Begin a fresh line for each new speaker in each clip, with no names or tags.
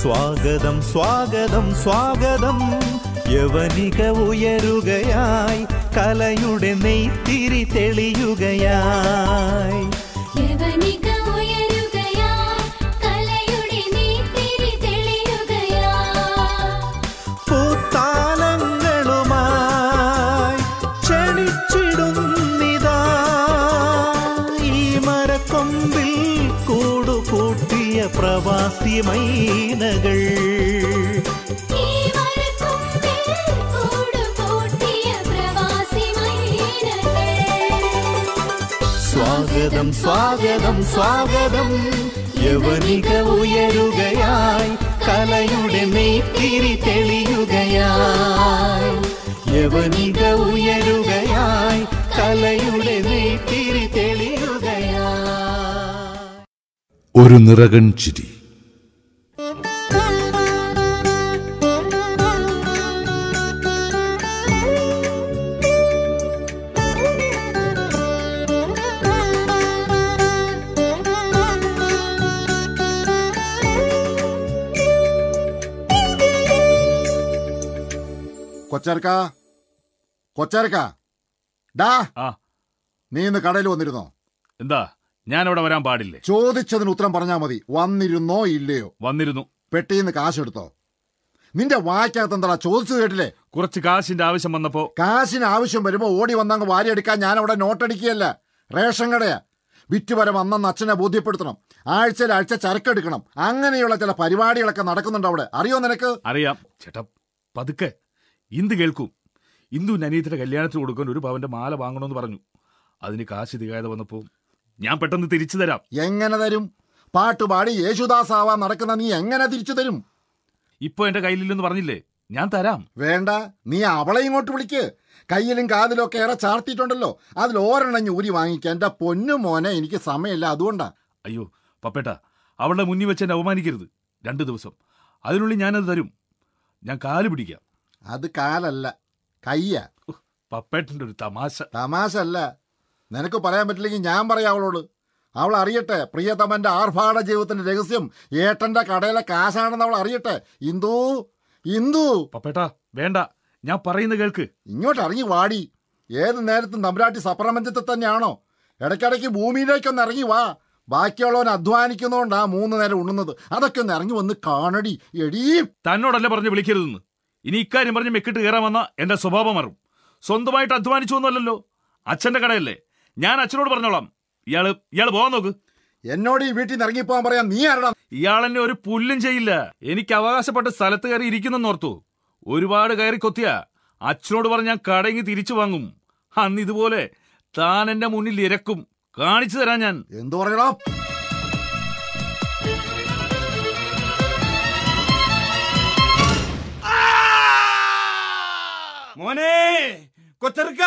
സ്വാഗതം സ്വാഗതം സ്വാഗതം യവനിക ഉയരുകയായി കലയുടെ നെയ്ത്തിരി തെളിയുകയായി
യവനിക ഉയരുകയായി കലയുടെ നീത്തിരി തെളിയുകയായി
പൂത്താലങ്ങളുമായി ക്ഷണിച്ചിടുന്നിതാ ഈ മരക്കൊമ്പിൽ കൂടുകൂട്ടിയ പ്രവാസി മൈനകൾ
ഈ മരക്കൊമ്പിൽ കൂടുകൂട്ടിയ പ്രവാസി മൈനകൾ
സ്വാഗതം സ്വാഗതം സ്വാഗതം യവനിക ഉയരുകയായി കലയുടെ നെയ്ത്തിരി തെളിയുകയായി യവനിക ഉയരുകയായി കലയുടെ നെയ്ത്തിരി തെളിയുകയായി
ഒരു നിറകൺ ചിരി
കൊച്ചർക്ക കൊച്ചർക്ക ഡാ
ആ
നീ ഇന്ന് കടയിൽ വന്നിരുന്നോ
എന്താ ഞാൻ അവിടെ വരാൻ പാടില്ലേ
ചോദിച്ചതിന് ഉത്തരം പറഞ്ഞാ മതി വന്നിരുന്നോ ഇല്ലയോ
വന്നിരുന്നു
പെട്ടിന്ന് കാശെടുത്തോ നിന്റെ വായ്ക്കകത്ത് എന്താ ചോദിച്ചത് കേട്ടില്ലേ
കുറച്ച് കാശിന്റെ ആവശ്യം വന്നപ്പോ
കാശിന് ആവശ്യം വരുമ്പോ ഓടി വന്നങ്ങ് വാരിയെടുക്കാൻ ഞാൻ അവിടെ നോട്ടടിക്കുകയല്ല റേഷൻ കടയാ വിറ്റ് വരെ വന്നെന്ന് അച്ഛനെ ബോധ്യപ്പെടുത്തണം ആഴ്ചയിൽ ആഴ്ച ചരക്കെടുക്കണം അങ്ങനെയുള്ള ചില പരിപാടികളൊക്കെ നടക്കുന്നുണ്ട് അവിടെ അറിയോ നിനക്ക്
അറിയാം ചേട്ടാ പതുക്കെ ഇന്ത് കേൾക്കൂ ഇന്ദു അനിയത്തിന്റെ കല്യാണത്തിന് കൊടുക്കാൻ ഒരു പവന്റെ മാല വാങ്ങണമെന്ന് പറഞ്ഞു അതിന് കാശ് തികയാതെ വന്നപ്പോ ഞാൻ പെട്ടെന്ന് തിരിച്ചു തരാം
എങ്ങനെ തരും പാട്ടുപാടി യേശുദാസ് ആവാൻ നടക്കുന്ന നീ എങ്ങനെ തിരിച്ചു തരും
ഇപ്പൊ എന്റെ കയ്യിലില്ലെന്ന് പറഞ്ഞില്ലേ ഞാൻ തരാം
വേണ്ട നീ അവളെ ഇങ്ങോട്ട് വിളിക്ക് കയ്യിലും കാതിലും ഒക്കെ ഏറെ ചാർത്തിയിട്ടുണ്ടല്ലോ അതിൽ ഓരെണ്ണം ഊരി വാങ്ങിക്കാൻ എന്റെ പൊന്നു മോനെ എനിക്ക് സമയമില്ല അതുകൊണ്ടാ
അയ്യോ പപ്പേട്ട അവളുടെ മുന്നിൽ വെച്ച് എന്നെ അവമാനിക്കരുത് രണ്ടു ദിവസം അതിനുള്ളിൽ ഞാനത് തരും ഞാൻ കാല് പിടിക്കാം
അത് കാലല്ല കയ്യ
പപ്പേട്ടന്റെ ഒരു തമാശ
തമാശ അല്ല നിനക്ക് പറയാൻ പറ്റില്ലെങ്കിൽ ഞാൻ പറയാം അവളോട് അവൾ അറിയട്ടെ പ്രിയതമന്റെ ആർഭാട ജീവിതത്തിന്റെ രഹസ്യം ഏട്ടന്റെ കടയിലെ കാശാണെന്ന് അവൾ അറിയട്ടെ ഇന്ദു ഇന്ദു
പപ്പേട്ട വേണ്ട ഞാൻ പറയുന്ന കേൾക്ക്
ഇങ്ങോട്ട് ഇറങ്ങി വാടി ഏത് നേരത്തും തമ്പുരാട്ടി സപ്രപഞ്ചത്തിൽ തന്നെയാണോ ഇടയ്ക്കിടയ്ക്ക് ഭൂമിയിലേക്കൊന്ന് ഇറങ്ങി വാ ബാക്കിയുള്ളവൻ അധ്വാനിക്കുന്നതുകൊണ്ടാ മൂന്ന് നേരം ഉണ്ണുന്നത് അതൊക്കെ ഒന്ന് ഇറങ്ങി വന്ന് കാണടി എടീ
തന്നോടല്ല പറഞ്ഞ് വിളിക്കരുതെന്ന് ഇനി ഇക്കാര്യം പറഞ്ഞ് മെക്കിട്ട് കയറാൻ വന്ന എന്റെ സ്വഭാവം മാറും സ്വന്തമായിട്ട് അധ്വാനിച്ചു ഒന്നുമല്ലല്ലോ അച്ഛന്റെ കടയല്ലേ ഞാൻ അച്ഛനോട് പറഞ്ഞോളാം ഇയാള് ഇയാള് പോകാൻ നോക്ക്
എന്നോട് ഈ വീട്ടിൽ നിന്ന് ഇറങ്ങിപ്പോകാൻ പറയാൻ നീ ആരടാ
ഇയാളെന്നെ ഒരു പുല്ലും ചെയ്യില്ല എനിക്ക് അവകാശപ്പെട്ട സ്ഥലത്ത് കയറി ഇരിക്കുന്നെന്നോർത്തു ഒരുപാട് കയറി കൊത്തിയ അച്ഛനോട് പറഞ്ഞ് ഞാൻ കടങ്ങി തിരിച്ചു വാങ്ങും അന്ന് ഇതുപോലെ താൻ എന്റെ മുന്നിൽ ഇരക്കും കാണിച്ചു തരാം ഞാൻ
എന്തു പറയടാ
മോനെ കൊച്ചർക്ക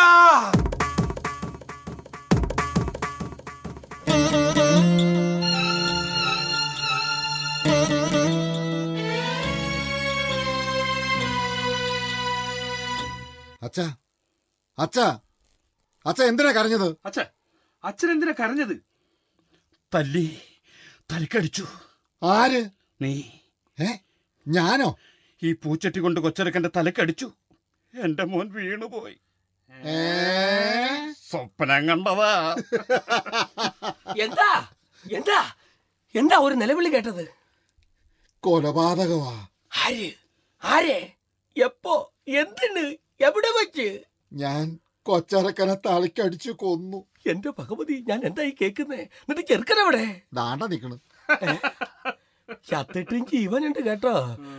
അച്ഛ അച്ഛ അച്ഛ എന്തിനാ കരഞ്ഞത്
അച്ഛ അച്ഛൻ എന്തിനാ കരഞ്ഞത്
തല്ലി തലക്കടിച്ചു
ആര്
നീ
ഏ ഞാനോ
ഈ പൂച്ചട്ടി കൊണ്ട് കൊച്ചരക്കന്റെ തലക്കടിച്ചു എന്റെ മോൻ വീണുപോയി
ഏ
സ്വപ്നം കണ്ടതാ
എന്താ എന്താ എന്താ ഒരു നിലവിളി കേട്ടത്
കൊലപാതകമാ
ആര് ആരെ എപ്പോ എന്തിന് എവിടെ വെച്ച്
ഞാൻ കൊച്ചരക്കനെ തലക്കടിച്ചു കൊന്നു
എന്റെ ഭഗവതി ഞാൻ എന്തായി കേക്കുന്നേ എന്നിട്ട് ചെറുക്കനെവിടെ
ദാണ്ട നിക്കണ്
ചത്തിട്ടും ജീവനുണ്ട് കേട്ടോ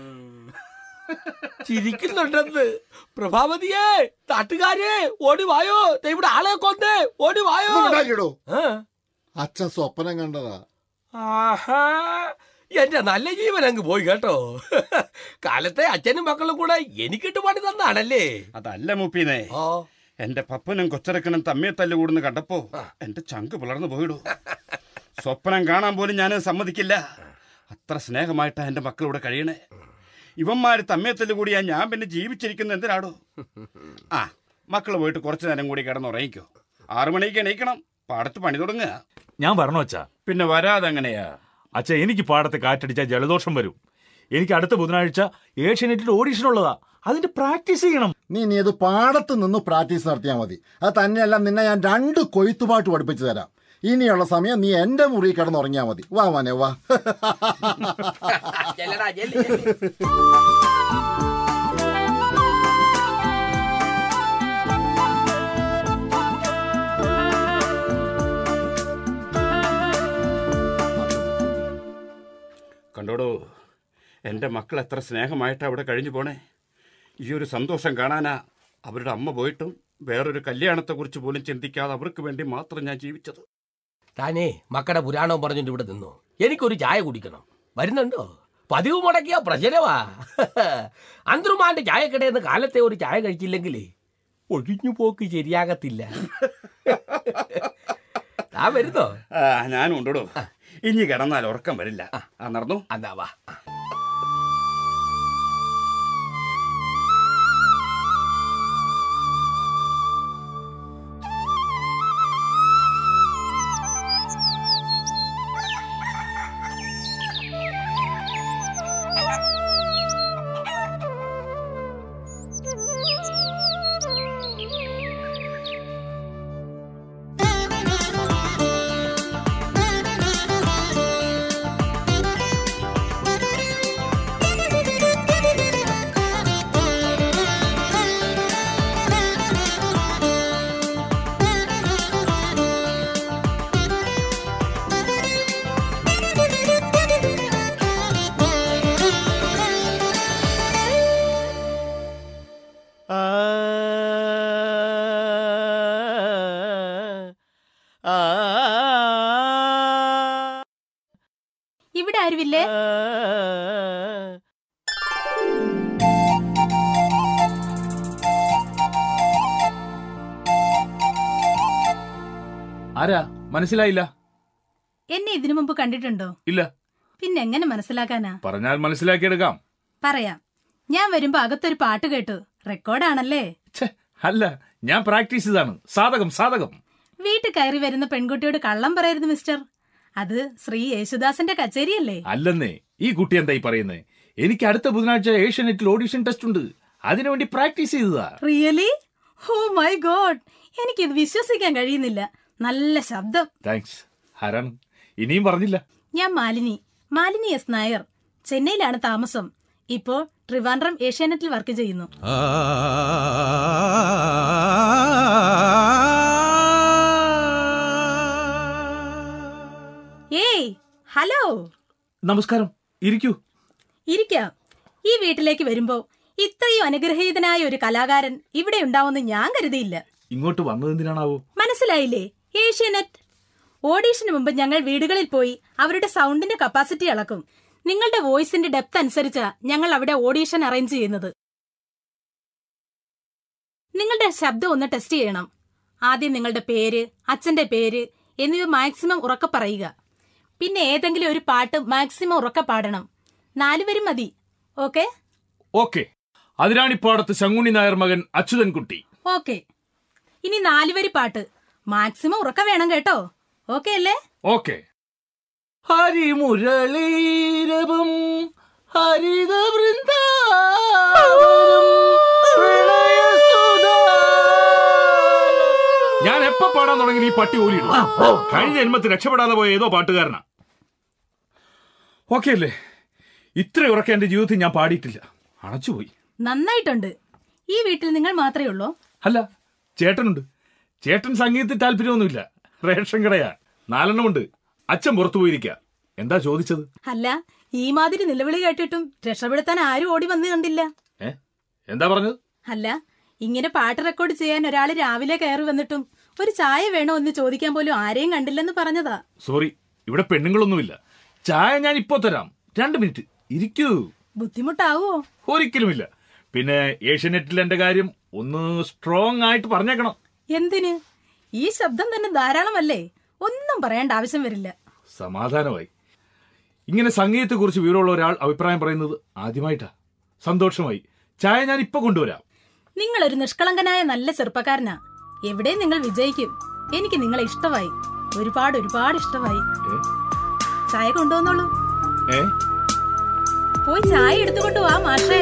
ചിരിക്കുന്നുണ്ടെന്ന് പ്രഭാവതിയെ നാട്ടുകാരെ ഓടി വായോ ദേ ഇവിടെ ആളെ കൊന്നേ ഓടി വായോ
ഒന്ന് മിണ്ടാതിരിടോ.
ആ.
അച്ഛൻ സ്വപ്നം കണ്ടതാ
ആഹാ എന്റെ നല്ല ജീവൻ അങ്ങ് പോയി കേട്ടോ കാലത്തെ അച്ഛനും മക്കളും കൂടെ എനിക്കിട്ട് പണി തന്നാണല്ലേ
അതല്ല മൂപ്പീനെ
ഓ
എന്റെ പപ്പനും കൊച്ചരക്കനും തമ്മിൽ തല്ല് കൂടുന്ന കണ്ടപ്പോ എന്റെ ചങ്ക് പിളർന്നു പോയിടൂ സ്വപ്നം കാണാൻ പോലും ഞാൻ സമ്മതിക്കില്ല അത്ര സ്നേഹമായിട്ടാ എന്റെ മക്കൾ ഇവിടെ കഴിയണേ ഇവന്മാര് തമ്മിൽ തല്ല് കൂടിയാ ഞാൻ പിന്നെ ജീവിച്ചിരിക്കുന്ന എന്തിനാടോ ആ മക്കൾ പോയിട്ട് കുറച്ചു നേരം കൂടി കിടന്നുറങ്ങിക്കോ ആറു മണിക്ക് എണീക്കണം പാടത്ത് പണി തുടങ്ങുക
ഞാൻ പറഞ്ഞോ അച്ഛാ
പിന്നെ വരാതെ എങ്ങനെയാ
അച്ഛ എനിക്ക് പാടത്തെ കാറ്റടിച്ചാൽ ജലദോഷം വരും എനിക്ക് അടുത്ത ബുധനാഴ്ച ഏഷ്യാനെറ്റിൽ ഓഡീഷൻ ഉള്ളതാ അതിന്റെ പ്രാക്ടീസ് ചെയ്യണം
നീ നീ ഇത് പാടത്ത് നിന്ന് പ്രാക്ടീസ് നടത്തിയാൽ മതി അത് തന്നെയല്ല നിന്നെ ഞാൻ രണ്ട് കൊയ്ത്തുപാട്ട് പഠിപ്പിച്ചു തരാം ഇനിയുള്ള സമയം നീ എന്റെ മുറി കിടന്നുറങ്ങിയാൽ മതി വാ മോനെ വാ
ചെല്ലടാ ചെല്ല്, ചെല്ല്.
കണ്ടോടോ എൻ്റെ മക്കൾ എത്ര സ്നേഹമായിട്ട് അവിടെ കഴിഞ്ഞു പോണേ ഈ ഒരു സന്തോഷം കാണാനാ അവരുടെ അമ്മ പോയിട്ടും വേറൊരു കല്യാണത്തെക്കുറിച്ച് പോലും ചിന്തിക്കാതെ അവർക്ക് വേണ്ടി മാത്രം ഞാൻ ജീവിച്ചത്
താനേ മക്കളുടെ പുരാണവും പറഞ്ഞിട്ട് ഇവിടെ നിന്നു എനിക്കൊരു ചായ കുടിക്കണം വരുന്നുണ്ടോ പതിവ് മുടക്കിയ പ്രചരവാ അന്തരുമാന്റെ ചായക്കടയിൽ നിന്ന് കാലത്തെ ഒരു ചായ കഴിച്ചില്ലെങ്കിലേ ഒഴിഞ്ഞു പോക്ക് ശരിയാകത്തില്ല താ വരുന്നോ
ആ ഞാനും ഉണ്ടോടോ ഇനി കിടന്നാൽ ഉറക്കം വരില്ല ആ നടന്നു
അതാ വാ
ഇവിടെ ആരുമില്ലേ
ആരാ മനസ്സിലായില്ല
എന്നെ ഇതിനു മുമ്പ് കണ്ടിട്ടുണ്ടോ
ഇല്ല
പിന്നെ എങ്ങനെ മനസ്സിലാക്കാനാ
പറഞ്ഞാൽ മനസ്സിലാക്കിയെടുക്കാം
പറയാം ഞാൻ വരുമ്പോ അകത്തൊരു പാട്ട് കേട്ടു റെക്കോർഡാണല്ലേ
ഛെ, അല്ല ഞാൻ പ്രാക്ടീസ് ചെയ്താണ് സാധകം സാധകം
വീട്ടിൽ കയറി വരുന്ന പെൺകുട്ടിയോട് കള്ളം പറയരുത് മിസ്റ്റർ അത് ശ്രീ യേശുദാസന്റെ കച്ചേരിയല്ലേ
അല്ലെന്നേ ഈ കുട്ടി എന്തായി പറയുന്നേ എനിക്ക് അടുത്ത ബുധനാഴ്ച ഏഷ്യാനെറ്റിൽ ഓഡീഷൻ ടെസ്റ്റ് ഉണ്ട് അതിനുവേണ്ടി പ്രാക്ടീസ് ചെയ്തതാ
റിയലി ഓ മൈ ഗോഡ് എനിക്കിത് വിശ്വസിക്കാൻ കഴിയുന്നില്ല നല്ല ശബ്ദം
താങ്ക്സ് ആരാണ് ഇനിയും പറഞ്ഞില്ല
ഞാൻ മാലിനി മാലിനി എസ് നായർ ചെന്നൈയിലാണ് താമസം ഇപ്പോ ട്രിവാൻഡ്രം ഏഷ്യാനെറ്റിൽ വർക്ക് ചെയ്യുന്നു ഏയ് ഹലോ
നമസ്കാരം ഇരിക്കൂ
ഇരിക്കാം ഈ വീട്ടിലേക്ക് വരുമ്പോ ഇത്രയും അനുഗ്രഹീതനായ ഒരു കലാകാരൻ ഇവിടെ ഉണ്ടാവുമെന്ന് ഞാൻ കരുതിയില്ല
ഇങ്ങോട്ട് വന്നതെന്തിനാണാവോ
മനസ്സിലായില്ലേ ഏഷ്യാനെറ്റ് ഓഡീഷന് മുമ്പ് ഞങ്ങൾ വീടുകളിൽ പോയി അവരുടെ സൗണ്ടിന്റെ കപ്പാസിറ്റി അളക്കും നിങ്ങളുടെ വോയിസിന്റെ ഡെപ്ത് അനുസരിച്ചാ ഞങ്ങൾ അവിടെ ഓഡീഷൻ അറേഞ്ച് ചെയ്യുന്നത് നിങ്ങളുടെ ശബ്ദം ഒന്ന് ടെസ്റ്റ് ചെയ്യണം ആദ്യം നിങ്ങളുടെ പേര് അച്ഛന്റെ പേര് എന്നിവ മാക്സിമം ഉറക്കെ പറയുക പിന്നെ ഏതെങ്കിലും ഒരു പാട്ട് മാക്സിമം ഉറക്കെ പാടണം നാലുപേരും മതി ഓക്കെ
ഓക്കെ അതിരാണിപ്പാടത്ത് ശങ്കുണ്ണി നായർ മകൻ അച്യുതൻകുട്ടി
ഓക്കെ ഇനി നാലുവരി പാട്ട് മാക്സിമം ഉറക്ക വേണം കേട്ടോ ഓക്കെ അല്ലേ
ഓക്കെ ഹരിമുരളീരവം ഹരിത ഞാൻ എപ്പോ പാടാൻ തുടങ്ങി ഈ പട്ടി ഓലിയിടും കഴിഞ്ഞ ജന്മത്തിൽ രക്ഷപ്പെടാതെ പോയ ഏതോ പാട്ടുകാരനാ ഓക്കെ അല്ലേ ഇത്ര ഉറക്കം എന്റെ ജീവിതത്തിൽ ഞാൻ പാടിയിട്ടില്ല അണച്ചുപോയി
നന്നായിട്ടുണ്ട് ഈ വീട്ടിൽ നിങ്ങൾ മാത്രമേ ഉള്ളൂ
അല്ല ചേട്ടനുണ്ട് ചേട്ടൻ സംഗീതത്തിൽ താല്പര്യമൊന്നുമില്ല റേഷൻ കടയാ നാലെണ്ണമുണ്ട് അച്ഛൻ പുറത്തു പോയിരിക്ക എന്താ ചോദിച്ചത്
അല്ല ഈ മാതിരി നിലവിളി കേട്ടിട്ടും രക്ഷപ്പെടുത്താൻ ആരും ഓടി വന്ന് കണ്ടില്ല
ഏ എന്താ പറഞ്ഞത്
അല്ല ഇങ്ങനെ പാട്ട് റെക്കോർഡ് ചെയ്യാൻ ഒരാൾ രാവിലെ കയറി വന്നിട്ടും ഒരു ചായ വേണോ എന്ന് ചോദിക്കാൻ പോലും ആരെയും കണ്ടില്ലെന്ന് പറഞ്ഞതാ
സോറി ഇവിടെ പെണ്ണുങ്ങളൊന്നുമില്ല ചായ ഞാൻ ഇപ്പോ തരാം രണ്ട് മിനിറ്റ് ഇരിക്കൂ
ബുദ്ധിമുട്ടാവോ
ഒരിക്കലുമില്ല പിന്നെ ഏഷ്യനെറ്റിൽ എന്റെ കാര്യം ഒന്ന് സ്ട്രോങ് ആയിട്ട് പറഞ്ഞേക്കണം
എന്തിന് ഈ ശബ്ദം തന്നെ ധാരാളമല്ലേ ഒന്നും പറയേണ്ട ആവശ്യം വരില്ല
സമാധാനമായി ഇങ്ങനെ സംഗീതത്തെക്കുറിച്ച് വിവരമുള്ള ഒരാൾ അഭിപ്രായം പറയുന്നത് ആദ്യമായിട്ടാ സന്തോഷമായി ചായ ഞാൻ ഇപ്പൊ കൊണ്ടുവരാം
നിങ്ങൾ ഒരു നിഷ്കളങ്കനായ നല്ല ചെറുപ്പക്കാരനാ എവിടെയും നിങ്ങൾ വിജയിക്കും എനിക്ക് നിങ്ങളെ ഇഷ്ടമായി ഒരുപാട് ഒരുപാട് ഇഷ്ടമായി
ഏ?
ചായ കൊണ്ടുവന്നോളൂ
ഏ
പോയി ചായ എടുത്തുകൊണ്ട് വാ മാഷേ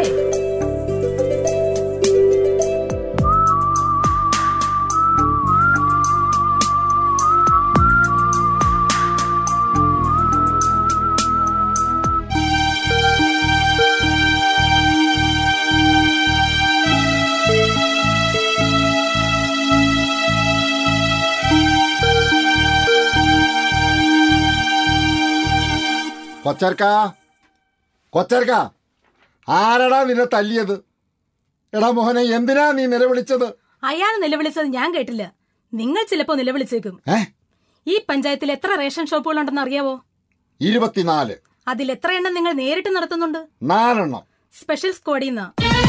കൊച്ചർക്ക കൊച്ചർക്ക ആരടാ നിന്നെ തല്ലിയത് എടാ മോഹനെ എന്തിനാ നീ നിലവിളിച്ചത്
അയാൾ നിലവിളിച്ചത് ഞാൻ കേട്ടില്ല നിങ്ങൾ ചിലപ്പോ നിലവിളിച്ചേക്കും
ഏ
ഈ പഞ്ചായത്തിൽ എത്ര റേഷൻ ഷോപ്പുകളുണ്ടെന്ന് അറിയാവോ
ഇരുപത്തിനാല്
അതിൽ എത്ര എണ്ണം നിങ്ങൾ നേരിട്ട് നടത്തുന്നുണ്ട്
നാലെണ്ണം
സ്പെഷ്യൽ സ്ക്വാഡിന്ന്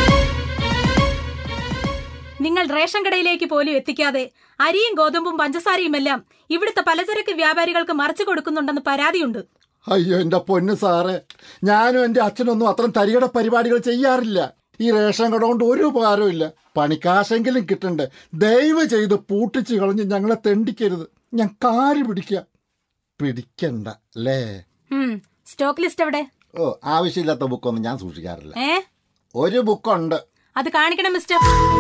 നിങ്ങൾ റേഷൻ കടയിലേക്ക് പോലും എത്തിക്കാതെ അരിയും ഗോതമ്പും പഞ്ചസാരയും എല്ലാം ഇവിടുത്തെ പലചരക്ക് വ്യാപാരികൾക്ക് മറിച്ചു കൊടുക്കുന്നുണ്ടെന്ന് പരാതിയുണ്ട്
അയ്യോ എന്റെ പൊന്നു സാറേ ഞാനും എന്റെ അച്ഛനൊന്നും അത്രയും തരികട പരിപാടികൾ ചെയ്യാറില്ല ഈ റേഷൻ കട കൊണ്ട് ഒരു ഉപകാരവും ഇല്ല പണിക്കാശെങ്കിലും കിട്ടണ്ടേ ദയവ് ചെയ്ത് പൂട്ടിച്ച് കളഞ്ഞ് ഞങ്ങളെ തെണ്ടിക്കരുത് ഞാൻ കാല് പിടിക്കാം പിടിക്കണ്ട അല്ലേ
ഉം, സ്റ്റോക്ക് ലിസ്റ്റ് എവിടെ
ഓ ആവശ്യമില്ലാത്ത ബുക്കൊന്നും ഞാൻ സൂക്ഷിക്കാറില്ല
ഏ
ഒരു ബുക്കുണ്ട്
അത് കാണിക്കണം മിസ്റ്റർ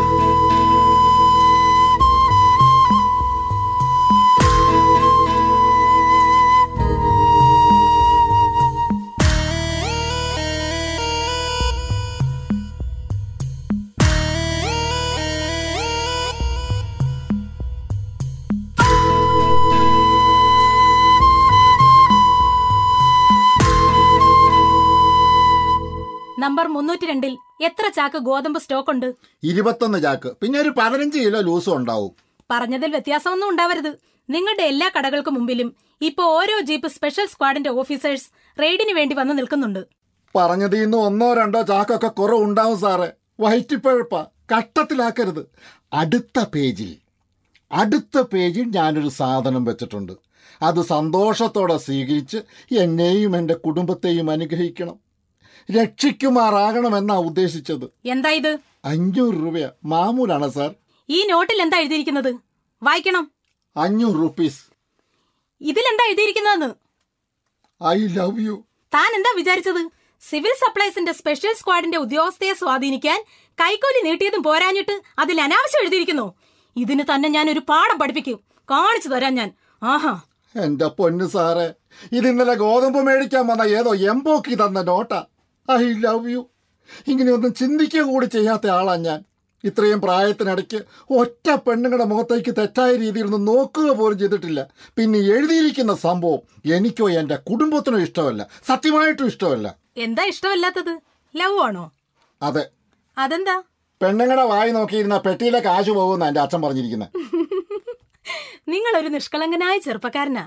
നമ്പർ മുന്നൂറ്റി രണ്ടിൽ എത്ര ചാക്ക് ഗോതമ്പ് സ്റ്റോക്ക് ഉണ്ട്
ഇരുപത്തൊന്ന് ചാക്ക് പിന്നെ ഒരു പതിനഞ്ച് കിലോ ലൂസും ഉണ്ടാവും
പറഞ്ഞതിൽ വ്യത്യാസമൊന്നും ഉണ്ടാവരുത് നിങ്ങളുടെ എല്ലാ കടകൾക്ക് മുമ്പിലും ഇപ്പോ ഓരോ ജീപ്പ് സ്പെഷ്യൽ സ്ക്വാഡിന്റെ ഓഫീസേഴ്സ് റെയ്ഡിന് വേണ്ടി വന്ന് നിൽക്കുന്നുണ്ട്
പറഞ്ഞതിൽ നിന്ന് ഒന്നോ രണ്ടോ ചാക്കൊക്കെ കുറവുണ്ടാവും സാറേ വയറ്റിപ്പഴപ്പ കട്ടത്തിലാക്കരുത് അടുത്ത പേജിൽ അടുത്ത പേജിൽ ഞാനൊരു സാധനം വെച്ചിട്ടുണ്ട് അത് സന്തോഷത്തോടെ സ്വീകരിച്ച് എന്നെയും എൻ്റെ കുടുംബത്തെയും അനുഗ്രഹിക്കണം രക്ഷിക്കുമാറാകണമെന്നാ ഉദ്ദേശിച്ചത്
എന്താ ഇത്
അഞ്ഞൂറ് രൂപയാ മാമൂലാണ് സാർ
ഈ നോട്ടിൽ എന്താ എഴുതിയിരിക്കുന്നത് വായിക്കണം
അഞ്ഞൂറ് റുപ്പീസ്
ഇതിലെന്താ എഴുതിയിരിക്കുന്നതെന്ന്
ഐ ലവ് യു
താൻ എന്താ വിചാരിച്ചത് സിവിൽ സപ്ലൈസിന്റെ സ്പെഷ്യൽ സ്ക്വാഡിന്റെ ഉദ്യോഗസ്ഥയെ സ്വാധീനിക്കാൻ കൈക്കൂലി നീട്ടിയതും പോരാഞ്ഞിട്ട് അതിൽ അനാവശ്യം എഴുതിയിരിക്കുന്നു ഇതിന് തന്നെ ഞാൻ ഒരു പാഠം പഠിപ്പിക്കും കാണിച്ചു തരാം ഞാൻ ആഹാ
എന്റെ പൊന്നു സാറേ ഇത് ഇന്നലെ ഗോതമ്പ് മേടിക്കാൻ വന്ന ഏതോ എംബോക്കി തന്ന നോട്ടാ ഐ ലവ് യു ഇങ്ങനെയൊന്നും ചിന്തിക്കുക കൂടി ചെയ്യാത്ത ആളാ ഞാൻ ഇത്രയും പ്രായത്തിനിടയ്ക്ക് ഒറ്റ പെണ്ണുങ്ങളുടെ മുഖത്തേക്ക് തെറ്റായ രീതിയിൽ ഒന്ന് നോക്കുക പോലും ചെയ്തിട്ടില്ല പിന്നെ എഴുതിയിരിക്കുന്ന സംഭവം എനിക്കോ എൻ്റെ കുടുംബത്തിനോ ഇഷ്ടമല്ല സത്യമായിട്ടും ഇഷ്ടമല്ല
എന്താ ഇഷ്ടമല്ലാത്തത് ലവ് ആണോ
അതെ
അതെന്താ
പെണ്ണുങ്ങളുടെ വായി നോക്കിയിരുന്ന പെട്ടിയിലെ കാശ് പോകുമെന്ന് എൻ്റെ അച്ഛൻ പറഞ്ഞിരിക്കുന്നത്
നിങ്ങൾ ഒരു നിഷ്കളങ്കനായ ചെറുപ്പക്കാരനാ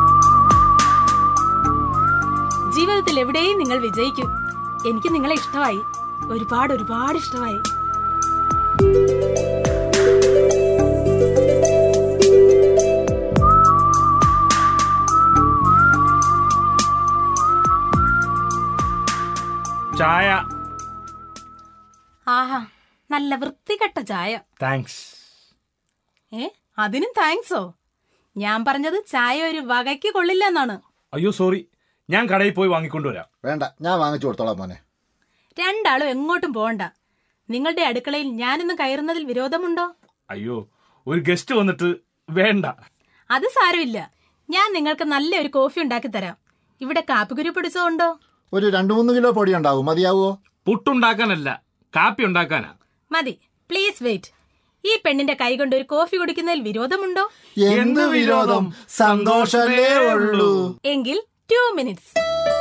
ജീവിതത്തിൽ എവിടെയും നിങ്ങൾ വിജയിക്കും എനിക്ക് നിങ്ങളെ ഇഷ്ടമായി ഒരുപാട് ഒരുപാട് ഇഷ്ടമായി
ചായ
ആഹാ നല്ല വൃത്തികെട്ട ചായ
താങ്ക്സ്
ഏ അതിനും താങ്ക്സോ ഞാൻ പറഞ്ഞത് ചായ ഒരു വകയ്ക്ക് കൊള്ളില്ല എന്നാണ്
അയ്യോ സോറി ഞാൻ കടയിൽ പോയി വാങ്ങിക്കൊണ്ടുവരാം
വേണ്ട ഞാൻ വാങ്ങിച്ചു കൊടുത്തോളാം മോനെ
രണ്ടാളും എങ്ങോട്ടും പോകണ്ട നിങ്ങളുടെ അടുക്കളയിൽ ഞാനൊന്ന് കയറുന്നതിൽ വിരോധമുണ്ടോ
അയ്യോ ഒരു ഗസ്റ്റ് വന്നിട്ട് വേണ്ട
അത് സാരമില്ല ഞാൻ നിങ്ങൾക്ക് നല്ലൊരു കോഫി ഉണ്ടാക്കി തരാം ഇവിടെ കാപ്പിക്കുരു പിടിച്ചതുണ്ടോ
ഒരു രണ്ട് മൂന്ന് കിലോ പൊടി ഉണ്ടാവും മതിയാവോ
പുട്ടുണ്ടാക്കാനല്ല കാപ്പി ഉണ്ടാക്കാനാ
മതി പ്ലീസ് വെയിറ്റ് ഈ പെണ്ണിന്റെ കൈ കൊണ്ട് ഒരു കോഫി കുടിക്കുന്നതിൽ വിരോധമുണ്ടോ
എന്ത് വിരോധം സന്തോഷമേ ഉള്ളൂ
എങ്കിൽ ടു മിനിറ്റ്സ്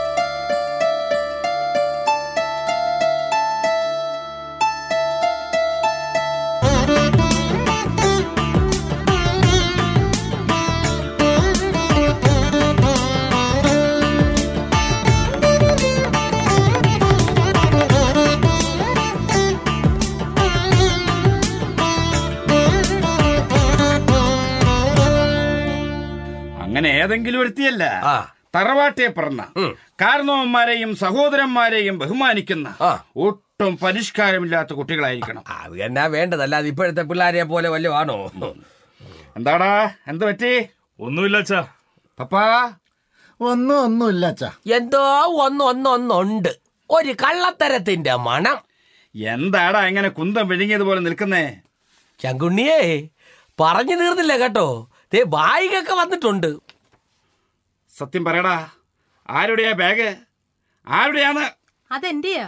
അങ്ങനെ ഏതെങ്കിലും ഒരുത്തിയല്ല
ആ.
തറവാട്ടിയെ പറഞ്ഞ
ഉം.
കാരണവന്മാരെയും സഹോദരന്മാരെയും ബഹുമാനിക്കുന്ന
ആ.
ഒട്ടും പരിഷ്കാരമില്ലാത്ത കുട്ടികളായിരിക്കണം
അത് എന്നാ വേണ്ടതല്ല അത് ഇപ്പോഴത്തെ പിള്ളേരെ പോലെ വല്ലതും ആണോ
എന്താടാ എന്ത് പറ്റി
ഒന്നുമില്ല അച്ഛാ
പപ്പാ
ഒന്നും ഒന്നുമില്ല അച്ഛാ
എന്തോ ഒന്ന് ഒന്ന് ഒന്നുണ്ട് ഒരു കള്ളത്തരത്തിന്റെ മണം
എന്താടാ ഇങ്ങനെ കുന്തം വിഴുങ്ങിയതുപോലെ നിൽക്കുന്നേ
ശങ്കുണ്ണിയേ പറഞ്ഞു തീർന്നില്ല കേട്ടോ ദേ ബായികൊക്കെ വന്നിട്ടുണ്ട്
സത്യം പറയടാ ആരുടെയാ ബാഗ് ആരുടെയാന്ന്
അതെന്റെയാ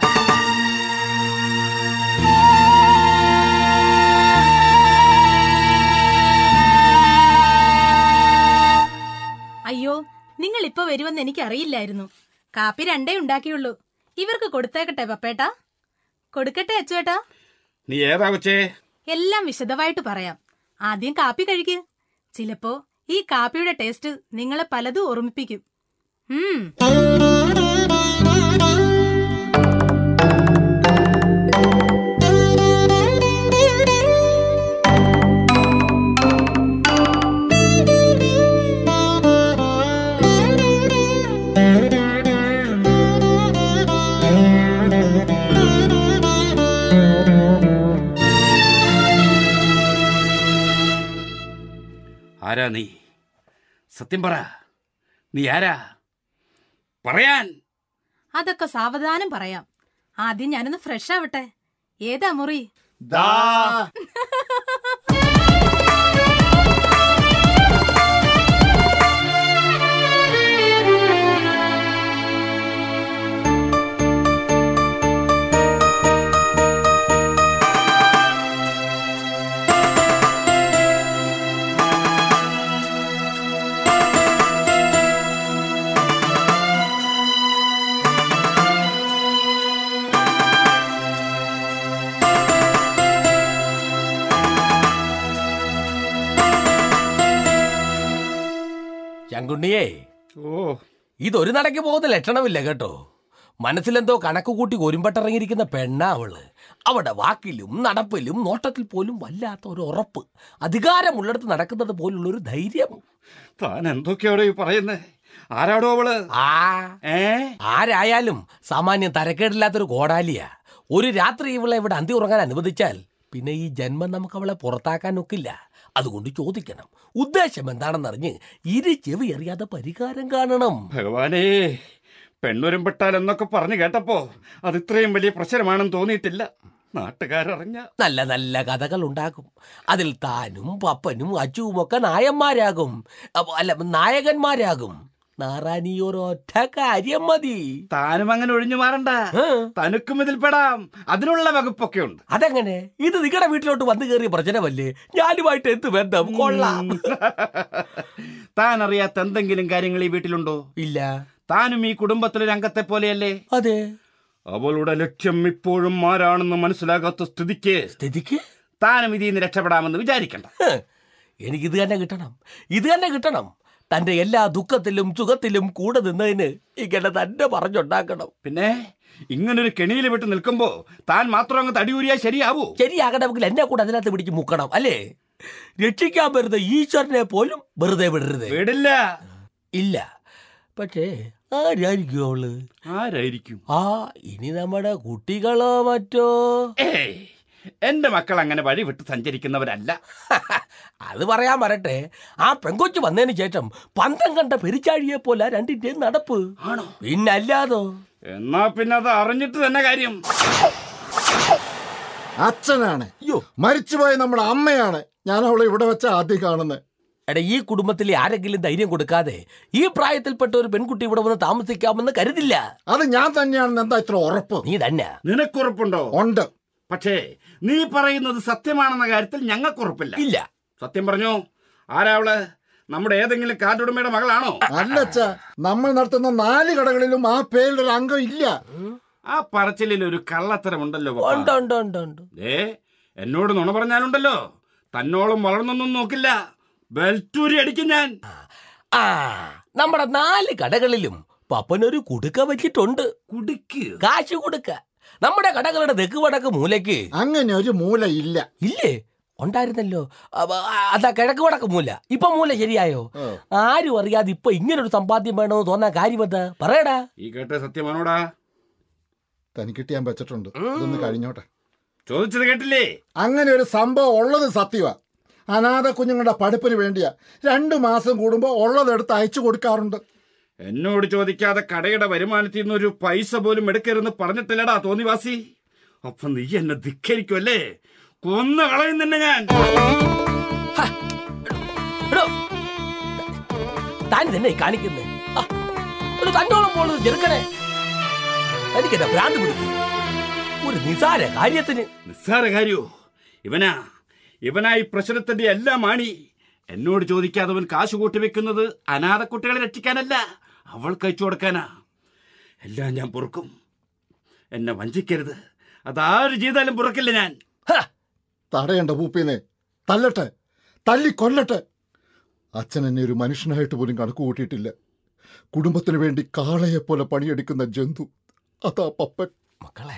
അയ്യോ നിങ്ങൾ ഇപ്പൊ വരുമെന്ന് എനിക്കറിയില്ലായിരുന്നു കാപ്പി രണ്ടേ ഉണ്ടാക്കിയുള്ളൂ ഇവർക്ക് കൊടുത്തേക്കട്ടെ പപ്പേട്ടാ കൊടുക്കട്ടെ അച്ചുവേട്ടാ
നീ ഏതാ കൊച്ചേ
എല്ലാം വിശദമായിട്ട് പറയാം ആദ്യം കാപ്പി കഴിക്ക് ചിലപ്പോ ഈ കാപ്പിയുടെ ടേസ്റ്റ് നിങ്ങളെ പലതും ഓർമ്മിപ്പിക്കും ഉം
ആരാ നീ സത്യം പറ നീ ആരാ പറയാൻ
അതൊക്കെ സാവധാനം പറയാം ആദ്യം ഞാനൊന്ന് ഫ്രഷ് ആവട്ടെ ഏതാ മുറി
ദാ
ശങ്കുണ്ണിയേ
ഓ
ഇതൊരു നടക്ക് പോകുന്ന ലക്ഷണമില്ല കേട്ടോ മനസ്സിലെന്തോ കണക്ക് കൂട്ടി ഒരുമ്പട്ടിറങ്ങിയിരിക്കുന്ന പെണ്ണാ അവള് അവിടെ വാക്കിലും നടപ്പിലും നോട്ടത്തിൽ പോലും വല്ലാത്ത ഒരു ഉറപ്പ് അധികാരമുള്ളിടത്ത് നടക്കുന്നത് പോലുള്ള ഒരു ധൈര്യം
താൻ എന്തൊക്കെയാടോ ഈ പറയുന്നേ ആരാടോ അവള്
ആ
ഏ
ആരായാലും സാമാന്യം തരക്കേടില്ലാത്തൊരു കോടാലിയാ ഒരു രാത്രി ഇവളെ ഇവിടെ അന്തി ഉറങ്ങാൻ അനുവദിച്ചാൽ പിന്നെ ഈ ജന്മം നമുക്ക് അവളെ പുറത്താക്കാൻ ഒക്കില്ല അതുകൊണ്ട് ചോദിക്കണം ഉദ്ദേശം എന്താണെന്നറിഞ്ഞ് ഇരു ചെവി അറിയാതെ പരിഹാരം കാണണം
ഭഗവാനേ പെണ്ണുരുമ്പിട്ടാൽ എന്നൊക്കെ പറഞ്ഞു കേട്ടപ്പോ അത് ഇത്രയും വലിയ പ്രശ്നമാണെന്ന് തോന്നിയിട്ടില്ല നാട്ടുകാരറിഞ്ഞ
നല്ല നല്ല കഥകൾ ഉണ്ടാകും അതിൽ താനും പപ്പനും അച്ചുവും ഒക്കെ നായന്മാരാകും അപ്പൊ അല്ല നായകന്മാരാകും നാറാണി ഒരൊറ്റ കാര്യം മതി
താനും അങ്ങനെ ഒഴിഞ്ഞു മാറണ്ട
ഏ?
തനുക്കും ഇതിൽ പെടാം അതിനുള്ള വകുപ്പൊക്കെ ഉണ്ട്
അതെങ്ങനെ ഇത് നിങ്ങളുടെ വീട്ടിലോട്ട് വന്നു കയറിയ പ്രശ്നമല്ലേ ഞാനുമായിട്ട് എന്ത് ബന്ധം കൊള്ളാം
താൻ അറിയാത്ത എന്തെങ്കിലും കാര്യങ്ങൾ ഈ വീട്ടിലുണ്ടോ
ഇല്ല
താനും ഈ കുടുംബത്തിലെ അംഗത്തെ പോലെയല്ലേ
അതെ
അവളുടെ ലക്ഷ്യം ഇപ്പോഴും ആരാണെന്ന് മനസ്സിലാകാത്ത സ്ഥിതിക്ക്
സ്ഥിതിക്ക്
താനും ഇതിൽ നിന്ന് രക്ഷപ്പെടാമെന്ന് വിചാരിക്കണ്ട
ഹ്, എനിക്കിത് തന്നെ കിട്ടണം ഇത് തന്നെ കിട്ടണം തന്റെ എല്ലാ ദുഃഖത്തിലും സുഖത്തിലും കൂടെ നിന്നതിന് ഇങ്ങനെ തന്നെ പറഞ്ഞുണ്ടാക്കണം
പിന്നെ ഇങ്ങനൊരു കെണിയിൽ വിട്ട് നിൽക്കുമ്പോ താൻ മാത്രം അങ്ങ് തടിയൂരിയാ ശരിയാവൂ
ശരിയാകണമെങ്കിൽ എന്നെ കൂടെ അതിനകത്ത് പിടിച്ച് മുക്കണം അല്ലേ രക്ഷിക്കാൻ വരുന്ന ഈശ്വരനെ പോലും വെറുതെ വിടരുത്
വിടില്ല
ഇല്ല പക്ഷേ ആരായിരിക്കും അവള്
ആരായിരിക്കും
ആ ഇനി നമ്മുടെ കുട്ടികളോ മറ്റോ
ഏയ് എന്റെ മക്കൾ അങ്ങനെ വഴി വിട്ട് സഞ്ചരിക്കുന്നവരല്ല
അത് പറയാൻ വരട്ടെ ആ പെങ്കൊച്ചു വന്നതിന് ശേഷം പന്തം കണ്ട പെരിച്ചാഴിയെ പോലെ രണ്ടിന്റെയും നടപ്പ്
ആണോ
പിന്നല്ലാതോ
എന്നാ പിന്നെ അത് അറിഞ്ഞിട്ട് തന്നെ കാര്യം
അച്ഛനാണ്
അയ്യോ
മരിച്ചുപോയ നമ്മുടെ അമ്മയാണ് ഞാൻ അവളെ ഇവിടെ വെച്ച ആദ്യം കാണുന്നത്
എടാ ഈ കുടുംബത്തിലെ ആരെങ്കിലും ധൈര്യം കൊടുക്കാതെ ഈ പ്രായത്തിൽപ്പെട്ട ഒരു പെൺകുട്ടി ഇവിടെ വന്ന് താമസിക്കാമെന്ന് കരുതില്ല
അത് ഞാൻ തന്നെയാണെന്ന് എന്താ ഇത്ര ഉറപ്പ്
നീ തന്നെ
നിനക്കുറപ്പുണ്ടോ
ഉണ്ട്
പക്ഷേ നീ പറയുന്നത് സത്യമാണെന്ന കാര്യത്തിൽ ഞങ്ങൾക്കുറപ്പില്ല
ഇല്ല
സത്യം പറഞ്ഞോ ആരാ അവള് നമ്മുടെ ഏതെങ്കിലും കാർഡുടമയുടെ മകളാണോ
അല്ലച്ച നമ്മൾ നടത്തുന്ന നാല് കടകളിലും ആ പേരിലൊരു അംഗം ഇല്ല
ആ പറച്ചിലിൽ ഒരു കള്ളത്തരമുണ്ടല്ലോ പപ്പാ.
ഉണ്ട് ഉണ്ട് ഉണ്ട് ഉണ്ട്
ദേ എന്നോട് നുണ പറഞ്ഞാലുണ്ടല്ലോ തന്നോളം വളർന്നൊന്നും നോക്കില്ല ബെൽറ്റൂരി അടിക്കും ഞാൻ
ആ നമ്മുടെ നാല് കടകളിലും പപ്പനൊരു കുടുക്ക വെച്ചിട്ടുണ്ട്
കുടിക്ക്
കാശ് കൊടുക്ക നമ്മുടെ കടകളുടെ തെക്ക് വടക്ക് മൂലയ്ക്ക്
അങ്ങനെ ഒരു മൂല ഇല്ല
ഇല്ലേ ഉണ്ടായിരുന്നല്ലോ അപ്പ, ആ, അതാ കിഴക്ക് വടക്ക് മൂല ഇപ്പൊ മൂല ശരിയായോ
ഓ.
ആരും അറിയാതെ ഇപ്പൊ ഇങ്ങനൊരു സമ്പാദ്യം വേണമെന്ന് തോന്നാൻ കാര്യമെന്താ പറയടാ
ഈ കേട്ട സത്യമാണോടാ
തനിക്കിട്ട് ഞാൻ വെച്ചിട്ടുണ്ട് ഇതൊന്ന് കഴിഞ്ഞോട്ടെ
ചോദിച്ചത് കേട്ടില്ലേ
അങ്ങനെ ഒരു സംഭവം ഉള്ളത് സത്യമാ അനാഥ കുഞ്ഞുങ്ങളുടെ പഠിപ്പിന് വേണ്ടിയാ രണ്ടു മാസം കൂടുമ്പോൾ ഉള്ളതെടുത്ത് അയച്ചു കൊടുക്കാറുണ്ട്
എന്നോട് ചോദിക്കാതെ കടയുടെ വരുമാനത്തിൽ നിന്ന് ഒരു പൈസ പോലും എടുക്കരുതെന്ന് പറഞ്ഞിട്ടില്ലടാ തോന്നിവാസി അപ്പൊ നീ എന്നെ ധിക്കരിക്കുമല്ലേ കൊന്നു കളയും തന്നെ ഞാൻ
എടോ, താൻ തന്നെ കാണിക്കുന്നേ ആ, ഒരു തന്നോളം പോണത് ചെറുക്കനെ എനിക്കെന്താ ഭ്രാന്ത് പിടിക്കും ഒരു നിസാര കാര്യത്തിന്
നിസ്സാര കാര്യോ ഇവനാ ഇവനാ ഈ പ്രശ്നത്തിന്റെ എല്ലാം മാണി എന്നോട് ചോദിക്കാതെ അവൻ കാശ് കൂട്ടി വെക്കുന്നത് അനാഥ കുട്ടികളെ രക്ഷിക്കാനല്ല അവൾക്ക് അയച്ചു കൊടുക്കാനാ എല്ലാം ഞാൻ പൊറുക്കും എന്നെ വഞ്ചിക്കരുത് അതാര് ചെയ്താലും പുറക്കില്ല ഞാൻ
ഹ,
തടയണ്ട പൂപ്പീനെ തല്ലട്ടെ തല്ലി കൊല്ലട്ടെ അച്ഛൻ എന്നെ ഒരു മനുഷ്യനായിട്ട് പോലും കണക്ക് കൂട്ടിയിട്ടില്ല കുടുംബത്തിന് വേണ്ടി കാളയെപ്പോലെ പണിയെടുക്കുന്ന ജന്തു അതാ പപ്പൻ
മക്കളെ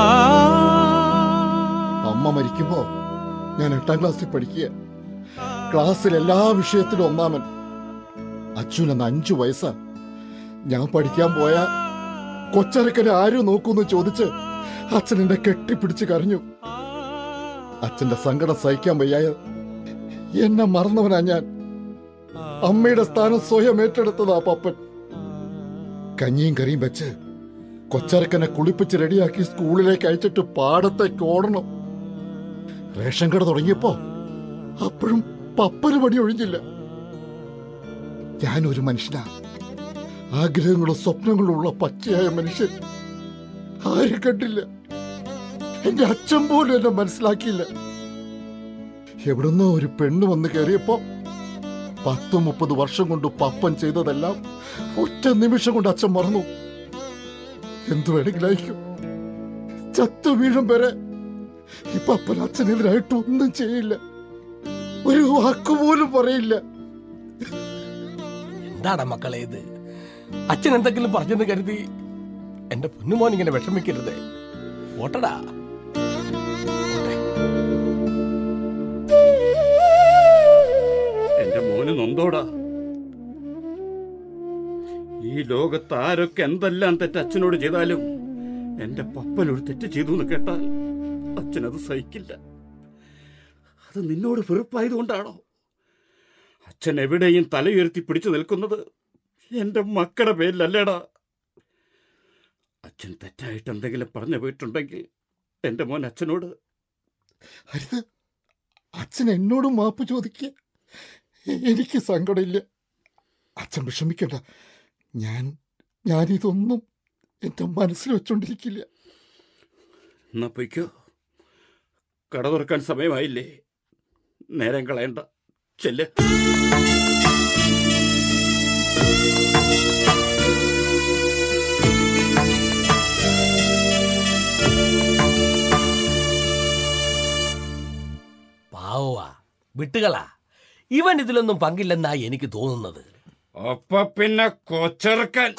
അമ്മ മരിക്കുമ്പോ ഞാൻ എട്ടാം ക്ലാസ്സിൽ പഠിക്കുക ക്ലാസ്സിൽ എല്ലാ വിഷയത്തിലും ഒന്നാമൻ അച്ഛനെന്ന് അഞ്ചു വയസ്സാ ഞാൻ പഠിക്കാൻ പോയ കൊച്ചരക്കനെ ആരും നോക്കൂന്ന് ചോദിച്ച് അച്ഛൻ എന്നെ കെട്ടിപ്പിടിച്ച് കരഞ്ഞു അച്ഛന്റെ സങ്കടം സഹിക്കാൻ വയ്യായ എന്നെ മറന്നവനാ ഞാൻ അമ്മയുടെ സ്ഥാനം സ്വയം ഏറ്റെടുത്തതാ പപ്പൻ കഞ്ഞിയും കറിയും വെച്ച് കൊച്ചരക്കനെ കുളിപ്പിച്ച് റെഡിയാക്കി സ്കൂളിലേക്ക് അയച്ചിട്ട് പാടത്തേക്ക് ഓടണം റേഷൻ കട തുടങ്ങിയപ്പോ അപ്പോഴും പപ്പന് പണി ഒഴിഞ്ഞില്ല ഞാനൊരു മനുഷ്യനാ ആഗ്രഹങ്ങളും സ്വപ്നങ്ങളും ഉള്ള പച്ചയായ മനുഷ്യൻ ആരും കണ്ടില്ല എന്റെ അച്ഛൻ പോലും എന്നെ മനസ്സിലാക്കിയില്ല എവിടുന്നോ ഒരു പെണ്ണ് വന്ന് കയറിയപ്പോ പത്ത് മുപ്പത് വർഷം കൊണ്ട് പപ്പൻ ചെയ്തതെല്ലാം ഒറ്റ നിമിഷം കൊണ്ട് അച്ഛൻ മറന്നു എന്തു വേണമെങ്കിലായിരിക്കും ചത്തു വീഴും വരെ ഇപ്പൊ അപ്പൻ അച്ഛനെതിരായിട്ട് ഒന്നും ചെയ്യില്ല ഒരു വാക്കുപോലും പറയില്ല
എന്താണ് മക്കളെ ഇത് അച്ഛൻ എന്തെങ്കിലും പറഞ്ഞെന്ന് കരുതി എന്റെ പൊന്നുമോൻ ഇങ്ങനെ വിഷമിക്കരുത് ഓട്ടടാ ഓട്ടെ.
എന്റെ മോന് നൊന്തോടാ ഈ ലോകത്ത് ആരൊക്കെ എന്തെല്ലാം തെറ്റ് അച്ഛനോട് ചെയ്താലും എന്റെ പപ്പൻ ഒരു തെറ്റ് ചെയ്തു എന്ന് കേട്ടാൽ അച്ഛനത് സഹിക്കില്ല അത് നിന്നോട് വെറുപ്പായതുകൊണ്ടാണോ അച്ഛൻ എവിടെയും തലയുയർത്തി പിടിച്ചു നിൽക്കുന്നത് എന്റെ മക്കളുടെ പേരിലല്ലേടാ അച്ഛൻ തെറ്റായിട്ട് എന്തെങ്കിലും പറഞ്ഞു പോയിട്ടുണ്ടെങ്കിൽ എന്റെ മോൻ അച്ഛനോട്
അരുത് അച്ഛൻ എന്നോട് മാപ്പ് ചോദിക്കുക എനിക്ക് സങ്കടമില്ല അച്ഛൻ വിഷമിക്കണ്ട ഞാൻ ഞാനിതൊന്നും എന്റെ മനസ്സിൽ വെച്ചോണ്ടിരിക്കില്ല
എന്നാ പൊയ്ക്കോ കട തുറക്കാൻ സമയമായില്ലേ നേരം കളയണ്ട ചെല്ല്
പാവവാ വിട്ടുകളാ ഇവൻ ഇതിലൊന്നും പങ്കില്ലെന്നാ എനിക്ക് തോന്നുന്നത്
അപ്പൊ പിന്നെ കൊച്ചെറുക്കാൻ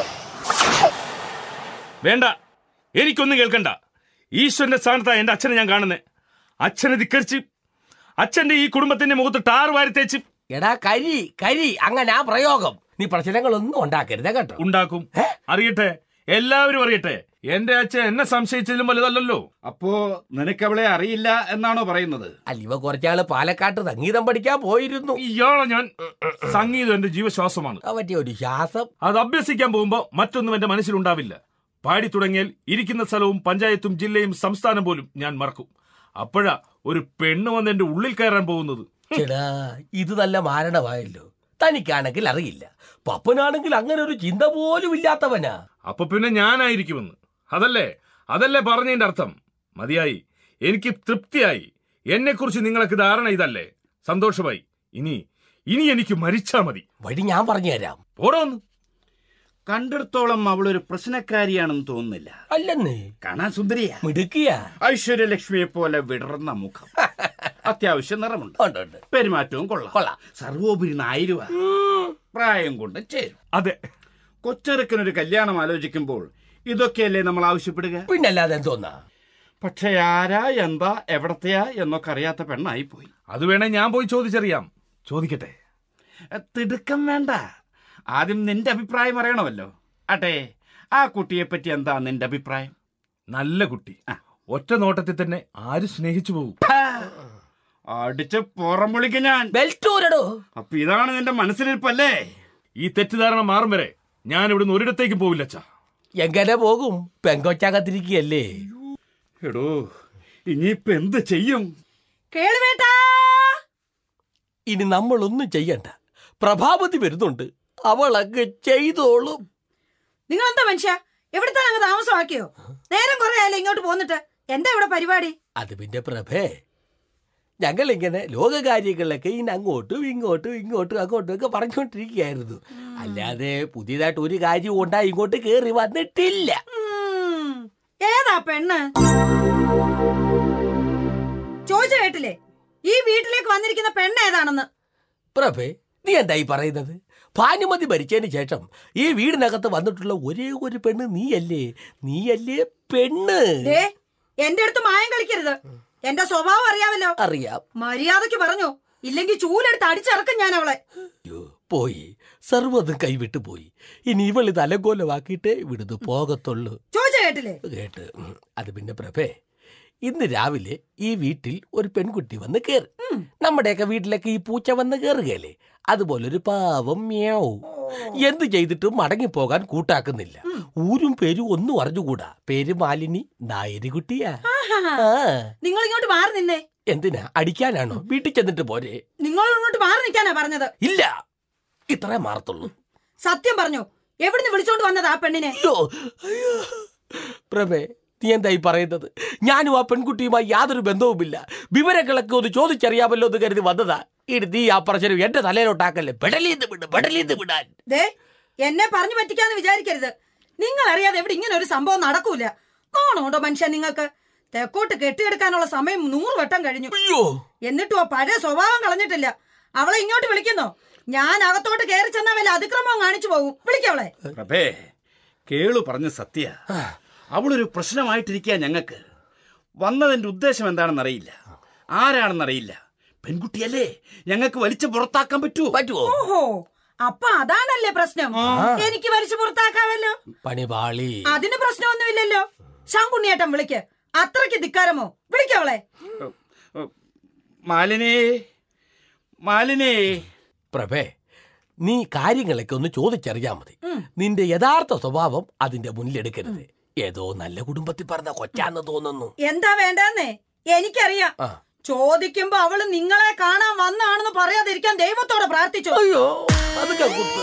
വേണ്ട എനിക്കൊന്നും കേൾക്കണ്ട ഈശ്വരന്റെ സ്ഥാനത്താ എന്റെ അച്ഛനെ ഞാൻ കാണുന്നത് അച്ഛനെ ധിക്കരിച്ച് അച്ഛന്റെ ഈ കുടുംബത്തിന്റെ മുഖത്ത് ടാർ വാരി തേച്ച്
എടാ കരി കരി അങ്ങനെ ആ പ്രയോഗം നീ പ്രശ്നങ്ങളൊന്നും ഉണ്ടാക്കരുത് കേട്ടോ
ഉണ്ടാക്കും അറിയട്ടെ എല്ലാവരും അറിയട്ടെ എന്റെ അച്ഛൻ എന്നെ സംശയിച്ചതിലും വലുതല്ലല്ലോ
അപ്പോ നിനക്കവളെ അറിയില്ല എന്നാണോ പറയുന്നത്
അല്ല ഇവ കുറച്ചാള് പാലക്കാട്ട് സംഗീതം പഠിക്കാൻ പോയിരുന്നു
ഇയാളെ ഞാൻ സംഗീതം എന്റെ ജീവശ്വാസമാണ്
ആ പറ്റിയ ഒരു ശ്വാസം
അത് അഭ്യസിക്കാൻ പോകുമ്പോ മറ്റൊന്നും എന്റെ മനസ്സിലുണ്ടാവില്ല പാടി തുടങ്ങിയാൽ ഇരിക്കുന്ന സ്ഥലവും പഞ്ചായത്തും ജില്ലയും സംസ്ഥാനം പോലും ഞാൻ മറക്കും അപ്പോഴാ ഒരു പെണ്ണ് വന്ന് എന്റെ ഉള്ളിൽ കയറാൻ പോകുന്നത്
ചേടാ ഇത് നല്ല മാരണമായല്ലോ തനിക്കാണെങ്കിൽ അറിയില്ല പപ്പനാണെങ്കിൽ അങ്ങനെ ഒരു ചിന്ത പോലും ഇല്ലാത്തവനാ
അപ്പൊ പിന്നെ ഞാനായിരിക്കുമെന്ന് അതല്ലേ അതല്ലേ പറഞ്ഞതിന്റെ അർത്ഥം മതിയായി എനിക്ക് തൃപ്തിയായി എന്നെക്കുറിച്ച് നിങ്ങൾക്ക് ധാരണ ഇതല്ലേ സന്തോഷമായി ഇനി ഇനി എനിക്ക് മരിച്ചാ മതി
വഴി ഞാൻ പറഞ്ഞു തരാം
പോടോന്ന്
കണ്ടിടത്തോളം അവളൊരു പ്രശ്നക്കാരിയാണെന്ന് തോന്നുന്നില്ല
അല്ലെന്നേ
കാണാൻ സുന്ദരിയാ
മിടുക്കിയ
ഐശ്വര്യലക്ഷ്മിയെ പോലെ വിടർന്ന മുഖം അത്യാവശ്യം നിറമുണ്ട്
ഉണ്ട് ഉണ്ട്
പെരുമാറ്റവും കൊള്ളാം
കൊള്ളാം.
സർവോപരി നായിരുവ പ്രായം കൊണ്ട് ചേരും
അതെ
കൊച്ചെറുക്കനൊരു കല്യാണം ആലോചിക്കുമ്പോൾ ഇതൊക്കെയല്ലേ നമ്മൾ ആവശ്യപ്പെടുക
പിന്നല്ലാതെ എന്തോന്നാ
പക്ഷെ ആരാ എന്താ എവിടത്തെയാ എന്നൊക്കെ അറിയാത്ത പെണ്ണായി പോയി
അത് വേണേ ഞാൻ പോയി ചോദിച്ചറിയാം ചോദിക്കട്ടെ
തിടുക്കം വേണ്ട ആദ്യം നിന്റെ അഭിപ്രായം അറിയണമല്ലോ ആട്ടെ ആ കുട്ടിയെ പറ്റി എന്താ നിന്റെ അഭിപ്രായം
നല്ല കുട്ടി ഒറ്റ നോട്ടത്തിൽ തന്നെ ആരും സ്നേഹിച്ചു പോകും
അടിച്ച് പുറം വിളിക്കും ഞാൻ
ബെൽറ്റ് ഊരടോ
അപ്പൊ ഇതാണ് നിന്റെ മനസ്സിലിരിപ്പല്ലേ
ഈ തെറ്റിദ്ധാരണ മാറും വരെ ഞാൻ ഇവിടുന്ന് ഒരിടത്തേക്കും പോവില്ല അച്ഛാ
എങ്ങനെ പോകും പെങ്കൊച്ചകത്തിരിക്കുകയല്ലേ
എടോ ഇനിയിപ്പോ എന്ത് ചെയ്യും
കേളുവേട്ടാ
ഇനി നമ്മളൊന്നും ചെയ്യണ്ട പ്രഭാവതി വരുന്നുണ്ട് അവളങ്ങ് ചെയ്തോളും
നിങ്ങൾ എന്താ മനുഷ്യ എവിടുത്തെ അങ്ങ് താമസമാക്കിയോ നേരം കുറെ ആയല്ലോ ഇങ്ങോട്ട് പോന്നിട്ട് എന്താ ഇവിടെ പരിപാടി
അത് പിന്നെ പ്രഭേ ഞങ്ങളിങ്ങനെ ലോകകാര്യങ്ങളിലൊക്കെ ഇനി അങ്ങോട്ടും ഇങ്ങോട്ടും ഇങ്ങോട്ടും അങ്ങോട്ടും ഒക്കെ പറഞ്ഞുകൊണ്ടിരിക്കുകയായിരുന്നു അല്ലാതെ പുതിയതായിട്ട് ഒരു കാര്യം ഉണ്ടായി ഇങ്ങോട്ട് കയറി വന്നിട്ടില്ല
ഉം, ഏതാ പെണ്ണ് ചോദിച്ച കേട്ടില്ലേ ഈ വീട്ടിലേക്ക് വന്നിരിക്കുന്ന പെണ്ണ് ഏതാണെന്ന്
പ്രഭേ നീ എന്തായി പറയുന്നത് ഭാനുമതി മരിച്ചതിന് ശേഷം ഈ വീടിനകത്ത് വന്നിട്ടുള്ള ഒരേ ഒരു പെണ്ണ് നീയല്ലേ നീയല്ലേ പെണ്ണ്
ദേ എന്റെ അടുത്ത് മായം കളിക്കരുത് എന്റെ സ്വഭാവം അറിയാമല്ലോ
അറിയാം
മര്യാദക്ക് പറഞ്ഞു ഇല്ലെങ്കിൽ ചൂലെടുത്ത് അടിച്ചിറക്കും ഞാൻ അവളെ
അയ്യോ, പോയി സർവ്വതും കൈവിട്ടു പോയി ഇനി ഇവള് തലങ്കോലമാക്കിയിട്ടേ ഇവിടുന്ന് പോകത്തുള്ളൂ
ചോദിച്ച കേട്ടില്ലേ
കേട്ട് ഉം. അത് പിന്നെ പ്രഭേ ഇന്ന് രാവിലെ ഈ വീട്ടിൽ ഒരു പെൺകുട്ടി വന്ന് കയറി നമ്മുടെയൊക്കെ വീട്ടിലൊക്കെ ഈ പൂച്ച വന്ന് കയറുകയല്ലേ അതുപോലൊരു പാവം മ്യാവും എന്ത് ചെയ്തിട്ടും മടങ്ങിപ്പോകാൻ കൂട്ടാക്കുന്നില്ല ഊരും പേരും ഒന്നും അറിഞ്ഞുകൂടാ പേര് മാലിനി നായരികുട്ടിയാ ആ
നിങ്ങൾ ഇങ്ങോട്ട് മാറി നിന്നേ
എന്തിനാ അടിക്കാനാണോ വീട്ടിൽ ചെന്നിട്ട് പോരെ
നിങ്ങൾ ഇങ്ങോട്ട് മാറി നിൽക്കാനാ പറഞ്ഞത്
ഇല്ല ഇത്രേ മാറത്തുള്ളൂ
സത്യം പറഞ്ഞു എവിടുന്ന് വിളിച്ചോണ്ട് വന്നത് ആ പെണ്ണിനെ
അയ്യോ അയ്യോ പ്രഭേ നീ എന്തായി പറയുന്നത് ഞാനും ആ പെൺകുട്ടിയുമായി യാതൊരു ബന്ധവുമില്ല വിവരങ്ങളൊക്കെ ഒന്ന് ചോദിച്ചറിയാമല്ലോ എന്ന് കരുതി വന്നതാ ഇനി നീ ആ പ്രശ്നം എന്റെ തലയിലോട്ടാക്കല്ലേ പെടലീന്ന് വിട് പെടലീന്ന് വിടാൻ
ദേ എന്നെ പറഞ്ഞു പറ്റിക്കാന്ന് വിചാരിക്കരുത് നിങ്ങൾ അറിയാതെ എവിടെ ഇങ്ങനെ ഒരു സംഭവം നടക്കൂല നാണോണ്ടോ മനുഷ്യൻ നിങ്ങൾക്ക് തെക്കോട്ട് കെട്ടിയെടുക്കാനുള്ള സമയം നൂറ് വട്ടം കഴിഞ്ഞു
അയ്യോ
എന്നിട്ടും ആ പഴയ സ്വഭാവം കളഞ്ഞിട്ടില്ല അവളെ ഇങ്ങോട്ട് വിളിക്കുന്നോ ഞാൻ അകത്തോട്ട് കയറി ചെന്നാ വല്ല അതിക്രമവും കാണിച്ചു പോകും വിളിക്കവളെ
പ്രഭേ കേളു പറഞ്ഞ സത്യ അവളൊരു പ്രശ്നമായിട്ടിരിക്കുക ഞങ്ങൾക്ക് വന്നതിന്റെ ഉദ്ദേശം എന്താണെന്നറിയില്ല ആരാണെന്നറിയില്ല പെൺകുട്ടിയല്ലേ ഞങ്ങൾക്ക് വലിച്ചു പുറത്താക്കാൻ പറ്റുമോ
പറ്റുമോ
ഓഹോ അപ്പൊ അതാണല്ലേ പ്രശ്നം എനിക്ക് വലിച്ചു പുറത്താക്കാവല്ലോ
പണിപാളി
അതിന് പ്രശ്നമൊന്നുമില്ലല്ലോ ശങ്കുണ്ണിയേട്ടൻ വിളിക്ക് അത്രയ്ക്ക് ധിക്കാരമോ വിളിക്കവളെ
മാലിനേ മാലിനേ
പ്രഭേ നീ കാര്യങ്ങളൊക്കെ ഒന്ന് ചോദിച്ചറിയാ മതി നിന്റെ യഥാർത്ഥ സ്വഭാവം അതിന്റെ മുന്നിലെടുക്കരുത് ഏതോ നല്ല കുടുംബത്തിൽ പറഞ്ഞ കൊച്ചാന്ന് തോന്നുന്നു
എന്താ വേണ്ടെന്നേ എനിക്കറിയാം
ആ.
ചോദിക്കുമ്പോ അവള് നിങ്ങളെ കാണാൻ വന്നാണെന്ന് പറയാതിരിക്കാൻ ദൈവത്തോടെ പ്രാർത്ഥിച്ചു
അയ്യോ അത് കുത്ത്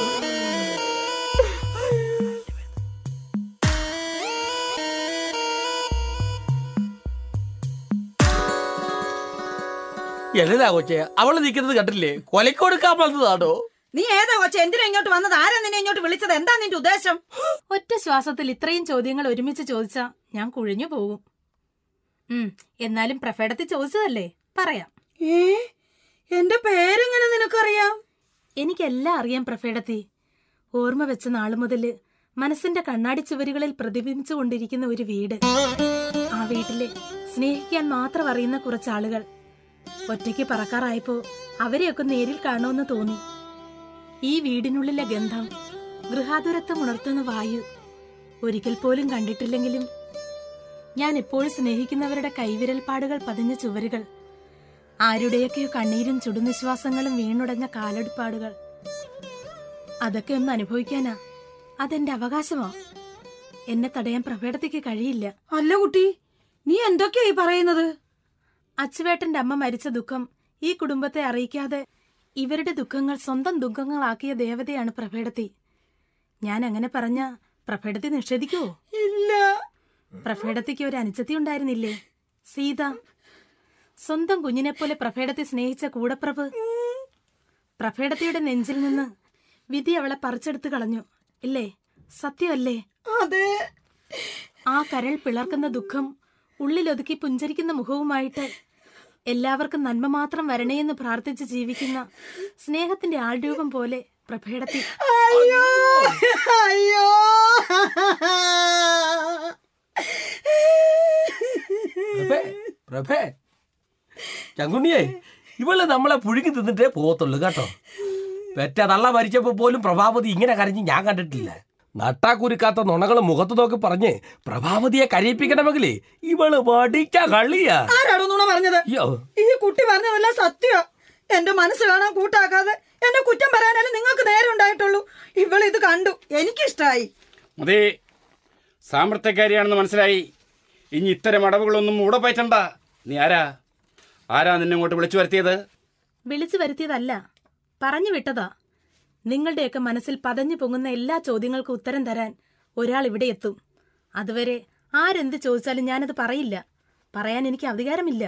എന്നതാ കൊച്ചെ അവള് നിൽക്കുന്നത് കണ്ടില്ലേ കൊലക്കൊടുക്കാൻ വന്നതാണോ
നീ ഏതാ കൊച്ചെ എന്തിനാ ഇങ്ങോട്ട് വന്നത് ആരാ നിന്നെ ഇങ്ങോട്ട് വിളിച്ചത് എന്താ നിന്റെ ഉദ്ദേശം
ഒറ്റ ശ്വാസത്തിൽ ഇത്രയും ചോദ്യങ്ങൾ ഒരുമിച്ച് ചോദിച്ചാ ഞാൻ കുഴിഞ്ഞു പോകും ഉം എന്നാലും പ്രഫേഡത്തിൽ ചോദിച്ചതല്ലേ പറയാം
ഏ എന്റെ പേരെങ്ങനെ നിനക്കറിയാം
എനിക്കെല്ലാം അറിയാം പ്രഫേഡത്തി ഓർമ്മ വെച്ച നാളു മുതല് മനസ്സിന്റെ കണ്ണാടി ചുവരുകളിൽ പ്രതിബിംബിച്ചുകൊണ്ടിരിക്കുന്ന ഒരു വീട് ആ വീട്ടിലെ സ്നേഹിക്കാൻ മാത്രം അറിയുന്ന കുറച്ചാളുകൾ ഒറ്റയ്ക്ക് പറക്കാറായപ്പോ അവരെയൊക്കെ നേരിൽ കാണുമെന്ന് തോന്നി ഈ വീടിനുള്ളിലെ ഗന്ധം ഗൃഹാതുരത്വം ഉണർത്തുന്ന വായു ഒരിക്കൽ പോലും കണ്ടിട്ടില്ലെങ്കിലും ഞാൻ എപ്പോഴും സ്നേഹിക്കുന്നവരുടെ കൈവിരൽപ്പാടുകൾ പതിഞ്ഞ ചുവരുകൾ ആരുടെയൊക്കെയോ കണ്ണീരും ചുടുനിശ്വാസങ്ങളും വീണുടഞ്ഞ കാലടിപ്പാടുകൾ അതൊക്കെ ഒന്ന് അനുഭവിക്കാനാ അതെന്റെ അവകാശമോ എന്നെ തടയാൻ പ്രഭേടത്തേക്ക് കഴിയില്ല
അല്ല കുട്ടി നീ എന്തൊക്കെയായി പറയുന്നത്
അച്ചുവേട്ടന്റെ അമ്മ മരിച്ച ദുഃഖം ഈ കുടുംബത്തെ അറിയിക്കാതെ ഇവരുടെ ദുഃഖങ്ങൾ സ്വന്തം ദുഃഖങ്ങളാക്കിയ ദേവതയാണ് പ്രഭേടത്തി ഞാൻ അങ്ങനെ പറഞ്ഞ പ്രഭേടത്തി നിഷേധിക്കുവോ
ഇല്ല
പ്രഭേടത്തിക്ക് ഒരു അനുജത്തി ഉണ്ടായിരുന്നില്ലേ സീത സ്വന്തം കുഞ്ഞിനെ പോലെ പ്രഭേടത്തെ സ്നേഹിച്ച കൂടപ്രഭ് പ്രഭേടത്തിയുടെ നെഞ്ചിൽ നിന്ന് വിധി അവളെ പറിച്ചെടുത്തു കളഞ്ഞു ഇല്ലേ സത്യമല്ലേ
അതെ
ആ കരൾ പിളർക്കുന്ന ദുഃഖം ഉള്ളിലൊതുക്കി പുഞ്ചരിക്കുന്ന മുഖവുമായിട്ട് എല്ലാവർക്കും നന്മ മാത്രം വരണേയെന്ന് പ്രാർത്ഥിച്ച് ജീവിക്കുന്ന സ്നേഹത്തിന്റെ ആൾരൂപം പോലെ പ്രഭേടത്തി
അയ്യോ അയ്യോ
പ്രഭേ പ്രഭേ ചങ്കുണ്ണിയേ ഇവള് നമ്മളെ പുഴുങ്ങി തിന്നിട്ടേ പോകത്തുള്ളൂ കേട്ടോ പെറ്റ തള്ള മരിച്ചപ്പോ പോലും പ്രഭാവതി ഇങ്ങനെ കരഞ്ഞ് ഞാൻ കണ്ടിട്ടില്ല നട്ടാക്കുരുക്കാത്ത നുണകൾ മുഖത്ത് നോക്കി പറഞ്ഞ് പ്രഭാവതിയെ കരയിപ്പിക്കണമെങ്കിലേ ഇവള് വടിച്ച കളിയാ
ആരാടോ നുണ പറഞ്ഞത്
അയ്യോ
ഈ കുട്ടി പറഞ്ഞതല്ല സത്യ എന്റെ മനസ്സ് കാണാൻ കൂട്ടാക്കാതെ എന്നെ കുറ്റം പറയാനല്ലേ നിങ്ങൾക്ക് നേരം ഉണ്ടായിട്ടുള്ളൂ ഇവൾ ഇത് കണ്ടു എനിക്കിഷ്ടായി
അതേ സാമർത്ഥ്യക്കാരിയാണെന്ന് മനസ്സിലായി ഇനി ഇത്തരം അടവുകളൊന്നും ഉട പറ്റണ്ട നീ ആരാ ആരാ നിന്നെ ഇങ്ങോട്ട് വിളിച്ചു വരുത്തിയത്
വിളിച്ചു വരുത്തിയതല്ല പറഞ്ഞു വിട്ടതാ നിങ്ങളുടെയൊക്കെ മനസ്സിൽ പതഞ്ഞു പൊങ്ങുന്ന എല്ലാ ചോദ്യങ്ങൾക്കും ഉത്തരം തരാൻ ഒരാൾ ഇവിടെ എത്തും അതുവരെ ആരെന്ത് ചോദിച്ചാലും ഞാനത് പറയില്ല പറയാൻ എനിക്ക് അധികാരമില്ല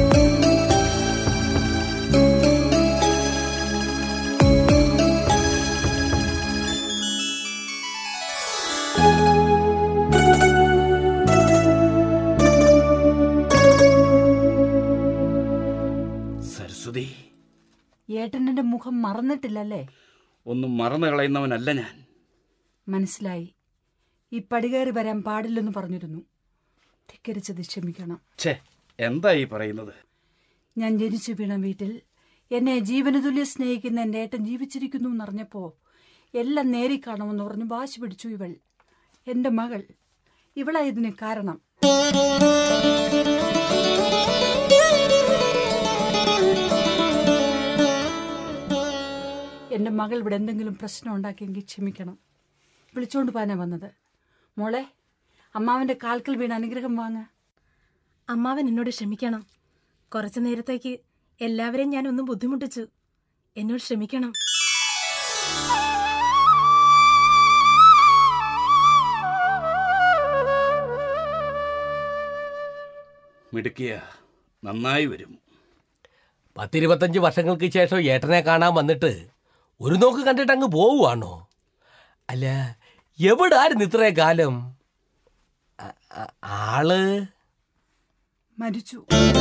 സരസ്വതി
ഏട്ടൻ്റെ മുഖം മറന്നിട്ടില്ലല്ലേ
ഒന്നും മറന്നു കളയുന്നവനല്ല ഞാൻ
മനസ്സിലായി ഈ പടികയറി വരാൻ പാടില്ലെന്ന് പറഞ്ഞിരുന്നു ധിക്കരിച്ചത് ക്ഷമിക്കണം
ഛേ എന്താ ഈ പറയുന്നത്
ഞാൻ ജനിച്ചു വീണ വീട്ടിൽ എന്നെ ജീവനതുല്യ സ്നേഹിക്കുന്ന എൻ്റെ ഏട്ടൻ ജീവിച്ചിരിക്കുന്നു എന്നറിഞ്ഞപ്പോ എല്ലാം നേരി കാണുമെന്ന് പറഞ്ഞ് വാശി പിടിച്ചു ഇവൾ എൻ്റെ മകൾ ഇവളാ ഇതിന് കാരണം എൻ്റെ മകൾ ഇവിടെ എന്തെങ്കിലും പ്രശ്നം ഉണ്ടാക്കിയെങ്കിൽ ക്ഷമിക്കണം വിളിച്ചോണ്ട് പോകാനാ വന്നത് മോളെ അമ്മാവൻ്റെ കാൽക്കൽ വീണ് അനുഗ്രഹം വാങ്ങ
അമ്മാവൻ എന്നോട് ക്ഷമിക്കണം കുറച്ചു നേരത്തേക്ക് എല്ലാവരെയും ഞാൻ ഒന്ന് ബുദ്ധിമുട്ടിച്ചു എന്നോട് ക്ഷമിക്കണം
മിടുക്കിയ നന്നായി വരും
പത്തിരുപത്തഞ്ച് വർഷങ്ങൾക്ക് ശേഷം ഏട്ടനെ കാണാൻ വന്നിട്ട് ഒരു നോക്ക് കണ്ടിട്ട് അങ്ങ് പോവുകയാണോ അല്ല എവിടായിരുന്നു ഇത്രയും കാലം ആ- ആ- ആള്
മരിച്ചു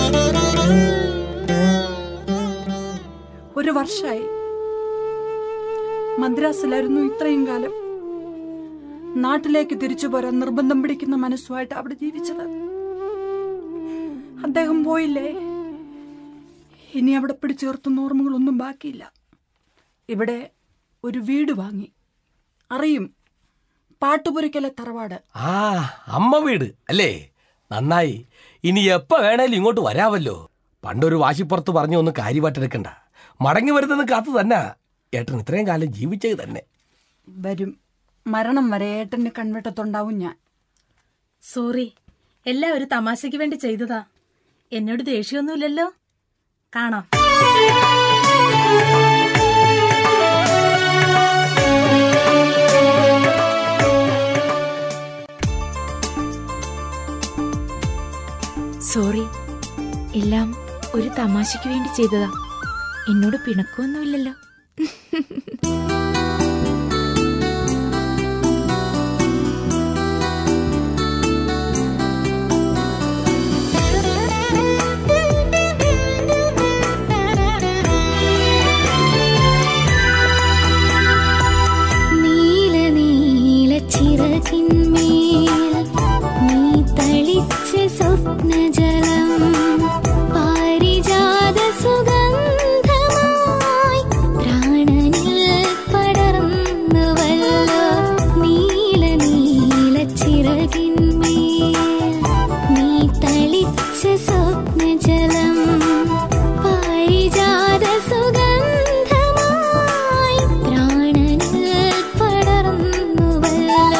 ഒരു വർഷമായി മദ്രാസിലായിരുന്നു ഇത്രയും കാലം നാട്ടിലേക്ക് തിരിച്ചു പോരാൻ നിർബന്ധം പിടിക്കുന്ന മനസ്സുമായിട്ട് അവിടെ ജീവിച്ചത് അദ്ദേഹം പോയില്ലേ ഇനി അവിടെ പിടിച്ചുയർത്തുന്ന ഓർമ്മകളൊന്നും ബാക്കിയില്ല ഇവിടെ ഒരു വീട് വാങ്ങി അറിയും പാട്ടുപുരയ്ക്കലെ തറവാട്
ആ അമ്മ വീട് അല്ലേ നന്നായി ഇനി എപ്പ വേണേലും ഇങ്ങോട്ട് വരാമല്ലോ പണ്ടൊരു വാശിപ്പുറത്ത് പറഞ്ഞു ഒന്ന് കാര്യമായിട്ടെടുക്കണ്ട മടങ്ങി വരുന്നത് കാത്തു തന്നെ ഏട്ടൻ ഇത്രയും കാലം ജീവിച്ചത് തന്നെ
വരും മരണം വരെ ഏട്ടന്റെ കൺവെട്ടത്തുണ്ടാവും ഞാൻ
സോറി എല്ലാം ഒരു തമാശയ്ക്ക് വേണ്ടി ചെയ്തതാ എന്നോട് ദേഷ്യമൊന്നുമില്ലല്ലോ കാണാം
സോറി എല്ലാം ഒരു തമാശയ്ക്ക് വേണ്ടി ചെയ്തതാ എന്നോട് പിണക്കൊന്നുമില്ലല്ലോ
നീല നീല ചിറകിന്മേൽ നീ തളിച്ച സ്വപ്നജലം പാരിജാത സുഗന്ധമായി പ്രാണനിൽ പടർന്നുവല്ലോ നീല നീല ചിറകിന്മേൽ നീ തളിച്ച സ്വപ്നജലം പാരിജാത സുഗന്ധമായി പ്രാണനിൽ പടർന്നുവല്ലോ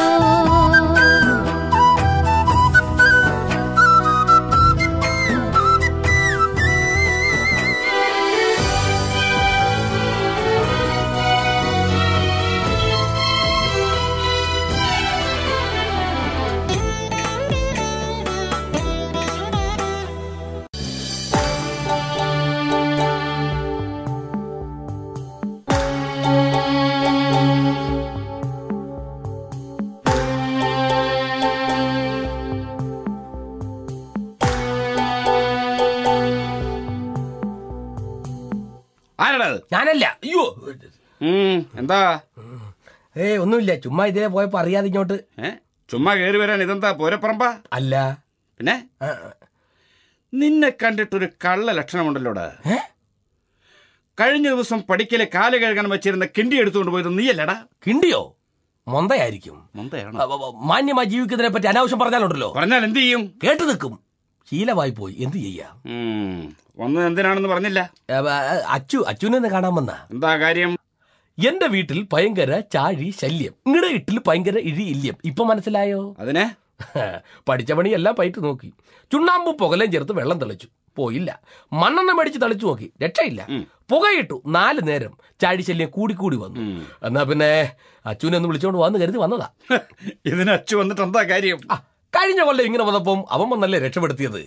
ആരാടാ അത്?
ഞാനല്ല അയ്യോ
ഉം, എന്താ
ഏ ഒന്നുമില്ല ചുമ്മാ ഇതിലെ പോയപ്പോ അറിയാതെ ഇങ്ങോട്ട്
ഏ ചുമ്മാ കയറി വരാൻ ഇതെന്താ പോരപ്പറമ്പാ
അല്ല
പിന്നെ
ആ,
നിന്നെ കണ്ടിട്ടൊരു കള്ള ലക്ഷണമുണ്ടല്ലോടാ
ഏ?
കഴിഞ്ഞ ദിവസം പഠിക്കലെ കാല് കഴുകാൻ വെച്ചിരുന്ന കിണ്ടി എടുത്തുകൊണ്ട് പോയത് നീയല്ലടാ
കിണ്ടിയോ മൊന്തയായിരിക്കും
മൊന്തയാണോ
അ, അ, മാന്യമായി ജീവിക്കുന്നതിനെ പറ്റി അനാവശ്യം പറഞ്ഞാലുണ്ടല്ലോ
പറഞ്ഞാൽ എന്ത് ചെയ്യും
കേട്ടു നിൽക്കും ശീലമായി പോയി എന്ത് ചെയ്യാം
ഉം, വന്നത് എന്തിനാണെന്ന് പറഞ്ഞില്ല
അ, അ, അച്ചു അച്ചുവിനെ ഒന്ന് കാണാൻ വന്ന
എന്താ കാര്യം
എന്റെ വീട്ടിൽ ഭയങ്കര ചാഴി ശല്യം നിങ്ങളുടെ വീട്ടിൽ ഭയങ്കര ഇഴി ഇല്യം ഇപ്പൊ മനസ്സിലായോ
അതിനെ
പഠിച്ച പണിയെല്ലാം പയറ്റ് നോക്കി ചുണ്ണാമ്പും പുകലയും ചേർത്ത് വെള്ളം തെളിച്ചു പോയില്ല മണ്ണെണ്ണ മേടിച്ച് തളിച്ചു നോക്കി രക്ഷയില്ല പുകയിട്ടു നാല് നേരം ചാഴി ശല്യം കൂടി കൂടി വന്നു എന്നാ പിന്നെ അച്ഛനെ ഒന്ന് വിളിച്ചോണ്ട് വന്ന് കരുതി വന്നതാ
ഇതിന് അച്ചു വന്നിട്ട് എന്താ കാര്യം
ആ, കഴിഞ്ഞ കൊല്ലം ഇങ്ങനെ വന്നപ്പം അവൻ വന്നല്ലേ രക്ഷപ്പെടുത്തിയത്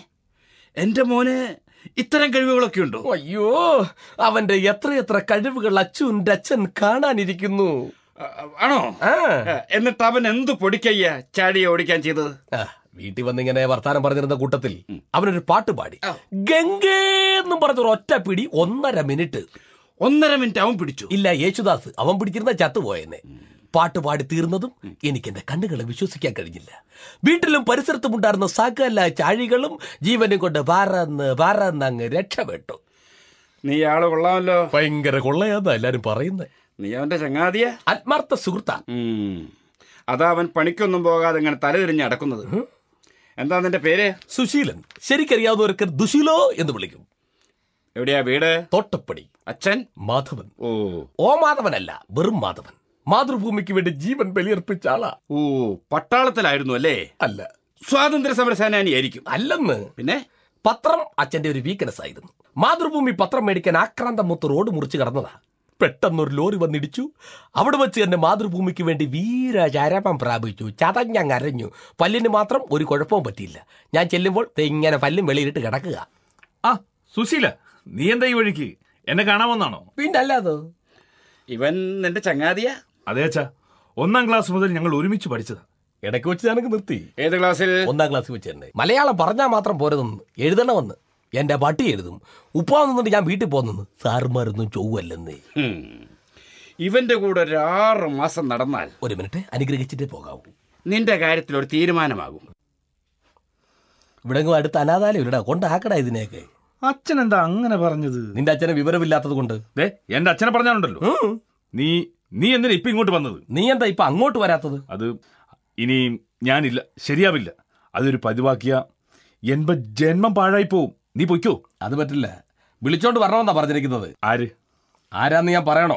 എന്റെ മോന് ഇത്തരം കഴിവുകളൊക്കെ ഉണ്ടോ
അയ്യോ അവന്റെ എത്രയെത്ര കഴിവുകൾ അച്ഛൻ്റെ അച്ഛൻ കാണാനിരിക്കുന്നു
ആ, ആണോ
ആ
ആ, എന്നിട്ട് അവൻ എന്ത് പൊടിക്കയ്യ ചാടിയെ ഓടിക്കാൻ ചെയ്തത്
ആ, വീട്ടിൽ വന്നിങ്ങനെ വർത്താനം പറഞ്ഞിരുന്ന കൂട്ടത്തിൽ അവനൊരു പാട്ട് പാടി ഗംഗേന്നും പറഞ്ഞ ഒറ്റ പിടി ഒന്നര മിനിറ്റ്
ഒന്നര മിനിറ്റ് അവൻ പിടിച്ചു
ഇല്ല യേശുദാസ് അവൻ പിടിച്ചിരുന്ന ചത്തുപോയെന്നെ പാട്ട് പാടി തീർന്നതും എനിക്ക് എന്റെ കണ്ണുകളെ വിശ്വസിക്കാൻ കഴിഞ്ഞില്ല വീട്ടിലും പരിസരത്തും ഉണ്ടായിരുന്ന സകല ചാഴികളും ജീവനും കൊണ്ട് പറന്ന് പറന്ന് അങ്ങ് രക്ഷപ്പെട്ടു
നീ ആള് കൊള്ളാമല്ലോ
ഭയങ്കര കൊള്ളയാന്നാ എല്ലാരും പറയുന്നത്
നീ അവന്റെ ചങ്ങാതിയ
ആത്മാർത്ഥ സുഹൃത്താ
അതാ അവൻ പണിക്കൊന്നും പോകാതെ ഇങ്ങനെ തലതിരിഞ്ഞ് അടക്കുന്നത് എന്താ നിന്റെ പേര്
സുശീലൻ ശരിക്കറിയാവുന്നവർക്ക് ദുശീലോ എന്ന് വിളിക്കും
എവിടെയാ വീട്
തോട്ടപ്പടി
അച്ഛൻ
മാധവൻ
ഓ
ഓ മാധവനല്ല വെറും മാധവൻ മാതൃഭൂമിക്ക് വേണ്ടി ജീവൻ ബലിയർപ്പിച്ച ആളാ
ഓ പട്ടാളത്തിലായിരുന്നു അല്ലേ
അല്ല
സ്വാതന്ത്ര്യ സമര സേനാനിയായിരിക്കും
അല്ലെന്ന്
പിന്നെ
പത്രം അച്ഛന്റെ ഒരു വീക്ക്നെസ് ആയിരുന്നു മാതൃഭൂമി പത്രം മേടിക്കാൻ ആക്രാന്തം മൊത്ത് റോഡ് മുറിച്ച് കടന്നതാ പെട്ടെന്നൊരു ലോറി വന്നിടിച്ചു അവിടെ വെച്ച് എന്നെ മാതൃഭൂമിക്ക് വേണ്ടി വീരചരമം പ്രാപിച്ചു ചതഞ്ഞങ്ങ് അരഞ്ഞു പല്ലിന് മാത്രം ഒരു കുഴപ്പവും പറ്റിയില്ല ഞാൻ ചെല്ലുമ്പോൾ ദേ ഇങ്ങനെ പല്ലും വെളിയിലിട്ട് കിടക്കുക
ആ സുശീല നീ എന്താ ഈ വഴിക്ക് എന്നെ കാണാമെന്നാണോ
പിന്നെ അല്ലാതോ
ഇവൻ നിന്റെ ചങ്ങാതിയാ
അതെ അച്ഛാ ഒന്നാം ക്ലാസ് മുതൽ ഞങ്ങൾ ഒരുമിച്ച് പഠിച്ചതാ
ഇടയ്ക്ക് വെച്ച് ഞാനൊക്കെ നിർത്തി
ഏത് ക്ലാസ്സിൽ
ഒന്നാം ക്ലാസ്സിൽ വെച്ച് തന്നെ മലയാളം പറഞ്ഞാൽ മാത്രം പോരതെന്ന് എഴുതണമെന്ന് എന്റെ പട്ടി എഴുതും ഉപ്പാ നിന്നിട്ട് ഞാൻ വീട്ടിൽ പോകുന്നെന്ന് സാറുമാരൊന്നും ചൊവ്വല്ലെന്നേ
ഹും. ഇവന്റെ കൂടെ ഒരു ആറ് മാസം നടന്നാൽ
ഒരു മിനിറ്റ് അനുഗ്രഹിച്ചിട്ടേ പോകാവൂ
നിന്റെ കാര്യത്തിൽ ഒരു തീരുമാനമാകും
ഇവിടെ അടുത്ത് അനാഥാലയം ഇല്ലടാ കൊണ്ടാക്കടാ ഇതിനെയൊക്കെ
അച്ഛൻ എന്താ അങ്ങനെ പറഞ്ഞത്
നിന്റെ അച്ഛന് വിവരമില്ലാത്തത് കൊണ്ട്
ദേ എന്റെ അച്ഛനെ പറഞ്ഞാലുണ്ടല്ലോ
ഉം.
നീ നീ എന്തിനാ ഇപ്പൊ ഇങ്ങോട്ട് വന്നത്
നീ എന്താ ഇപ്പൊ അങ്ങോട്ട് വരാത്തത്
അത് ഇനി ഞാനില്ല ശരിയാവില്ല അതൊരു പതിവാക്കിയ എൻപ ജന്മം പാഴായി പോവും നീ പൊയ്ക്കോ
അത് പറ്റില്ല വിളിച്ചോണ്ട് വരണമെന്നാ പറഞ്ഞിരിക്കുന്നത്
ആര്
ആരാന്ന് ഞാൻ പറയണോ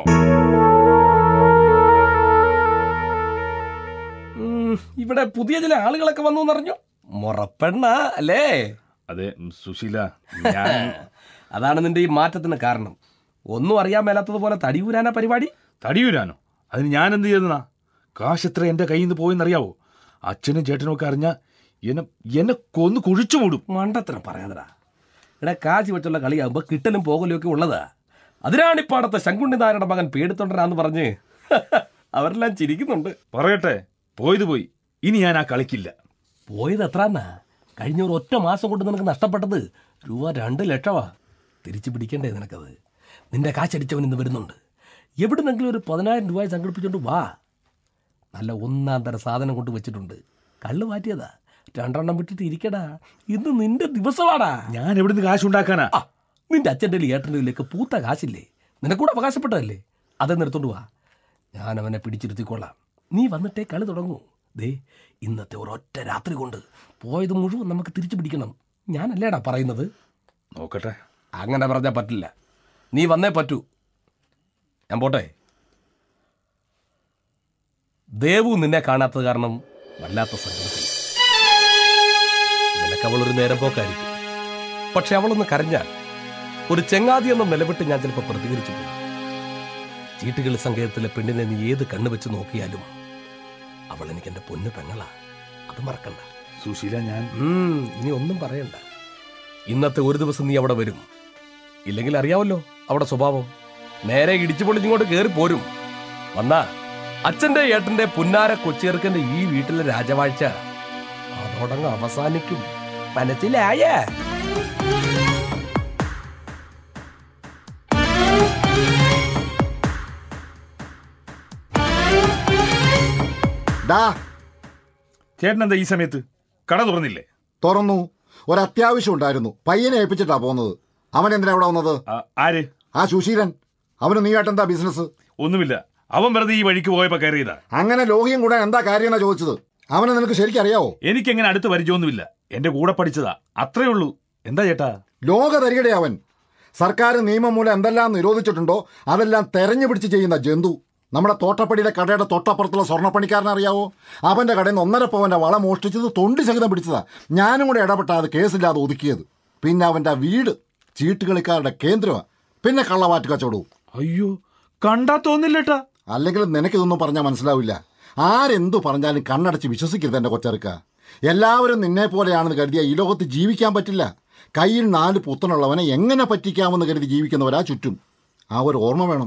ഉം, ഇവിടെ പുതിയ ചില ആളുകളൊക്കെ വന്നു എന്നറിഞ്ഞു മുറപ്പെണ്ണ അല്ലേ
അതെ ഉം, സുശീല ഞാൻ
അതാണ് നിന്റെ ഈ മാറ്റത്തിന് കാരണം ഒന്നും അറിയാൻ മേലാത്തതുപോലെ തടിയൂരാനാ പരിപാടി
തടിയൂരാനോ അതിന് ഞാൻ എന്ത് ചെയ്തെന്നാ കാശ് എത്ര എന്റെ കയ്യിൽ നിന്ന് പോയെന്നറിയാവോ അച്ഛനും ചേട്ടനും ഒക്കെ അറിഞ്ഞ എന്നെ എന്നെ കൊന്നു കുഴിച്ചു മൂടും
മണ്ടത്തരം പറയാതടാ ഇവിടെ കാശി വെച്ചുള്ള കളിയാകുമ്പോ കിട്ടലും പോകലും ഒക്കെ ഉള്ളതാ അതിനാണ് ഇപ്പാടത്തെ ശങ്കുണ്ണി നായരുടെ മകൻ പേടിത്തൊണ്ടരാന്ന് പറഞ്ഞ് അവരെല്ലാം ചിരിക്കുന്നുണ്ട്
പറയട്ടെ പോയത് പോയി ഇനി ഞാൻ ആ കളിക്കില്ല
പോയത് എത്രാന്നാ കഴിഞ്ഞ ഒരു ഒറ്റ മാസം കൊണ്ട് നിനക്ക് നഷ്ടപ്പെട്ടത് രൂപ രണ്ട് ലക്ഷമാ തിരിച്ചു പിടിക്കണ്ടേ നിനക്കത് നിന്റെ കാശടിച്ചവൻ ഇന്ന് വരുന്നുണ്ട് എവിടുന്നെങ്കിലും ഒരു പതിനായിരം രൂപ സംഘടിപ്പിച്ചോണ്ട് വാ നല്ല ഒന്നാം തരം സാധനം കൊണ്ട് വെച്ചിട്ടുണ്ട് കള്ള് മാറ്റിയതാ രണ്ടെണ്ണം വിട്ടിട്ട് ഇരിക്കടാ ഇന്ന് നിന്റെ ദിവസമാടാ
ഞാൻ എവിടുന്ന് കാശുണ്ടാക്കാനാ
ആ, നിന്റെ അച്ഛൻ്റെ ഏട്ടൻ്റെ ഇതിലേക്ക് പൂത്ത കാശില്ലേ നിനക്കൂടെ അവകാശപ്പെട്ടതല്ലേ അതെന്ന് എടുത്തോണ്ട് വാ ഞാൻ അവനെ പിടിച്ചിരുത്തിക്കൊള്ളാം നീ വന്നിട്ടേ കളി തുടങ്ങൂ ദേ ഇന്നത്തെ ഒരൊറ്റ രാത്രി കൊണ്ട് പോയത് മുഴുവൻ നമുക്ക് തിരിച്ചു പിടിക്കണം ഞാനല്ലേടാ പറയുന്നത്
നോക്കട്ടെ
അങ്ങനെ പറഞ്ഞാൽ പറ്റില്ല നീ വന്നേ പറ്റൂ ഞാൻ പോട്ടെ ദേവു നിന്നെ കാണാത്തത് കാരണം വല്ലാത്ത സങ്കടത്തിൽ നിനക്ക് അവളൊരു നേരം പോക്കായിരിക്കും പക്ഷെ അവളൊന്ന് കരഞ്ഞാൽ ഒരു ചെങ്ങാതി എന്ന നിലവിട്ട് ഞാൻ ചിലപ്പോൾ പ്രതികരിച്ചു പോകും ചീട്ടുകളി സങ്കേതത്തിലെ പെണ്ണിനെ നീ ഏത് കണ്ണു വെച്ച് നോക്കിയാലും അവൾ എനിക്ക് എന്റെ പൊന്നു പെങ്ങളാ അത് മറക്കണ്ട
സുശീല ഞാൻ
ഉം, ഇനി ഒന്നും പറയണ്ട ഇന്നത്തെ ഒരു ദിവസം നീ അവിടെ വരും ഇല്ലെങ്കിൽ അറിയാവല്ലോ അവിടെ സ്വഭാവം നേരെ ഇടിച്ചു പൊളിഞ്ഞിങ്ങോട്ട് കയറി പോരും വന്നാ അച്ഛന്റെ ഏട്ടന്റെ പുന്നാര കൊച്ചേർക്കന്റെ ഈ വീട്ടിലെ രാജവാഴ്ച അതോടങ്ങ് അവസാനിക്കും മനസ്സിലായ
ഡാ
ചേട്ടൻ എന്താ ഈ സമയത്ത് കട തുറന്നില്ലേ
തുറന്നു ഒരത്യാവശ്യം ഉണ്ടായിരുന്നു പയ്യനെ ഏൽപ്പിച്ചിട്ടാ പോകുന്നത് അവൻ എന്തിനാ ഇവിടെ വന്നത്
ആ, ആര്
ആ സുശീലൻ അവന് നീയാട്ടെന്താ ബിസിനസ്
ഒന്നുമില്ല അവൻ വെറുതെ ഈ വഴിക്ക് പോയപ്പോ കയറിയതാ
അങ്ങനെ ലോഹിയും കൂടെ എന്താ കാര്യം എന്നാ ചോദിച്ചത് അവനെ നിനക്ക് ശരിക്കും അറിയാവോ
എനിക്കെങ്ങനെ അടുത്ത് പരിചയമൊന്നുമില്ല എന്റെ കൂടെ പഠിച്ചതാ അത്രേ ഉള്ളൂ എന്താ ചേട്ടാ
ലോക തരികടെ അവൻ സർക്കാർ നിയമം മൂലം എന്തെല്ലാം നിരോധിച്ചിട്ടുണ്ടോ അതെല്ലാം തെരഞ്ഞു പിടിച്ച് ചെയ്യുന്ന ജന്തു നമ്മുടെ തോട്ടപ്പടിയിലെ കടയുടെ തൊട്ടപ്പുറത്തുള്ള സ്വർണ്ണപ്പണിക്കാരനെ അറിയാവോ അവന്റെ കടയിൽ നിന്ന് ഒന്നര പവന്റെ വള മോഷ്ടിച്ചത് തൊണ്ടി സഹിതം പിടിച്ചതാ ഞാനും കൂടെ ഇടപെട്ടാ അത് കേസില്ലാതെ ഒതുക്കിയത് പിന്നെ അവന്റെ ആ വീട് ചീട്ടുകളിക്കാരുടെ കേന്ദ്രമാണ് പിന്നെ കള്ളവാറ്റ് കച്ചവടവും
അയ്യോ കണ്ടാ തോന്നില്ലേട്ടാ
അല്ലെങ്കിൽ നിനക്കിതൊന്നും പറഞ്ഞാൽ മനസ്സിലാവില്ല ആരെന്തു പറഞ്ഞാലും കണ്ണടച്ച് വിശ്വസിക്കരുത് എൻ്റെ കൊച്ചറുക്ക എല്ലാവരും നിന്നെ പോലെയാണെന്ന് കരുതിയ ഈ ലോകത്ത് ജീവിക്കാൻ പറ്റില്ല കയ്യിൽ നാല് പുത്തനുള്ളവനെ എങ്ങനെ പറ്റിക്കാമെന്ന് കരുതി ജീവിക്കുന്നവരാ ചുറ്റും ആ ഒരു ഓർമ്മ വേണം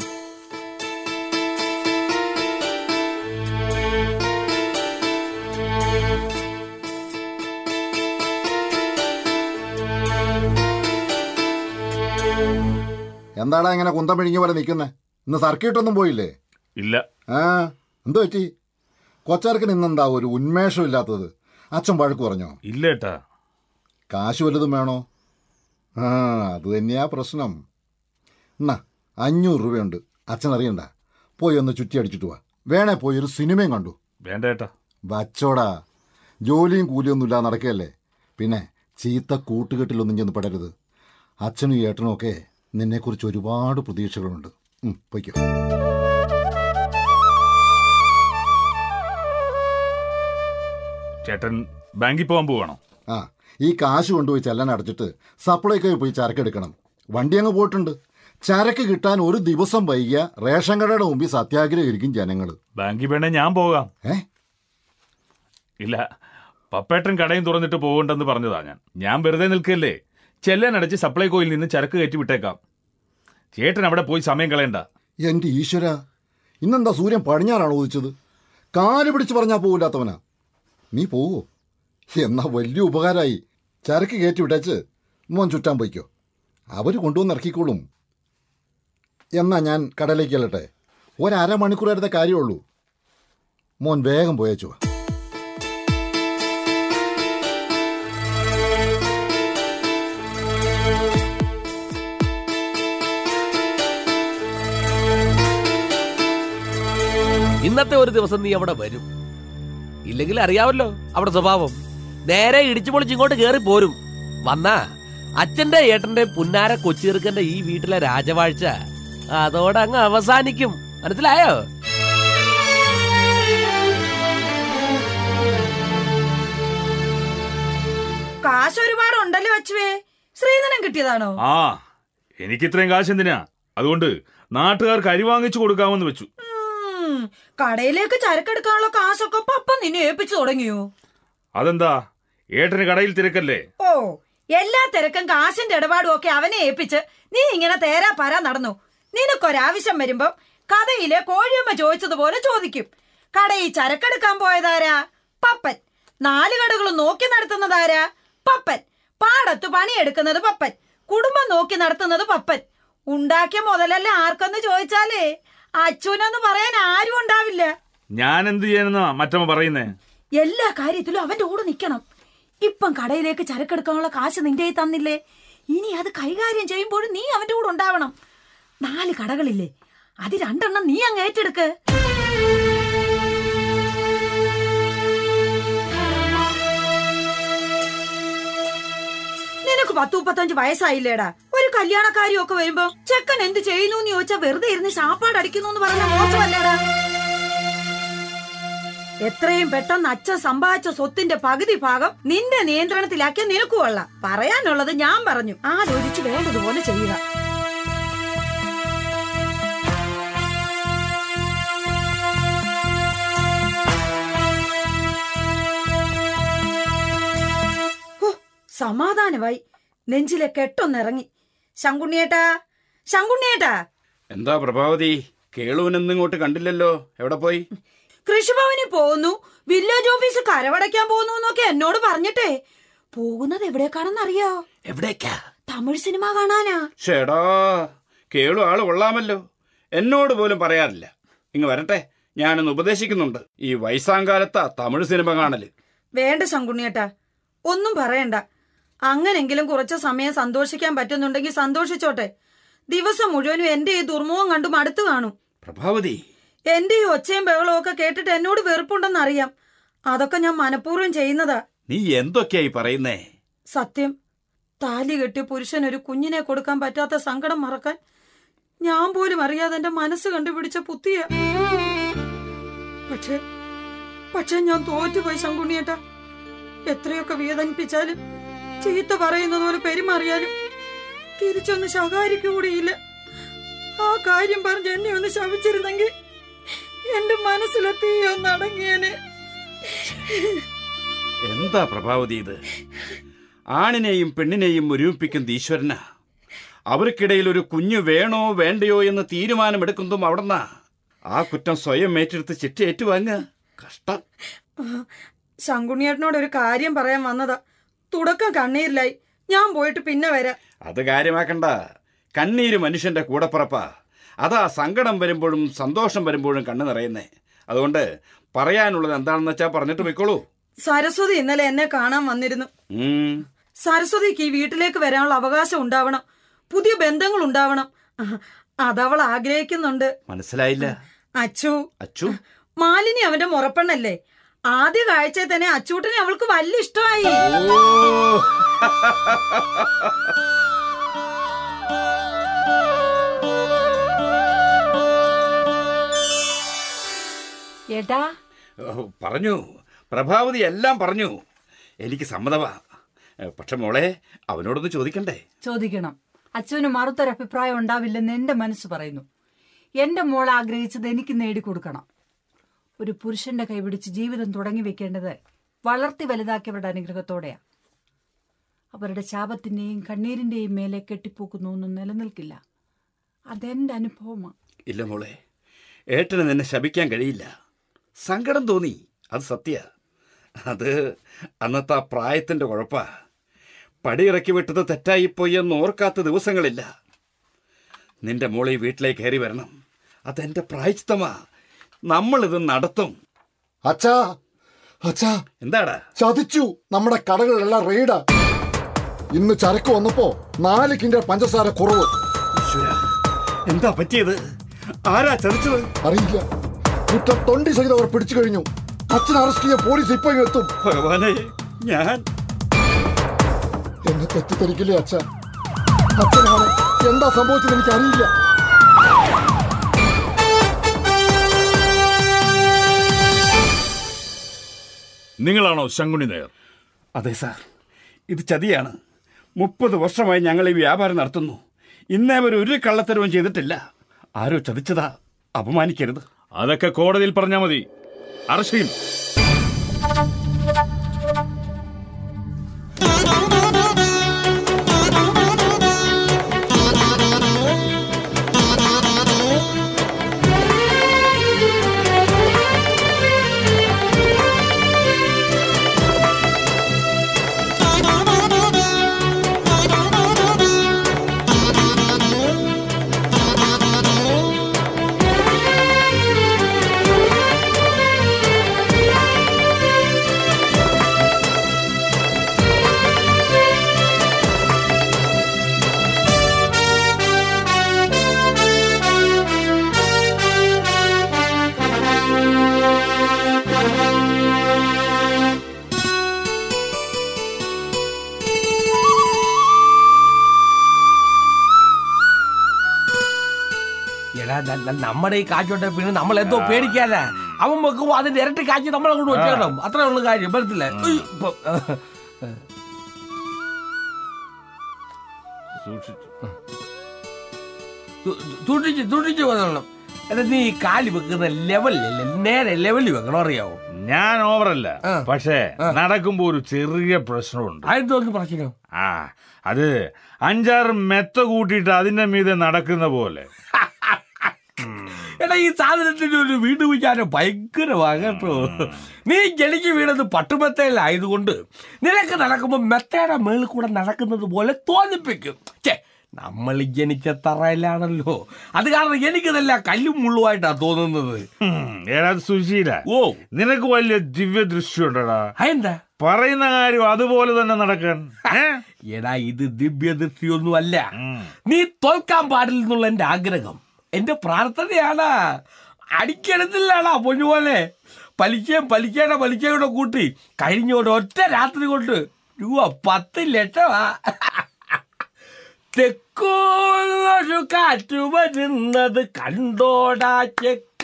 എന്താടാ ഇങ്ങനെ കുന്തം പിഴിഞ്ഞ പോലെ നിൽക്കുന്നേ ഇന്ന് സർക്കിട്ടൊന്നും പോയില്ലേ
ഇല്ല
ആ എന്തു പറ്റി കൊച്ചാർക്കിന് ഇന്നെന്താ ഒരു ഉന്മേഷം ഇല്ലാത്തത് അച്ഛൻ വഴക്ക് പറഞ്ഞോ
ഇല്ലേട്ടാ
കാശ് വല്ലതും വേണോ ആ അത് തന്നെയാ പ്രശ്നം എന്നാ അഞ്ഞൂറ് രൂപയുണ്ട് അച്ഛൻ അറിയണ്ട പോയി ഒന്ന് ചുറ്റി അടിച്ചിട്ട് വാ വേണേ പോയി ഒരു സിനിമയും കണ്ടു
വേണ്ട ഏട്ടാ
വച്ചോടാ ജോലിയും കൂലിയൊന്നും ഇല്ലാതെ നടക്കുകയല്ലേ പിന്നെ ചീത്ത കൂട്ടുകെട്ടിലൊന്നും ചെന്ന് പെടരുത് അച്ഛനും ഏട്ടനും ഒക്കെ നിന്നെക്കുറിച്ച് ഒരുപാട് പ്രതീക്ഷകളുണ്ട് ഉം, പൊയ്ക്കോ
ചേട്ടൻ ബാങ്കിൽ പോകാൻ പോവാണോ
ആ ഈ കാശ് കൊണ്ടുപോയി ചെല്ലാൻ അടച്ചിട്ട് സപ്ലൈക്കോ പോയി ചരക്കെടുക്കണം വണ്ടി അങ്ങ് പോയിട്ടുണ്ട് ചരക്ക് കിട്ടാൻ ഒരു ദിവസം വൈകിയ റേഷൻ കടയുടെ മുമ്പിൽ സത്യാഗ്രഹിക്കും ജനങ്ങൾ
ബാങ്കിൽ വേണേ ഞാൻ പോകാം
ഏ
ഇല്ല പപ്പേട്ടൻ കടയും തുറന്നിട്ട് പോകണ്ടെന്ന് പറഞ്ഞതാ ഞാൻ ഞാൻ വെറുതെ നിൽക്കല്ലേ ചെല്ലാനടച്ച് സപ്ലൈകോയിൽ നിന്ന് ചരക്ക് കയറ്റി വിട്ടേക്കാം ചേട്ടൻ അവിടെ പോയി സമയം കളയണ്ട
എന്റെ ഈശ്വര ഇന്നെന്താ സൂര്യൻ പടിഞ്ഞാറാണ് ഉദിച്ചത് കാല് പിടിച്ച് പറഞ്ഞാൽ പോകില്ലാത്തവനാ നീ പോവോ എന്നാ വലിയ ഉപകാരമായി ചരക്ക് കയറ്റി വിട്ടേച്ച് മോൻ ചുറ്റാൻ പോയിക്കോ അവർ കൊണ്ടുവന്ന് ഇറക്കിക്കോളും എന്നാ ഞാൻ കടയിലേക്ക് ചെല്ലട്ടെ ഒരമണിക്കൂർ നേരത്തെ കാര്യമുള്ളൂ മോൻ വേഗം പോയേച്ചു വാ
ഇന്നത്തെ ഒരു ദിവസം നീ അവിടെ വരും ഇല്ലെങ്കിൽ അറിയാവല്ലോ അവിടെ സ്വഭാവം നേരെ ഇടിച്ചു പൊളിച്ച് ഇങ്ങോട്ട് കേറി പോരും വന്നാ അച്ഛന്റെ ഏട്ടന്റെ പുന്നാര കൊച്ചിറുക്കന്റെ ഈ വീട്ടിലെ രാജവാഴ്ച അതോടെ അങ്ങ് അവസാനിക്കും മനസ്സിലായോ
കാശ് ഒരുപാട് ഉണ്ടല്ലോ അച്ചുവേ ശ്രീധനം കിട്ടിയതാണോ
ആ എനിക്ക് ഇത്രയും കാശ് എന്തിനാ അതുകൊണ്ട് നാട്ടുകാർക്ക് അരി വാങ്ങിച്ചു കൊടുക്കാമെന്ന് വെച്ചു
ഉം, കടയിലേക്ക് ചരക്കെടുക്കാനുള്ള കാശൊക്കെ പപ്പ നിന്നെ ഏൽപ്പിച്ചു തുടങ്ങിയോ
അതെന്താ ഏട്ടന് കടയിൽ തിരക്കല്ലേ
ഓ എല്ലാ തിരക്കും കാശിന്റെ ഇടപാടും ഒക്കെ അവനെ ഏൽപ്പിച്ച് നീ ഇങ്ങനെ തേരാ പരാ നടന്നു നിനക്കൊരാവശ്യം വരുമ്പം കഥയിലെ കോഴിയമ്മ ചോദിച്ചതുപോലെ ചോദിക്കും കടയിൽ ചരക്കെടുക്കാൻ പോയതാരാ പപ്പൻ നാല് കടകളും നോക്കി നടത്തുന്നതാരാ പപ്പൻ പാടത്ത് പണിയെടുക്കുന്നത് പപ്പൻ കുടുംബം നോക്കി നടത്തുന്നത് പപ്പൻ ഉണ്ടാക്കിയ മുതലല്ല ആർക്കെന്ന് ചോദിച്ചാലേ അച്ഛനെന്ന് പറയാൻ ആരും ഉണ്ടാവില്ല
ഞാൻ എന്ത് ചെയ്യാനെന്നാ മറ്റമ്മ പറയുന്നേ
എല്ലാ കാര്യത്തിലും അവന്റെ കൂടെ നിൽക്കണം ഇപ്പം കടയിലേക്ക് ചരക്കെടുക്കാനുള്ള കാശ് നിന്റെ കയ്യിൽ തന്നില്ലേ ഇനി അത് കൈകാര്യം ചെയ്യുമ്പോഴും നീ അവന്റെ കൂടെ ഉണ്ടാവണം നാല് കടകളില്ലേ അത് രണ്ടെണ്ണം നീ അങ്ങ് ഏറ്റെടുക്ക് നിനക്ക് പത്ത് മുപ്പത്തഞ്ച് വയസ്സായില്ലേടാ ഒരു കല്യാണക്കാരിയും ഒക്കെ വരുമ്പോ ചെക്കൻ എന്ത് ചെയ്യുന്നു എന്ന് ചോദിച്ചാ വെറുതെ ഇരുന്ന് ശാപ്പാട് അടിക്കുന്നു എന്ന് പറഞ്ഞ മോശമല്ലേടാ എത്രയും പെട്ടെന്ന് അച്ഛൻ സമ്പാദിച്ച സ്വത്തിന്റെ പകുതി ഭാഗം നിന്റെ നിയന്ത്രണത്തിലാക്കിയ നിനക്ക് കൊള്ളാം പറയാനുള്ളത് ഞാൻ പറഞ്ഞു ആലോചിച്ച് വേണ്ടതുപോലെ ചെയ്യുക ഹോ, സമാധാനമായി നെഞ്ചിലെ കെട്ടൊന്നിറങ്ങി ശങ്കുണ്ണിയേട്ടാ ശങ്കുണ്ണിയേട്ടാ
എന്താ പ്രഭാവതി കേളുവിനെന്നും ഇങ്ങോട്ട് കണ്ടില്ലല്ലോ എവിടെ പോയി
കൃഷിഭവനിൽ പോകുന്നു വില്ലേജ് ഓഫീസ് കരവടയ്ക്കാൻ പോകുന്നു എന്നൊക്കെ എന്നോട് പറഞ്ഞിട്ടേ പോകുന്നത് എവിടേക്കാണെന്നറിയോ
എവിടേക്കാ
തമിഴ് സിനിമ കാണാനാ
ചേടാ കേളു ആള് കൊള്ളാമല്ലോ എന്നോട് പോലും പറയാറില്ല ഇങ്ങ് വരട്ടെ ഞാനൊന്ന് ഉപദേശിക്കുന്നുണ്ട് ഈ വയസ്സാങ്കാലത്താ തമിഴ് സിനിമ കാണല്
വേണ്ട ശങ്കുണ്ണിയേട്ടാ ഒന്നും പറയണ്ട അങ്ങനെങ്കിലും കുറച്ച് സമയം സന്തോഷിക്കാൻ പറ്റുന്നുണ്ടെങ്കിൽ സന്തോഷിച്ചോട്ടെ ദിവസം മുഴുവനും എന്റെ ഈ ദുർമുഖം കണ്ടു മടുത്തു കാണും
പ്രഭാവതി
എന്റെ ഈ ഒച്ചയും ബഹളവും ഒക്കെ കേട്ടിട്ട് എന്നോട് വെറുപ്പുണ്ടെന്നറിയാം അതൊക്കെ ഞാൻ മനഃപൂർവ്വം ചെയ്യുന്നതാ
നീ എന്തൊക്കെയായി പറയുന്നേ
സത്യം താലി കെട്ടിയ പുരുഷൻ ഒരു കുഞ്ഞിനെ കൊടുക്കാൻ പറ്റാത്ത സങ്കടം മറക്കാൻ ഞാൻ പോലും അറിയാതെ എന്റെ മനസ്സ് കണ്ടുപിടിച്ച പുത്തിയ പക്ഷെ പക്ഷെ ഞാൻ തോറ്റുപോയി ശങ്കുണ്ണിയേട്ടാ എത്രയൊക്കെ വേദനിപ്പിച്ചാലും ചീത്ത പറയുന്നത് പോലെ പെരുമാറിയാലും തിരിച്ചൊന്ന് ശകാരിക്കൂടിയില്ല ആ കാര്യം പറഞ്ഞ് എന്നെ ഒന്ന് ശവിച്ചിരുന്നെങ്കിൽ എന്റെ മനസ്സിലെ തീ ഒന്ന് അടങ്ങിയേനെ
എന്താ പ്രഭാവതി ഇത് ആണിനെയും പെണ്ണിനെയും ഒരുമിപ്പിക്കുന്ന ഈശ്വരനാ അവർക്കിടയിൽ ഒരു കുഞ്ഞു വേണോ വേണ്ടയോ എന്ന് തീരുമാനമെടുക്കുന്നതും അവിടെന്നാ ആ കുറ്റം സ്വയം ഏറ്റെടുത്ത് ചിറ്റ ഏറ്റുവാങ്ങുക കഷ്ടം
ശങ്കുണ്ണിയേട്ടനോട് ഒരു കാര്യം പറയാൻ വന്നതാ തുടക്കം കണ്ണീരിലായി ഞാൻ പോയിട്ട് പിന്നെ വരാം
അത് കാര്യമാക്കണ്ട കണ്ണീര് മനുഷ്യന്റെ കൂടപ്പുറപ്പാ അതാ സങ്കടം വരുമ്പോഴും സന്തോഷം വരുമ്പോഴും കണ്ണു നിറയുന്നേ അതുകൊണ്ട് പറയാനുള്ളത് എന്താണെന്ന് വെച്ചാ പറഞ്ഞിട്ട് പോയിക്കോളൂ
സരസ്വതി ഇന്നലെ എന്നെ കാണാൻ വന്നിരുന്നു
ഉം.
സരസ്വതിക്ക് ഈ വീട്ടിലേക്ക് വരാനുള്ള അവകാശം ഉണ്ടാവണം പുതിയ ബന്ധങ്ങൾ ഉണ്ടാവണം അഹ്, അതവൾ ആഗ്രഹിക്കുന്നുണ്ട്
മനസ്സിലായില്ല
അച്ചു
അച്ചു
മാലിനി അവന്റെ മുറപ്പെണ്ണല്ലേ ആദ്യ കാഴ്ചയിൽ തന്നെ അച്ചൂട്ടിനെ അവൾക്ക് വലിയ ഇഷ്ടമായി
ഏട്ടാ
ഓ, പറഞ്ഞു പ്രഭാവതി എല്ലാം പറഞ്ഞു എനിക്ക് സമ്മതമാ ഏ, പക്ഷെ മോളെ അവനോടൊന്ന് ചോദിക്കണ്ടേ
ചോദിക്കണം അച്ഛന് മറുത്തൊരഭിപ്രായം ഉണ്ടാവില്ലെന്ന് എന്റെ മനസ്സ് പറയുന്നു എന്റെ മോൾ ആഗ്രഹിച്ചത് എനിക്ക് നേടിക്കൊടുക്കണം ഒരു പുരുഷന്റെ കൈപിടിച്ച് ജീവിതം തുടങ്ങി വെക്കേണ്ടത് വളർത്തി വലുതാക്കിയവരുടെ അനുഗ്രഹത്തോടെയാ അവരുടെ ശാപത്തിന്റെയും കണ്ണീരിന്റെയും മേലെ കെട്ടിപ്പോക്കുന്നു ഒന്നും നിലനിൽക്കില്ല അതെന്റെ അനുഭവമാണ്
ഇല്ല മോളെ ഏട്ടന് നിന്നെ ശപിക്കാൻ കഴിയില്ല സങ്കടം തോന്നി അത് സത്യ അത് അന്നത്തെ ആ പ്രായത്തിന്റെ കുഴപ്പാ പടിയിറക്കി വിട്ടത് തെറ്റായിപ്പോയി എന്ന് ഓർക്കാത്ത ദിവസങ്ങളില്ല നിന്റെ മോളെ ഈ വീട്ടിലേക്ക് കയറി വരണം അതെന്റെ പ്രായച്ചിത്തമാ നമ്മളിത് നടത്തും
അച്ഛാ അച്ഛാ
എന്താടാ
ചതിച്ചു നമ്മുടെ കടകളിലെല്ലാം റെയ്ഡാ ഇന്ന് ചരക്ക് വന്നപ്പോ നാല് കിൻഡൽ പഞ്ചസാര കുറവ്
ഈശ്വരാ, എന്താ പറ്റിയത് ആരാ ചതിച്ചത്
അറിയില്ല കുറ്റം തൊണ്ടി സഹിതം അവർ പിടിച്ചു കഴിഞ്ഞു അച്ഛൻ അറസ്റ്റ് ചെയ്യാൻ പോലീസ് ഇപ്പൊ ഇങ്ങ് എത്തും
ഭഗവാനെ ഞാൻ
എന്നെ തെറ്റിദ്ധരിക്കില്ലേ അച്ഛ അച്ഛനാണ് എന്താ സംഭവിച്ചത് എനിക്ക് അറിയില്ല
നിങ്ങളാണോ ശങ്കുണി നായർ
അതെ സാർ ഇത് ചതിയാണ് മുപ്പത് വർഷമായി ഞങ്ങൾ ഈ വ്യാപാരം നടത്തുന്നു ഇന്നേ വരെ ഒരു കള്ളത്തരവും ചെയ്തിട്ടില്ല ആരോ ചതിച്ചതാ അപമാനിക്കരുത്
അതൊക്കെ കോടതിയിൽ പറഞ്ഞാൽ മതി അറസ്റ്റ് ചെയ്യും
എടാ ന- ന- നമ്മുടെ ഈ കാച്ചോട്ടെ പിന്നെ നമ്മൾ എന്തോ പേടിക്കാനാ അവൻ വെക്കുമ്പോ അതിന്റെ ഇരട്ടി കാച്ചി നമ്മളെ കൊണ്ട് വെച്ചേക്കണം അത്രേ ഉള്ള കാര്യം മനസ്സിലെ തുടിച്ച് തുടിച്ച് വന്നോളണം എടാ നീ ഈ കാലി വെക്കുന്ന ലെവലിലല്ലേ നേരെ ലെവലിൽ വെക്കണം അറിയാവോ
ഞാൻ ഓവറല്ല
ആ.
പക്ഷേ
ആ.
നടക്കുമ്പോ ഒരു ചെറിയ പ്രശ്നമുണ്ട്
അതെന്തോന്ന് പ്രശ്നം
ആ അത് അഞ്ചാറ് മെത്ത കൂട്ടിയിട്ട് അതിന്റെ മീതെ നടക്കുന്ന പോലെ
എടാ ഈ സാധനത്തിന്റെ ഒരു വീട് വിചാരം ഭയങ്കരമാ കേട്ടോ നീ ജനിക്ക് വീണത് പട്ടുമെത്തയിലായതുകൊണ്ട് നിനക്ക് നടക്കുമ്പോ മെത്തയുടെ മേളിൽ കൂടെ നടക്കുന്നത് പോലെ തോന്നിപ്പിക്കും ഛേ നമ്മൾ ജനിച്ച തറയിലാണല്ലോ അത് കാരണം എനിക്കിതല്ല കല്ലും മുള്ളുമായിട്ടാ തോന്നുന്നത്
ഉം, എടാ സുശീല
ഓ
നിനക്ക് വലിയ ദിവ്യ ദൃഷ്ടിയുണ്ടടാ
അതെന്താ
പറയുന്ന കാര്യം അതുപോലെ തന്നെ നടക്കാൻ ഏ?
എടാ ഇത് ദിവ്യദൃഷ്ടിയൊന്നും അല്ല
ഉം.
നീ തോൽക്കാൻ പാടില്ലെന്നുള്ള എന്റെ ആഗ്രഹം എന്റെ പ്രാർത്ഥനയാണ് അടിക്കെടുത്തില്ലാടാ പൊന്നുപോലെ പലിക്കയും പലിക്കയുടെ പലിക്കയുടെ കൂട്ടി കഴിഞ്ഞ ഒരു ഒറ്റ രാത്രി കൊണ്ട് രൂപ പത്ത് ലക്ഷമാ തെക്കോന്നൊരു കാറ്റ് വരുന്നത് കണ്ടോടാ ചെക്ക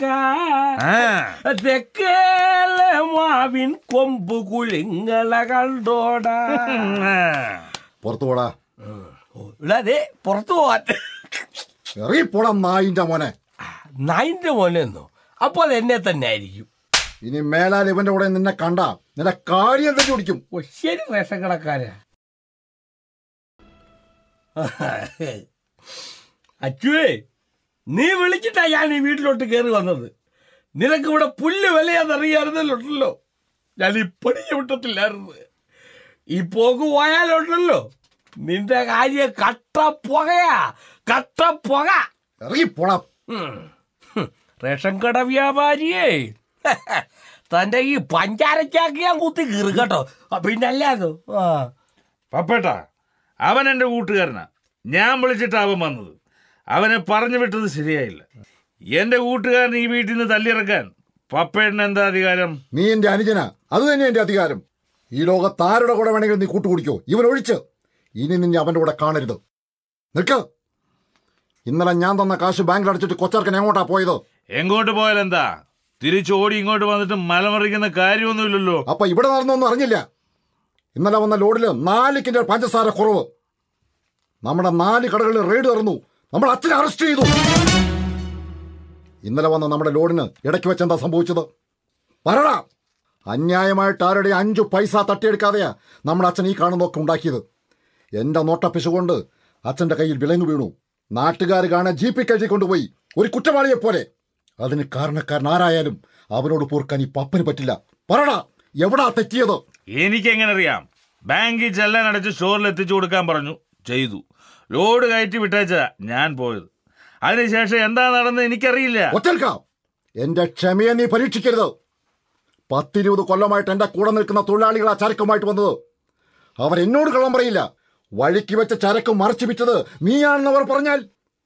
തെക്കേലെ മാവിൻ കൊമ്പ് കുളിങ്ങള കണ്ടോടാ
പുറത്തു പോടാ
ഇവിടെ അതെ പുറത്തു പോവാൻ
എറിയപ്പോടാ നായിന്റെ മോനെ
നായിന്റെ മോനെന്നോ അപ്പൊ അത് എന്നെ തന്നെ ആയിരിക്കും
ഇനി മേലാൽ ഇവന്റെ കൂടെ നിന്നെ കണ്ട നിന്റെ കാര്യം തന്നെ കുടിക്കും
ഓ, ശരി റേഷൻ കടക്കാരാ അച്ചുവേ നീ വിളിച്ചിട്ടാ ഞാൻ ഈ വീട്ടിലോട്ട് കയറി വന്നത് നിനക്ക് ഇവിടെ പുല്ല് വിലയാന്നറിയാറുന്നല്ലോ ഞാൻ ഈ പണിയ വിട്ടത്തില്ലായിരുന്നു ഈ പോക്ക് പോയാലുണ്ടല്ലോ നിന്റെ കാര്യം കട്ട പുകയാ കട്ട പുക
എറിയപ്പോടാ
ഉം. ഹും. റേഷൻ കട വ്യാപാരിയേ തന്റെ ഈ പഞ്ചാരച്ചാക്കി ഞാൻ കുത്തി കീറി കേട്ടോ ആ, പിന്നല്ലാതോ ആ
പപ്പേട്ട അവൻ എന്റെ കൂട്ടുകാരനാ ഞാൻ വിളിച്ചിട്ട് അവൻ വന്നത് അവനെ പറഞ്ഞു വിട്ടത് ശരിയായില്ല എന്റെ കൂട്ടുകാരൻ ഈ വീട്ടിൽ നിന്ന് തല്ലിയിറക്കാൻ പപ്പേട്ടന് എന്താ അധികാരം
നീ എന്റെ അനുജന അത് തന്നെ എന്റെ അധികാരം ഈ ലോകത്ത് ആരുടെ കൂടെ വേണമെങ്കിലും നീ കൂട്ടുകുടിക്കോ ഇവൻ ഒഴിച്ച് ഇനി നിന്നെ അവന്റെ കൂടെ കാണരുത് നിൽക്ക് ഇന്നലെ ഞാൻ തന്ന കാശ് ബാങ്കിൽ അടച്ചിട്ട് കൊച്ചർക്കൻ എങ്ങോട്ടാ പോയത്
എങ്ങോട്ട് പോയാലെന്താ തിരിച്ചോടി ഇങ്ങോട്ട് വന്നിട്ട് മലമറിക്കുന്ന കാര്യമൊന്നുമില്ലല്ലോ
അപ്പൊ ഇവിടെ നടന്നൊന്നും അറിഞ്ഞില്ല ഇന്നലെ വന്ന ലോഡില് നാല് കിൻഡൽ പഞ്ചസാര കുറവ് നമ്മുടെ നാല് കടകളിൽ റെയ്ഡ് നടന്നു നമ്മൾ അച്ഛനെ അറസ്റ്റ് ചെയ്തു ഇന്നലെ വന്ന നമ്മുടെ ലോഡിന് ഇടയ്ക്ക് വെച്ച് എന്താ സംഭവിച്ചത് പറടാ അന്യായമായിട്ട് ആരുടെ അഞ്ചു പൈസ തട്ടിയെടുക്കാതെയാ നമ്മുടെ അച്ഛൻ ഈ കാണുന്നതൊക്കെ ഉണ്ടാക്കിയത് എന്റെ നോട്ടപ്പിശ കൊണ്ട് അച്ഛന്റെ കയ്യിൽ വിലങ്ങു വീണു നാട്ടുകാർ കാണാൻ ജീപ്പി കഴുകി കൊണ്ടുപോയി ഒരു കുറ്റവാളിയെ പോലെ അതിന് കാരണക്കാരൻ ആരായാലും അവനോട് പോർക്കാൻ ഈ പപ്പന് പറ്റില്ല പറടാ എവിടാ തെറ്റിയത്
എനിക്ക് എങ്ങനെ അറിയാം ബാങ്കിൽ ചെല്ലാൻ അടച്ച് സ്റ്റോറിൽ എത്തിച്ചു കൊടുക്കാൻ പറഞ്ഞു ചെയ്തു ലോഡ് കയറ്റി വിട്ടേച്ച ഞാൻ പോയത് അതിനുശേഷം എന്താ നടന്നത് എനിക്കറിയില്ല
ഒറ്റൽക്ക എന്റെ ക്ഷമയെ നീ പരീക്ഷിക്കരുത് പത്തിരുപത് കൊല്ലമായിട്ട് എന്റെ കൂടെ നിൽക്കുന്ന തൊഴിലാളികൾ ആ ചരക്കുമായിട്ട് വന്നത് അവർ എന്നോട് കള്ളം പറയില്ല വഴിക്ക് വെച്ച ചരക്ക് മറച്ചു വിറ്റത് നീയാണെന്ന് അവർ പറഞ്ഞാൽ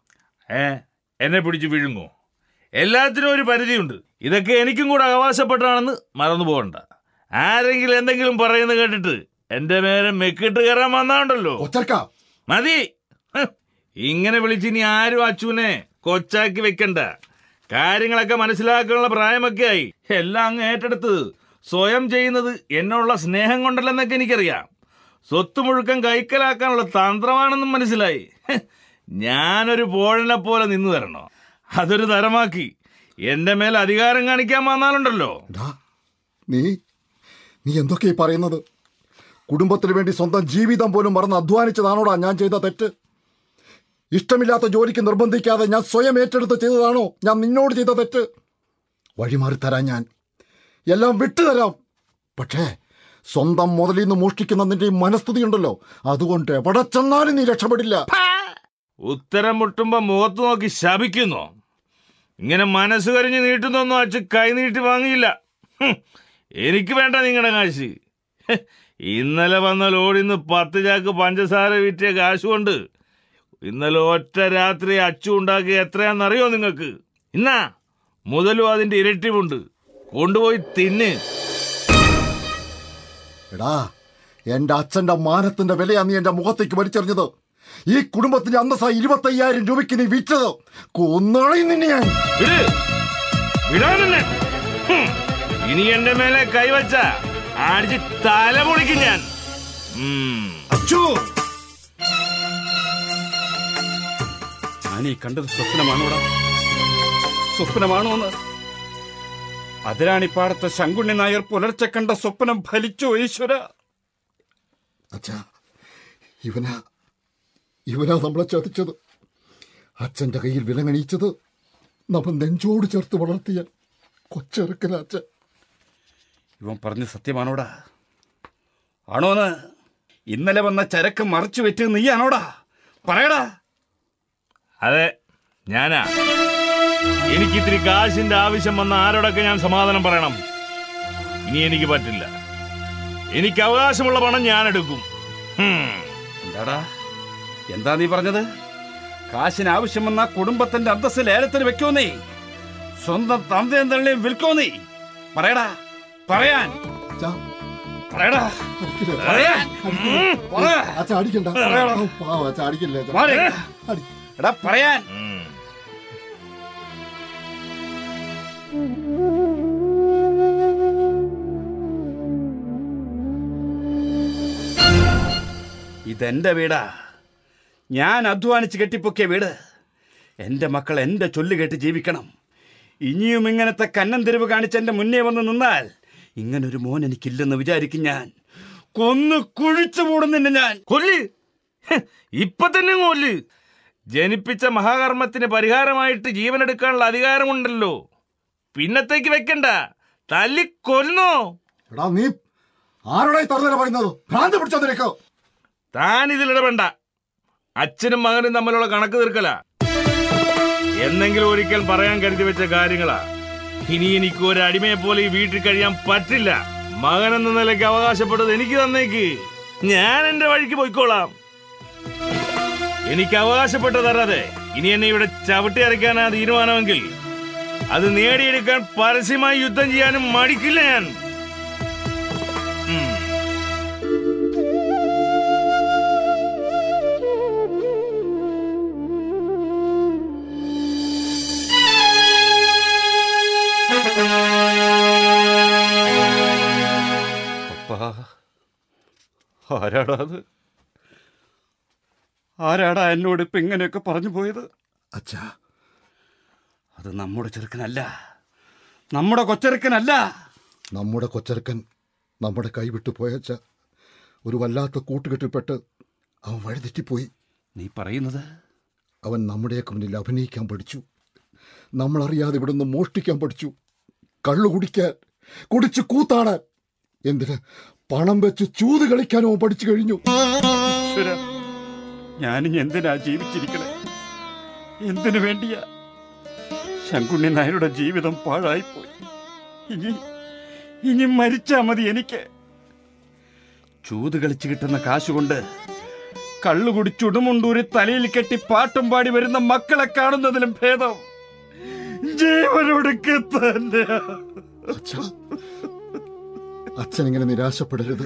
ഏ എന്നെ പിടിച്ച് വിഴുങ്ങോ എല്ലാത്തിനും ഒരു പരിധിയുണ്ട് ഇതൊക്കെ എനിക്കും കൂടെ അവകാശപ്പെട്ടാണെന്ന് മറന്നു പോകണ്ട ആരെങ്കിലും എന്തെങ്കിലും പറയുന്നത് കേട്ടിട്ട് എന്റെ മേലെ മെക്കിട്ട് കയറാൻ വന്നാണ്ടല്ലോ
ഒറ്റൽക്ക
മതി ഹ്. ഇങ്ങനെ വിളിച്ച് ഇനി ആരും അച്ചുവിനെ കൊച്ചാക്കി വെക്കണ്ട കാര്യങ്ങളൊക്കെ മനസ്സിലാക്കാനുള്ള പ്രായമൊക്കെ ആയി എല്ലാം അങ്ങ് ഏറ്റെടുത്ത് സ്വയം ചെയ്യുന്നത് എന്നുള്ള സ്നേഹം കൊണ്ടല്ലെന്നൊക്കെ എനിക്കറിയാം സ്വത്ത് മുഴുക്കം കൈക്കലാക്കാനുള്ള തന്ത്രമാണെന്നും മനസ്സിലായി ഹ്. ഞാനൊരു പോഴനെ പോലെ നിന്നു തരണോ അതൊരു തരമാക്കി എന്റെ മേൽ അധികാരം കാണിക്കാൻ വന്നാലുണ്ടല്ലോ
ഡാ, നീ നീ എന്തൊക്കെയാ ഈ പറയുന്നത് കുടുംബത്തിന് വേണ്ടി സ്വന്തം ജീവിതം പോലും മറന്ന് അധ്വാനിച്ചതാണോടാ ഞാൻ ചെയ്ത തെറ്റ് ഇഷ്ടമില്ലാത്ത ജോലിക്ക് നിർബന്ധിക്കാതെ ഞാൻ സ്വയം ഏറ്റെടുത്ത് ചെയ്തതാണോ ഞാൻ നിന്നോട് ചെയ്ത തെറ്റ് വഴിമാറി തരാൻ ഞാൻ എല്ലാം വിട്ടുതരാം പക്ഷേ സ്വന്തം മുതലിൽ നിന്ന് മോഷ്ടിക്കുന്ന നിന്റെ ഈ മനസ്തുതി ഉണ്ടല്ലോ അതുകൊണ്ട് എവിടെ ചെന്നാലും നീ രക്ഷപ്പെടില്ല
ഉത്തരം മുട്ടുമ്പോ മുഖത്ത് നോക്കി ശപിക്കുന്നു ഇങ്ങനെ മനസ്സ് കരിഞ്ഞ് നീട്ടുന്നൊന്നും അച്ഛൻ കൈനീട്ടി വാങ്ങിയില്ല ഹും, എനിക്ക് വേണ്ട നിങ്ങളുടെ കാശ് ഹ്, ഇന്നലെ വന്ന ലോഡിന്ന് പത്ത് ചാക്ക് പഞ്ചസാര വിറ്റിയ കാശ് കൊണ്ട് ഇന്നലെ ഒറ്റ രാത്രി അച്ചു ഉണ്ടാക്കി എത്രയാണെന്നറിയോ നിങ്ങൾക്ക് ഇന്നാ മുതലും അതിന്റെ ഇരട്ടിവുണ്ട് കൊണ്ടുപോയി തിന്ന്
എടാ എന്റെ അച്ഛന്റെ മാനത്തിന്റെ വിലയാ നീ എന്റെ മുഖത്തേക്ക് വലിച്ചെറിഞ്ഞത് ഈ കുടുംബത്തിന്റെ അന്തസ്സായി ഇരുപത്തയ്യായിരം രൂപയ്ക്ക് നീ വിറ്റത് കൊന്നളയും നിന്നെ ഞാൻ
വിട് വിടാനെന്നെ ഹും, ഇനി എന്റെ മേലെ കൈവച്ച അടിച്ച് തല പൊളിക്കും ഞാൻ ഉം.
അച്ചു ഞാൻ ഈ കണ്ടത് സ്വപ്നമാണോടാ സ്വപ്നമാണോ എന്ന് അതിരാണിപ്പാടത്തെ ശങ്കുണ്ണി നായർ പുലർച്ചെ കണ്ട സ്വപ്നം ഫലിച്ചോ ഈശ്വര
അച്ഛാ ഇവനാ ഇവനാ നമ്മളെ ചതിച്ചത് അച്ഛന്റെ കയ്യിൽ വിലങ്ങണീച്ചത് നമ്മൾ നെഞ്ചോട് ചേർത്ത് വളർത്തിയ കൊച്ചെറുക്കല അച്ഛൻ
ഇവൻ പറഞ്ഞ സത്യമാണോടാ ആണോന്ന് ഇന്നലെ വന്ന ചരക്ക് മറച്ചു വെറ്റ് നീയാണോടാ പറയടാ
അതെ ഞാനാ എനിക്ക് ഇത്തിരി കാശിന്റെ ആവശ്യം വന്ന ആരോടൊക്കെ ഞാൻ സമാധാനം പറയണം ഇനി എനിക്ക് പറ്റില്ല എനിക്ക് അവകാശമുള്ള പണം ഞാൻ എടുക്കും ഹും.
എന്താടാ എന്താ നീ പറഞ്ഞത് കാശിന് ആവശ്യം വന്ന കുടുംബത്തിന്റെ അന്തസ് ലേലത്തിന് വെക്കോ നീ സ്വന്തം തന്തയും തള്ളിയും വിൽക്കോ നീ പറയടാ പറയാൻ
അച്ഛാ
പറയടാ
അടിക്കില്ല.
പറയാൻ. ഉം, പറ.
അച്ഛാ അടിക്കണ്ട
പറയടാ.
ഓ, പാവം അച്ഛാ അടിക്കില്ലേ അച്ഛാ.
മാറി.
അടി.
എടാ പറയാൻ ഇതെന്റെ വീടാ ഞാൻ അധ്വാനിച്ച് കെട്ടിപ്പൊക്കിയ വീട് എന്റെ മക്കൾ എന്റെ ചൊല്ല് കേട്ട് ജീവിക്കണം ഇനിയും ഇങ്ങനത്തെ കന്നം തെരുവ് കാണിച്ച് എന്റെ മുന്നേ വന്ന് നിന്നാൽ ഇങ്ങനൊരു മോൻ എനിക്കില്ലെന്ന് വിചാരിക്കും ഞാൻ കൊന്നു കുഴിച്ചു മൂടുന്നില്ല ഞാൻ
കൊല്ല് ഹ്, ഇപ്പൊ തന്നെ കൊല്ല് ജനിപ്പിച്ച മഹാകർമ്മത്തിന് പരിഹാരമായിട്ട് ജീവനെടുക്കാനുള്ള അധികാരമുണ്ടല്ലോ പിന്നത്തേക്ക് വെക്കണ്ട തല്ലി കൊല്ലോ
എടാ നീ ആരോടായി തുറന്നല പറയുന്നത് ഭ്രാന്ത് പിടിച്ചോ നിനക്കോ
താൻ ഇതിലിടപെണ്ട അച്ഛനും മകനും തമ്മിലുള്ള കണക്ക് തീർക്കല എന്നെങ്കിലും ഒരിക്കൽ പറയാൻ കരുതി വെച്ച കാര്യങ്ങളാ ഇനി എനിക്ക് ഒരു അടിമയെ പോലെ ഈ വീട്ടിൽ കഴിയാൻ പറ്റില്ല മകൻ എന്ന നിലയ്ക്ക് അവകാശപ്പെട്ടത് എനിക്ക് തന്നേക്ക് ഞാൻ എന്റെ വഴിക്ക് പോയിക്കോളാം എനിക്ക് അവകാശപ്പെട്ടത് തരാതെ ഇനി എന്നെ ഇവിടെ ചവിട്ടി അരയ്ക്കാനാ തീരുമാനമെങ്കിൽ അത് നേടിയെടുക്കാൻ പരസ്യമായി യുദ്ധം ചെയ്യാനും മടിക്കില്ല ഞാൻ ഉം.
അപ്പാ ആരാടാ അത് ആരാടാ എന്നോട് ഇപ്പൊ ഇങ്ങനെയൊക്കെ പറഞ്ഞു പോയത്
അച്ഛാ
അത് നമ്മുടെ ചെറുക്കനല്ല നമ്മുടെ കൊച്ചെറുക്കനല്ല
നമ്മുടെ കൊച്ചരക്കൻ നമ്മുടെ കൈവിട്ടു പോയച്ച ഒരു വല്ലാത്ത കൂട്ടുകെട്ടിൽപ്പെട്ട് അവൻ വഴിതെറ്റിപ്പോയി
നീ പറയുന്നത്
അവൻ നമ്മുടെയൊക്കെ മുന്നിൽ അഭിനയിക്കാൻ പഠിച്ചു നമ്മളറിയാതെ ഇവിടുന്ന് മോഷ്ടിക്കാൻ പഠിച്ചു കള്ളു കുടിക്കാൻ കുടിച്ച് കൂത്താടാൻ എന്തിന് പണം വെച്ച് ചൂത് കളിക്കാനോ പഠിച്ചു കഴിഞ്ഞു
ഈശ്വരാ, ഞാനിനി എന്തിനാ ജീവിച്ചിരിക്കണേ എന്തിനു വേണ്ടിയാ ശങ്കുണ്ണി നായരുടെ ജീവിതം പാഴായിപ്പോയി ഇനി ഇനി മരിച്ചാ മതി എനിക്ക് ചൂത് കളിച്ച് കിട്ടുന്ന കാശുകൊണ്ട് കള്ളു കുടിച്ചുടുമുണ്ടൂരി തലയിൽ കെട്ടി പാട്ടും പാടി വരുന്ന മക്കളെ കാണുന്നതിലും ഭേദം ജീവനൊടുക്കെ തന്നെയാ
അച്ഛാ അച്ഛൻ ഇങ്ങനെ നിരാശപ്പെടരുത്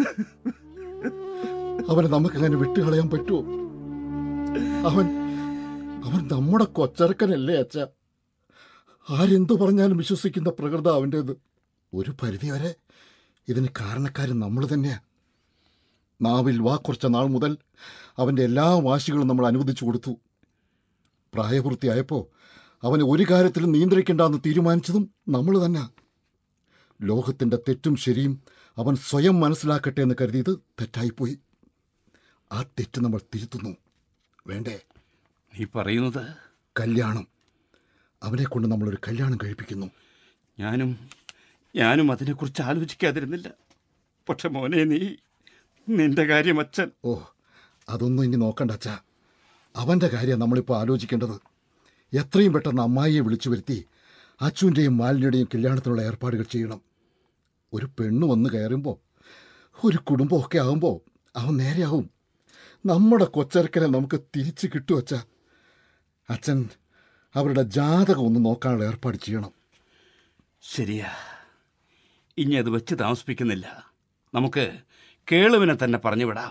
അവനെ നമുക്കങ്ങനെ വിട്ടുകളയാൻ പറ്റുമോ അവൻ അവൻ നമ്മുടെ കൊച്ചറക്കനല്ലേ അച്ഛ ആരെന്തു പറഞ്ഞാലും വിശ്വസിക്കുന്ന പ്രകൃത അവൻ്റേത് ഒരു പരിധിവരെ ഇതിന് കാരണക്കാരൻ നമ്മൾ തന്നെയാ നാവിൽ വാക്കുറച്ച നാൾ മുതൽ അവൻ്റെ എല്ലാ വാശികളും നമ്മൾ അനുവദിച്ചു കൊടുത്തു പ്രായപൂർത്തിയായപ്പോൾ അവനെ ഒരു കാര്യത്തിലും നിയന്ത്രിക്കേണ്ടെന്ന് തീരുമാനിച്ചതും നമ്മൾ തന്നെ ലോകത്തിൻ്റെ തെറ്റും ശരിയും അവൻ സ്വയം മനസ്സിലാക്കട്ടെ എന്ന് കരുതിയത് തെറ്റായിപ്പോയി ആ തെറ്റ് നമ്മൾ തിരുത്തുന്നു വേണ്ടേ
നീ പറയുന്നത്
കല്യാണം അവനെ കൊണ്ട് നമ്മളൊരു കല്യാണം കഴിപ്പിക്കുന്നു
ഞാനും ഞാനും അതിനെക്കുറിച്ച് ആലോചിക്കാതിരുന്നില്ല പക്ഷെ മോനെ നീ നിന്റെ കാര്യം അച്ഛൻ
ഓ അതൊന്നും ഇനി നോക്കണ്ട അച്ഛാ അവൻ്റെ കാര്യം നമ്മളിപ്പോൾ ആലോചിക്കേണ്ടത് എത്രയും പെട്ടെന്ന് അമ്മായിയെ വിളിച്ചു വരുത്തി അച്ചുവിൻ്റെയും മാലിന്യയുടെയും കല്യാണത്തിനുള്ള ഏർപ്പാടുകൾ ചെയ്യണം ഒരു പെണ്ണ് വന്ന് കയറുമ്പോൾ ഒരു കുടുംബമൊക്കെ ആകുമ്പോൾ അവൻ നേരെയാവും നമ്മുടെ കൊച്ചരക്കനെ നമുക്ക് തിരിച്ചു കിട്ടും അച്ഛാ അച്ഛൻ അവരുടെ ജാതകം ഒന്ന് നോക്കാനുള്ള ഏർപ്പാട് ചെയ്യണം
ശരിയാ ഇനി അത് വെച്ച് താമസിപ്പിക്കുന്നില്ല നമുക്ക് കേളുവിനെ തന്നെ പറഞ്ഞു വിടാം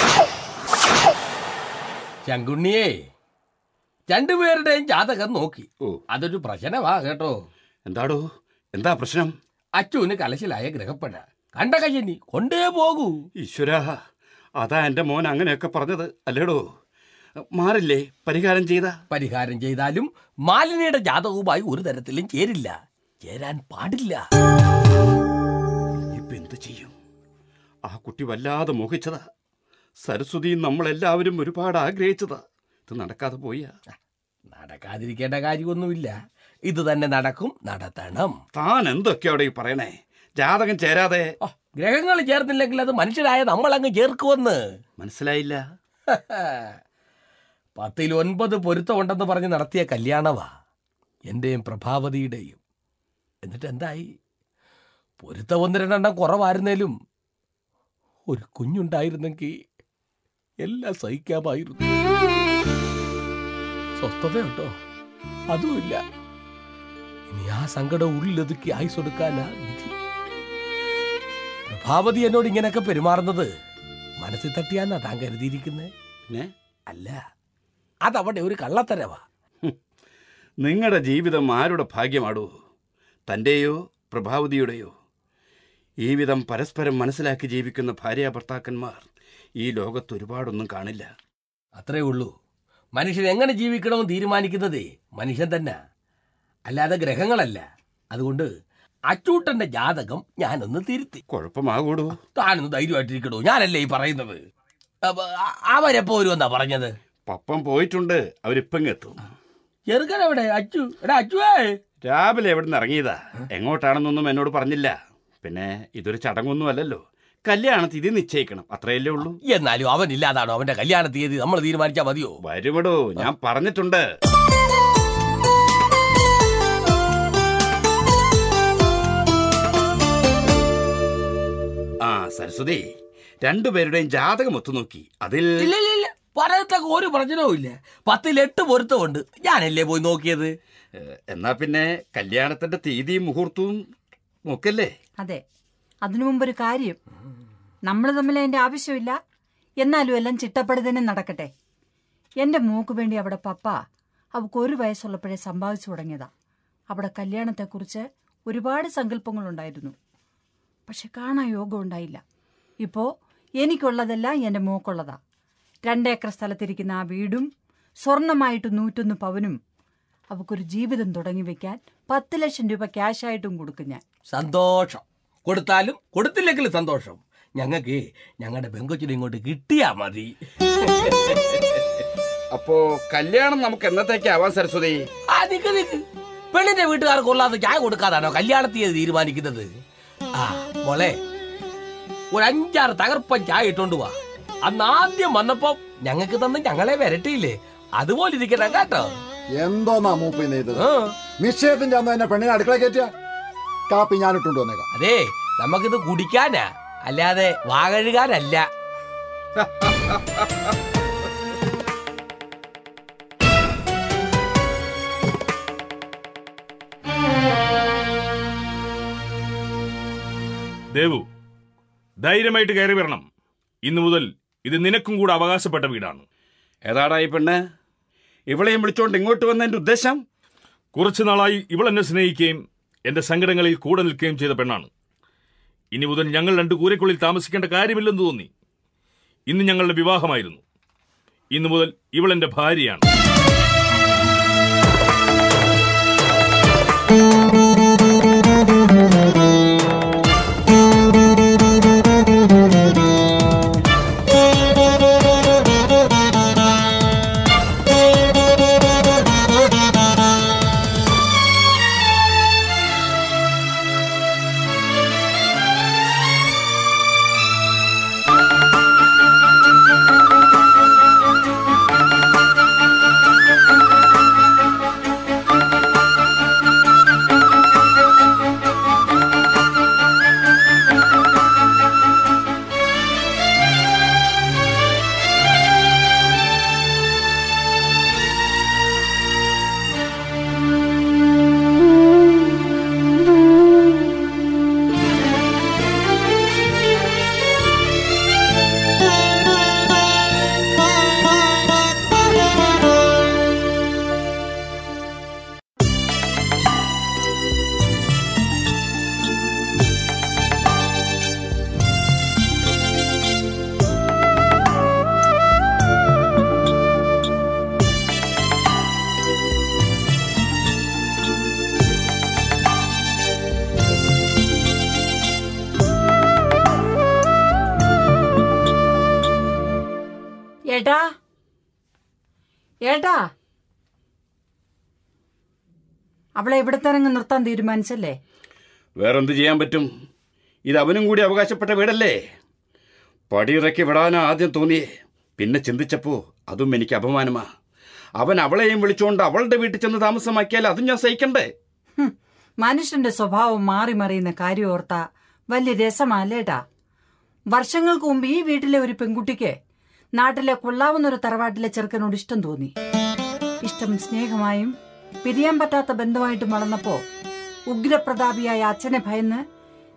ശങ്കുണ്ണിയേ രണ്ടുപേരുടെയും ജാതകം നോക്കി
ഓ
അതൊരു പ്രശ്നമാ കേട്ടോ
എന്താടോ എന്താ പ്രശ്നം
അച്ചുവിന് കലശലായ ഗ്രഹപ്പെട കണ്ട കയ്യനി കൊണ്ടേ പോകൂ
ഈശ്വരാ അതാ എൻ്റെ മോൻ അങ്ങനെയൊക്കെ പറഞ്ഞത് അല്ലേടോ മാറില്ലേ പരിഹാരം ചെയ്ത
പരിഹാരം ചെയ്താലും മാലിനിയുടെ ജാതകവുമായി ഒരു തരത്തിലും ചേരില്ല ചേരാൻ പാടില്ല
ഇപ്പൊ എന്ത് ചെയ്യും ആ കുട്ടി വല്ലാതെ മോഹിച്ചതാ സരസ്വതി നമ്മളെല്ലാവരും ഒരുപാട് ആഗ്രഹിച്ചതാ ഇത് നടക്കാതെ പോയാ
നടക്കാതിരിക്കേണ്ട കാര്യമൊന്നുമില്ല ഇത് തന്നെ നടക്കും നടത്തണം
താൻ എന്തൊക്കെയാ അവിടെ ഈ പറയണേ ജാതകം ചേരാതെ
ഓ, ഗ്രഹങ്ങൾ ചേർന്നില്ലെങ്കിൽ അത് മനുഷ്യരായ നമ്മൾ അങ്ങ് ചേർക്കുമെന്ന്
മനസ്സിലായില്ല
പത്തിൽ ഒൻപത് പൊരുത്തമുണ്ടെന്ന് പറഞ്ഞ് നടത്തിയ കല്യാണവാ എന്റെയും പ്രഭാവതിയുടെയും എന്നിട്ട് എന്തായി പൊരുത്തം ഒന്ന് രണ്ടെണ്ണം കുറവായിരുന്നേലും ഒരു കുഞ്ഞുണ്ടായിരുന്നെങ്കിൽ എല്ലാം സഹിക്കാമായിരുന്നു സ്വസ്ഥതയുണ്ടോ അതുമില്ല ഇനി ആ സങ്കടം ഉള്ളിലൊതുക്കി ആയുസൊടുക്കാനാ വിധി പ്രഭാവതി എന്നോട് ഇങ്ങനെയൊക്കെ പെരുമാറുന്നത് മനസ്സിൽ തട്ടിയാന്നാ താൻ കരുതിയിരിക്കുന്നത്
പിന്നെ
അല്ല അതവിടെ ഒരു കള്ളത്തരവാ
നിങ്ങളുടെ ജീവിതം ആരുടെ ഭാഗ്യമാടൂ തൻ്റെയോ പ്രഭാവതിയുടെയോ ഈ വിധം പരസ്പരം മനസ്സിലാക്കി ജീവിക്കുന്ന ഭാര്യ ഭർത്താക്കന്മാർ ഈ ലോകത്ത് ഒരുപാടൊന്നും കാണില്ല
അത്രേ ഉള്ളൂ മനുഷ്യൻ എങ്ങനെ ജീവിക്കണമെന്ന് തീരുമാനിക്കുന്നതേ മനുഷ്യൻ തന്നെ അല്ലാതെ ഗ്രഹങ്ങളല്ല അതുകൊണ്ട് അച്ചൂട്ടന്റെ ജാതകം ഞാനൊന്ന് തിരുത്തി
കുഴപ്പമാകൂടൂ
താനൊന്ന് ധൈര്യമായിട്ടിരിക്കണോ ഞാനല്ലേ ഈ പറയുന്നത് അപ്പൊ അ- അവരെപ്പോ വരുമെന്നാ പറഞ്ഞത്
പപ്പം പോയിട്ടുണ്ട് അവരിപ്പങ്ങെത്തും
ചെറുക്കൻ എവിടെ അച്ചു എടാ അച്ചുവേ
രാവിലെ എവിടെ നിന്ന് ഇറങ്ങിയതാ എങ്ങോട്ടാണെന്നൊന്നും എന്നോട് പറഞ്ഞില്ല പിന്നെ ഇതൊരു ചടങ്ങൊന്നും അല്ലല്ലോ കല്യാണ തീയതി നിശ്ചയിക്കണം അത്രയല്ലേ ഉള്ളൂ
എന്നാലും അവൻ ഇല്ലാതാണോ അവന്റെ കല്യാണ തീയതി നമ്മൾ തീരുമാനിച്ചാ മതിയോ
വരുമടോ ഞാൻ പറഞ്ഞിട്ടുണ്ട് ആ സരസ്വതി രണ്ടുപേരുടെയും ജാതകം ഒത്തുനോക്കി അതിൽ
ഇല്ല ഇല്ല ഇല്ല പറയത്തക്ക ഒരു പ്രശ്നവും ഇല്ല പത്തിലെട്ട് പൊരുത്തമുണ്ട് ഞാനല്ലേ പോയി നോക്കിയത്
ഏ, എന്നാ പിന്നെ കല്യാണത്തിന്റെ തീയതിയും മുഹൂർത്തവും നോക്കല്ലേ
അതെ അതിനു മുമ്പൊരു കാര്യം നമ്മൾ തമ്മിൽ അതിന്റെ ആവശ്യമില്ല എന്നാലും എല്ലാം ചിട്ടപ്പെടുത്തന്നെ നടക്കട്ടെ എന്റെ മോക്ക് വേണ്ടി അവിടെ പപ്പ അവൾക്ക് ഒരു വയസ്സുള്ളപ്പോഴേ സമ്പാദിച്ചു തുടങ്ങിയതാ അവിടെ കല്യാണത്തെക്കുറിച്ച് ഒരുപാട് സങ്കല്പങ്ങളുണ്ടായിരുന്നു പക്ഷെ കാണാൻ യോഗം ഉണ്ടായില്ല ഇപ്പോ എനിക്കുള്ളതെല്ലാം എന്റെ മോക്കുള്ളതാ രണ്ടേക്കർ സ്ഥലത്തിരിക്കുന്ന ആ വീടും സ്വർണമായിട്ട് നൂറ്റൊന്ന് പവനും അവക്കൊരു ജീവിതം തുടങ്ങി വെക്കാൻ പത്ത് ലക്ഷം രൂപ ക്യാഷായിട്ടും കൊടുക്കും ഞാൻ
സന്തോഷം കൊടുത്താലും കൊടുത്തില്ലെങ്കിലും സന്തോഷം ഞങ്ങൾക്ക് ഞങ്ങളുടെ പെങ്കൊച്ചിനെ ഇങ്ങോട്ട് കിട്ടിയാ മതി
അപ്പോ കല്യാണം നമുക്ക് എന്നത്തേക്കാവാൻ സരസ്വതി
ആ നിക്ക് നിക്ക് പെണ്ണിന്റെ വീട്ടുകാർ കൊള്ളാതെ ചായ കൊടുക്കാതാണോ കല്യാണ തീയതി തീരുമാനിക്കുന്നത് ആ മോളെ ഒരു അഞ്ചാറ് തകർപ്പൻ ചായ ഇട്ടോണ്ട് വാ അന്ന് ആദ്യം വന്നപ്പോ ഞങ്ങൾക്ക് തന്ന് ഞങ്ങളെ വരട്ടിയില്ലേ അതുപോലെ ഇരിക്കണം കേട്ടോ
എന്തോന്നാ മൂപ്പിന്ന് ഇത്
ആ,
നിശ്ചയത്തിന്റെ അന്ന് എന്നെ പെണ്ണിനെ അടുക്കള കയറ്റിയ കാപ്പി ഞാൻ ഇട്ടുകൊണ്ട് വന്നേക്കാം
അതെ നമുക്കിത് കുടിക്കാനാ അല്ലാതെ വാകഴുകാനല്ല
ദേവു ധൈര്യമായിട്ട് കയറി വരണം ഇന്നു മുതൽ ഇത് നിനക്കും കൂടെ അവകാശപ്പെട്ട വീടാണ്
ഏതാടാ ഈ പെണ്ണ് ഇവളെയും വിളിച്ചോണ്ട് ഇങ്ങോട്ട് വന്നതിന്റെ ഉദ്ദേശം
കുറച്ചു നാളായി ഇവൾ എന്നെ സ്നേഹിക്കുകയും എന്റെ സങ്കടങ്ങളിൽ കൂടെ നിൽക്കുകയും ചെയ്ത പെണ്ണാണ് ഇനി മുതൽ ഞങ്ങൾ രണ്ട് കൂരയ്ക്കുള്ളിൽ താമസിക്കേണ്ട കാര്യമില്ലെന്ന് തോന്നി ഇന്ന് ഞങ്ങളുടെ വിവാഹമായിരുന്നു ഇന്നു മുതൽ ഇവൾ എന്റെ ഭാര്യയാണ്
ഏട്ടാ ഏട്ടാ അവളെ ഇവിടത്തെ ഇറങ്ങി നിർത്താൻ തീരുമാനിച്ചല്ലേ
വേറെന്ത് ചെയ്യാൻ പറ്റും ഇത് അവനും കൂടി അവകാശപ്പെട്ട വീടല്ലേ പടിയിറക്കി വിടാനാ ആദ്യം തോന്നിയേ പിന്നെ ചിന്തിച്ചപ്പോ അതും എനിക്ക് അപമാനമാ അവൻ അവളെയും വിളിച്ചുകൊണ്ട് അവളുടെ വീട്ടിൽ ചെന്ന് താമസമാക്കിയാൽ അതും ഞാൻ സഹിക്കണ്ടേ
ഹും, മനുഷ്യന്റെ സ്വഭാവം മാറി മറിയുന്ന കാര്യം ഓർത്താ വലിയ രസമല്ലേട്ടാ വർഷങ്ങൾക്ക് മുമ്പ് ഈ വീട്ടിലെ ഒരു പെൺകുട്ടിക്ക് നാട്ടിലെ കൊള്ളാവുന്ന ഒരു തറവാട്ടിലെ ചെറുക്കനോട് ഇഷ്ടം തോന്നി ഇഷ്ടം സ്നേഹമായും പിരിയാൻ പറ്റാത്ത ബന്ധമായിട്ടും വളർന്നപ്പോ ഉഗ്രപ്രതാപിയായ അച്ഛനെ ഭയന്ന്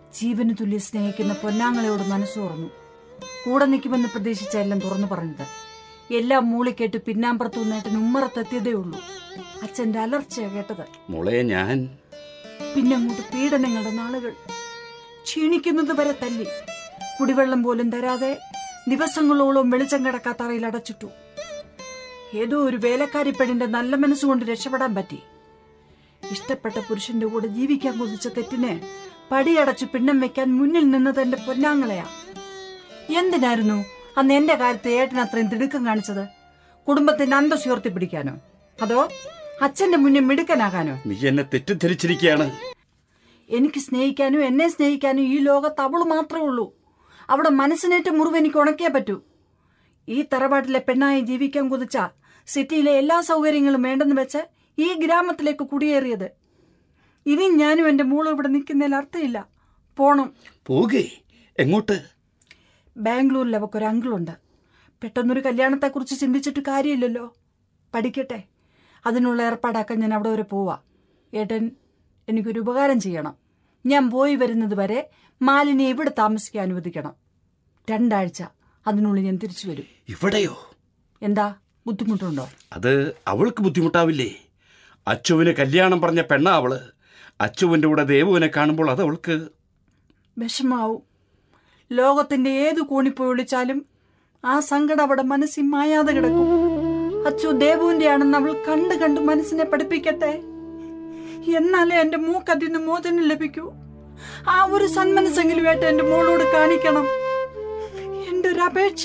ജീവന് തുല്യ സ്നേഹിക്കുന്ന പൊന്നാങ്ങളയോട് മനസ്സ് തുറന്നു കൂടെ നിൽക്കുമെന്ന് പ്രതീക്ഷിച്ച എല്ലാം തുറന്നു പറഞ്ഞത് എല്ലാം മൂളിക്കേട്ട് പിന്നാമ്പുറത്തു നേട്ടൻ ഉമ്മറത്തെത്തിയതേ ഉള്ളൂ അച്ഛന്റെ അലർച്ചയാ കേട്ടത്
മോളെ ഞാൻ
പിന്നെ അങ്ങോട്ട് പീഡനങ്ങളുടെ നാളുകൾ ക്ഷീണിക്കുന്നത് വരെ തല്ലി കുടിവെള്ളം പോലും തരാതെ ദിവസങ്ങളോളം വെളിച്ചം കിടക്കാത്ത അറയിൽ അടച്ചിട്ടു ഏതോ ഒരു വേലക്കാരി പെണ്ണിന്റെ നല്ല മനസ്സുകൊണ്ട് രക്ഷപ്പെടാൻ പറ്റി ഇഷ്ടപ്പെട്ട പുരുഷന്റെ കൂടെ ജീവിക്കാൻ കൊതിച്ച തെറ്റിന് പടിയടച്ചു പിണ്ണം വെക്കാൻ മുന്നിൽ നിന്നത് എന്റെ പൊന്നാങ്ങളെയാ എന്തിനായിരുന്നു അന്ന് എന്റെ കാര്യത്തിൽ ഏട്ടൻ അത്രയും തിടുക്കം കാണിച്ചത് കുടുംബത്തിന്റെ അന്തസ് ഉയർത്തിപ്പിടിക്കാനോ അതോ അച്ഛന്റെ മുന്നിൽ മിടുക്കനാകാനോ
നീ എന്നെ തെറ്റിദ്ധരിച്ചിരിക്കുകയാണ്
എനിക്ക് സ്നേഹിക്കാനും എന്നെ സ്നേഹിക്കാനും ഈ ലോകത്ത് അവള് മാത്രമേ ഉള്ളൂ അവിടെ മനസ്സിനേറ്റ മുറിവ് എനിക്ക് ഉണക്കിയേ പറ്റൂ ഈ തറവാട്ടിലെ പെണ്ണായി ജീവിക്കാൻ കുതിച്ച സിറ്റിയിലെ എല്ലാ സൗകര്യങ്ങളും വേണ്ടെന്ന് വെച്ച് ഈ ഗ്രാമത്തിലേക്ക് കുടിയേറിയത് ഇനി ഞാനും എന്റെ മോളും ഇവിടെ നിൽക്കുന്നതിൽ അർത്ഥമില്ല പോണം
പോകേ എങ്ങോട്ട്
ബാംഗ്ലൂരിൽ അവക്കൊരു അങ്കിളുണ്ട് പെട്ടെന്നൊരു കല്യാണത്തെക്കുറിച്ച് ചിന്തിച്ചിട്ട് കാര്യമില്ലല്ലോ പഠിക്കട്ടെ അതിനുള്ള ഏർപ്പാടാക്കാൻ ഞാൻ അവിടെ വരെ പോവാ ഏട്ടൻ എനിക്കൊരു ഉപകാരം ചെയ്യണം ഞാൻ പോയി വരുന്നത് വരെ മാലിനെ ഇവിടെ താമസിക്കാൻ അനുവദിക്കണം രണ്ടാഴ്ച അതിനുള്ളിൽ ഞാൻ തിരിച്ചു വരും
ഇവിടെയോ
എന്താ ബുദ്ധിമുട്ടുണ്ടോ
അത് അവൾക്ക് ബുദ്ധിമുട്ടാവില്ലേ അച്ചുവിന് കല്യാണം പറഞ്ഞ പെണ്ണാ അവള് അച്ചുവിന്റെ കൂടെ ദേവുവിനെ കാണുമ്പോൾ അത് അവൾക്ക്
വിഷമാവും ലോകത്തിന്റെ ഏത് കോണിപ്പോയി വിളിച്ചാലും ആ സങ്കടം അവിടെ മനസ്സിൽ മായാതെ കിടക്കും അച്ചു ദേവുവിന്റെ ആണെന്ന് അവൾ കണ്ട് കണ്ട് മനസ്സിനെ പഠിപ്പിക്കട്ടെ എന്നാലേ എന്റെ മൂക്കതിൽ നിന്ന് മോചനം ലഭിക്കൂ ആ ഒരു സന്മനസ്സെങ്കിലും ആയിട്ട് എന്റെ മോളോട് കാണിക്കണം എന്റെ ഒരു അപേക്ഷ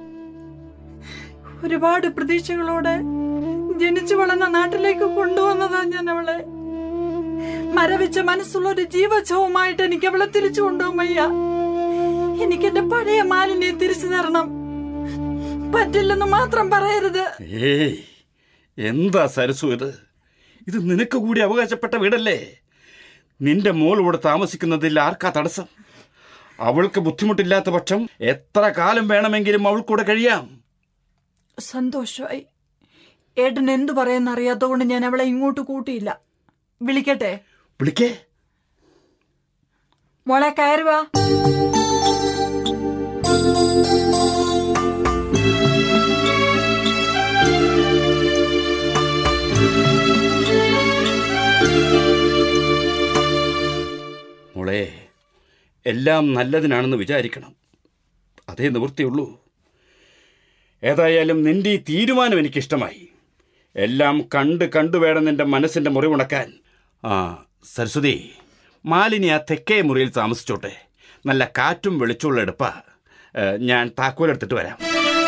ഒരുപാട് പ്രതീക്ഷകളോടെ ജനിച്ചു വളർന്ന നാട്ടിലേക്ക് കൊണ്ടുവന്നതാ ഞാൻ അവളെ മരവിച്ച മനസ്സുള്ള ഒരു ജീവച്ഛവുമായിട്ട് എനിക്ക് അവളെ തിരിച്ചു കൊണ്ടുപോകും വയ്യ എനിക്ക് എന്റെ പഴയ മാലിന്യം തിരിച്ചു തരണം പറ്റില്ലെന്ന് മാത്രം പറയരുത്
ഏയ് എന്താ സരസു ഇത് ഇത് നിനക്ക് കൂടി അവകാശപ്പെട്ട വീടല്ലേ നിന്റെ മോൾ ഇവിടെ താമസിക്കുന്നതിൽ ആർക്കാ തടസ്സം അവൾക്ക് ബുദ്ധിമുട്ടില്ലാത്ത പക്ഷം എത്ര കാലം വേണമെങ്കിലും അവൾക്കൂടെ കഴിയാം
സന്തോഷമായി ഏട്ടൻ എന്തു പറയുന്ന അറിയാത്തതുകൊണ്ട് ഞാൻ അവളെ ഇങ്ങോട്ട് കൂട്ടിയില്ല വിളിക്കട്ടെ
വിളിക്കേ
മോളെ കയറുവാ
മോളെ എല്ലാം നല്ലതിനാണെന്ന് വിചാരിക്കണം അതേ നിവൃത്തിയുള്ളൂ ഏതായാലും നിന്റെ ഈ തീരുമാനം എനിക്കിഷ്ടമായി എല്ലാം കണ്ട് കണ്ടു വേണം നിന്റെ മനസ്സിന്റെ മുറിവുണക്കാൻ ആ സരസ്വതി മാലിനി ആ തെക്കേ മുറിയിൽ താമസിച്ചോട്ടെ നല്ല കാറ്റും വെളിച്ചമുള്ള എടുപ്പാ ഏ, ഞാൻ താക്കോലെടുത്തിട്ട് വരാം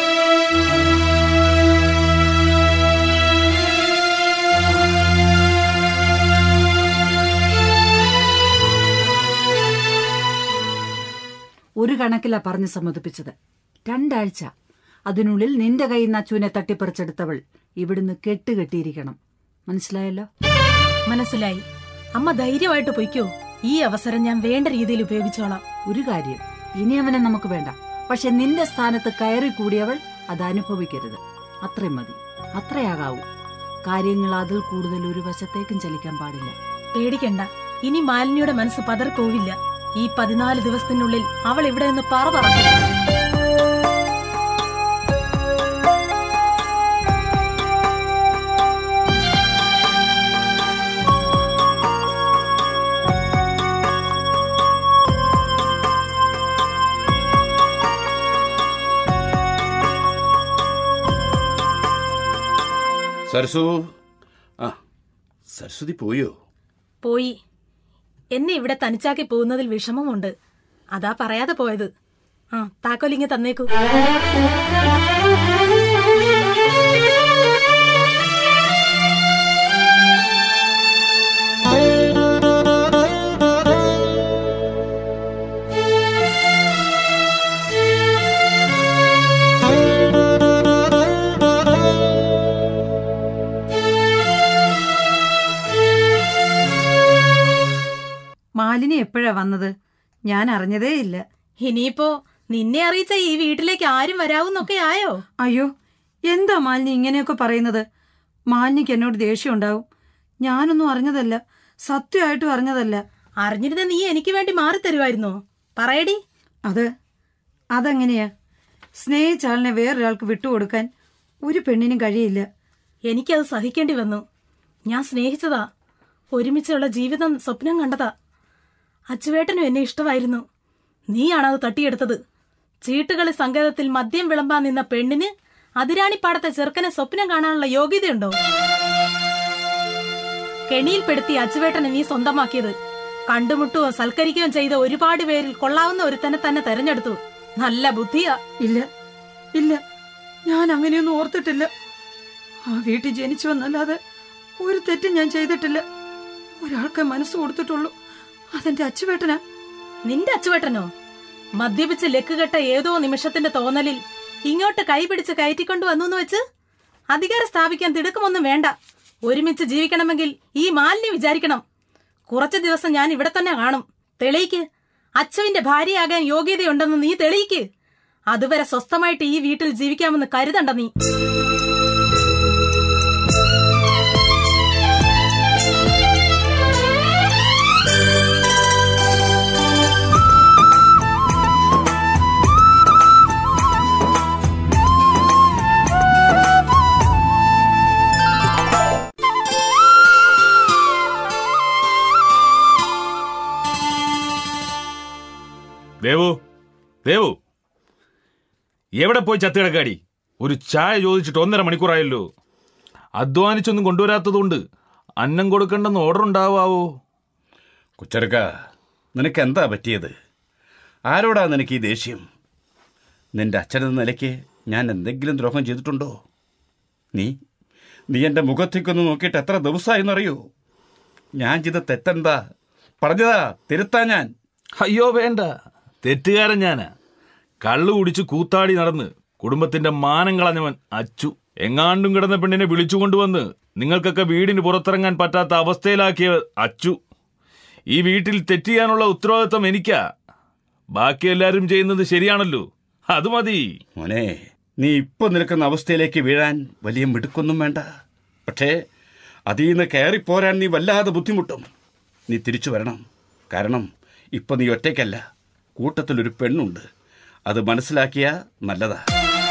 ഒരു കണക്കിലാ പറഞ്ഞ് സമ്മതിപ്പിച്ചത് രണ്ടാഴ്ച അതിനുള്ളിൽ നിന്റെ കയ്യിൽ നിന്ന് അച്ചുവിനെ തട്ടിപ്പറിച്ചെടുത്തവൾ ഇവിടുന്ന് കെട്ടുകെട്ടിയിരിക്കണം മനസ്സിലായല്ലോ
മനസ്സിലായി അമ്മ ധൈര്യമായിട്ട് പൊയ്ക്കോ ഈ അവസരം ഞാൻ വേണ്ട രീതിയിൽ ഉപയോഗിച്ചോളാം
ഒരു കാര്യം ഇനി അവനെ നമുക്ക് വേണ്ട പക്ഷെ നിന്റെ സ്ഥാനത്ത് കയറി കൂടിയവൾ അത് അനുഭവിക്കരുത് അത്രയും മതി അത്രയാകാവൂ കാര്യങ്ങൾ അതിൽ കൂടുതൽ ഒരു വശത്തേക്കും ചലിക്കാൻ പാടില്ല
പേടിക്കണ്ട ഇനി മാലിന്യയുടെ മനസ്സ് പതറിപ്പോവില്ല ഈ പതിനാല് ദിവസത്തിനുള്ളിൽ അവൾ ഇവിടെ നിന്ന് പറ പറഞ്ഞു
സരസു ആ സരസ്വതി പോയോ
പോയി എന്നെ ഇവിടെ തനിച്ചാക്കി പോകുന്നതിൽ വിഷമമുണ്ട് അതാ പറയാതെ പോയത് ആ താക്കോലിങ്ങ തന്നേക്കൂ
മാലിനി എപ്പോഴാ വന്നത് ഞാൻ അറിഞ്ഞതേ ഇല്ല
ഇനിയിപ്പോ നിന്നെ അറിയിച്ച ഈ വീട്ടിലേക്ക് ആരും വരാവുന്നൊക്കെ ആയോ
അയ്യോ എന്താ മാലിനി ഇങ്ങനെയൊക്കെ പറയുന്നത് മാലിനിക്ക് എന്നോട് ദേഷ്യം ഉണ്ടാവും ഞാനൊന്നും അറിഞ്ഞതല്ല സത്യമായിട്ടും അറിഞ്ഞതല്ല
അറിഞ്ഞിരുന്ന നീ എനിക്ക് വേണ്ടി മാറി തരുമായിരുന്നോ പറയടി
അത് അതെങ്ങനെയാ സ്നേഹിച്ച ആളിനെ വേറൊരാൾക്ക് വിട്ടുകൊടുക്കാൻ ഒരു പെണ്ണിനും കഴിയില്ല
എനിക്കത് സഹിക്കേണ്ടി വന്നു ഞാൻ സ്നേഹിച്ചതാ ഒരുമിച്ചുള്ള ജീവിതം സ്വപ്നം കണ്ടതാ അച്ചുവേട്ടനും എന്നെ ഇഷ്ടമായിരുന്നു നീയാണത് തട്ടിയെടുത്തത് ചീട്ടുകളി സങ്കേതത്തിൽ മദ്യം വിളമ്പാൻ നിന്ന പെണ്ണിന് അതിരാണിപ്പാടത്തെ ചെറുക്കനെ സ്വപ്നം കാണാനുള്ള യോഗ്യതയുണ്ടോ കെണിയിൽപ്പെടുത്തി അച്ചുവേട്ടനെ നീ സ്വന്തമാക്കിയത് കണ്ടുമുട്ടുകയോ സൽക്കരിക്കുകയോ ചെയ്ത ഒരുപാട് പേരിൽ കൊള്ളാവുന്ന ഒരുത്തനെ തന്നെ തെരഞ്ഞെടുത്തു നല്ല ബുദ്ധിയാ
ഇല്ല ഇല്ല ഞാൻ അങ്ങനെയൊന്നും ഓർത്തിട്ടില്ല ആ വീട്ടിൽ ജനിച്ചു വന്നല്ലാതെ ഒരു തെറ്റും ഞാൻ ചെയ്തിട്ടില്ല ഒരാൾക്ക് മനസ്സ് കൊടുത്തിട്ടുള്ളൂ അതെന്റെ അച്ചുവേട്ടനാ
നിന്റെ അച്ചുവേട്ടനോ മദ്യപിച്ച് ലക്കുകെട്ട ഏതോ നിമിഷത്തിന്റെ തോന്നലിൽ ഇങ്ങോട്ട് കൈപിടിച്ച് കയറ്റിക്കൊണ്ടു വന്നു എന്ന് വെച്ച് അധികാരം സ്ഥാപിക്കാൻ തിടുക്കമൊന്നും വേണ്ട ഒരുമിച്ച് ജീവിക്കണമെങ്കിൽ ഈ മാലിന്യം വിചാരിക്കണം കുറച്ചു ദിവസം ഞാൻ ഇവിടെ തന്നെ കാണും തെളിയിക്ക് അച്ചുവിന്റെ ഭാര്യയാകാൻ യോഗ്യതയുണ്ടെന്ന് നീ തെളിയിക്ക് അതുവരെ സ്വസ്ഥമായിട്ട് ഈ വീട്ടിൽ ജീവിക്കാമെന്ന് കരുതണ്ട നീ
ദേവു ദേവു എവിടെ പോയി ചത്തുകിടക്കാടി ഒരു ചായ ചോദിച്ചിട്ട് ഒന്നര മണിക്കൂറായല്ലോ അധ്വാനിച്ചൊന്നും കൊണ്ടുവരാത്തതുകൊണ്ട് അന്നം കൊടുക്കണ്ടെന്ന് ഓർഡർ ഉണ്ടാവാവോ
കൊച്ചെറുക്ക നിനക്ക് എന്താ പറ്റിയത് ആരോടാ നിനക്ക് ഈ ദേഷ്യം നിന്റെ അച്ഛനെന്ന നിലയ്ക്ക് ഞാൻ എന്തെങ്കിലും ദ്രോഹം ചെയ്തിട്ടുണ്ടോ നീ നീ എൻ്റെ മുഖത്തേക്കൊന്ന് നോക്കിയിട്ട് എത്ര ദിവസമായെന്നറിയോ ഞാൻ ചെയ്ത തെറ്റെന്താ പറഞ്ഞതാ തിരുത്താ ഞാൻ
അയ്യോ വേണ്ട തെറ്റുകാരൻ ഞാനാ കള്ളു കുടിച്ച് കൂത്താടി നടന്ന് കുടുംബത്തിന്റെ മാനം കളഞ്ഞവൻ അച്ചു എങ്ങാണ്ടും കിടന്ന പെണ്ണിനെ വിളിച്ചുകൊണ്ടുവന്ന് നിങ്ങൾക്കൊക്കെ വീടിന് പുറത്തിറങ്ങാൻ പറ്റാത്ത അവസ്ഥയിലാക്കിയ അച്ചു ഈ വീട്ടിൽ തെറ്റ് ചെയ്യാനുള്ള ഉത്തരവാദിത്വം എനിക്കാ ബാക്കി എല്ലാവരും ചെയ്യുന്നത് ശരിയാണല്ലോ അത് മതി
മോനെ നീ ഇപ്പൊ നിൽക്കുന്ന അവസ്ഥയിലേക്ക് വീഴാൻ വലിയ മിടുക്കൊന്നും വേണ്ട പക്ഷേ അതിൽ നിന്ന് കയറിപ്പോരാൻ നീ വല്ലാതെ ബുദ്ധിമുട്ടും നീ തിരിച്ചു വരണം കാരണം ഇപ്പൊ നീ ഒറ്റയ്ക്കല്ല കൂട്ടത്തിലൊരു പെണ്ണുണ്ട് അത് മനസ്സിലാക്കിയ നല്ലതാ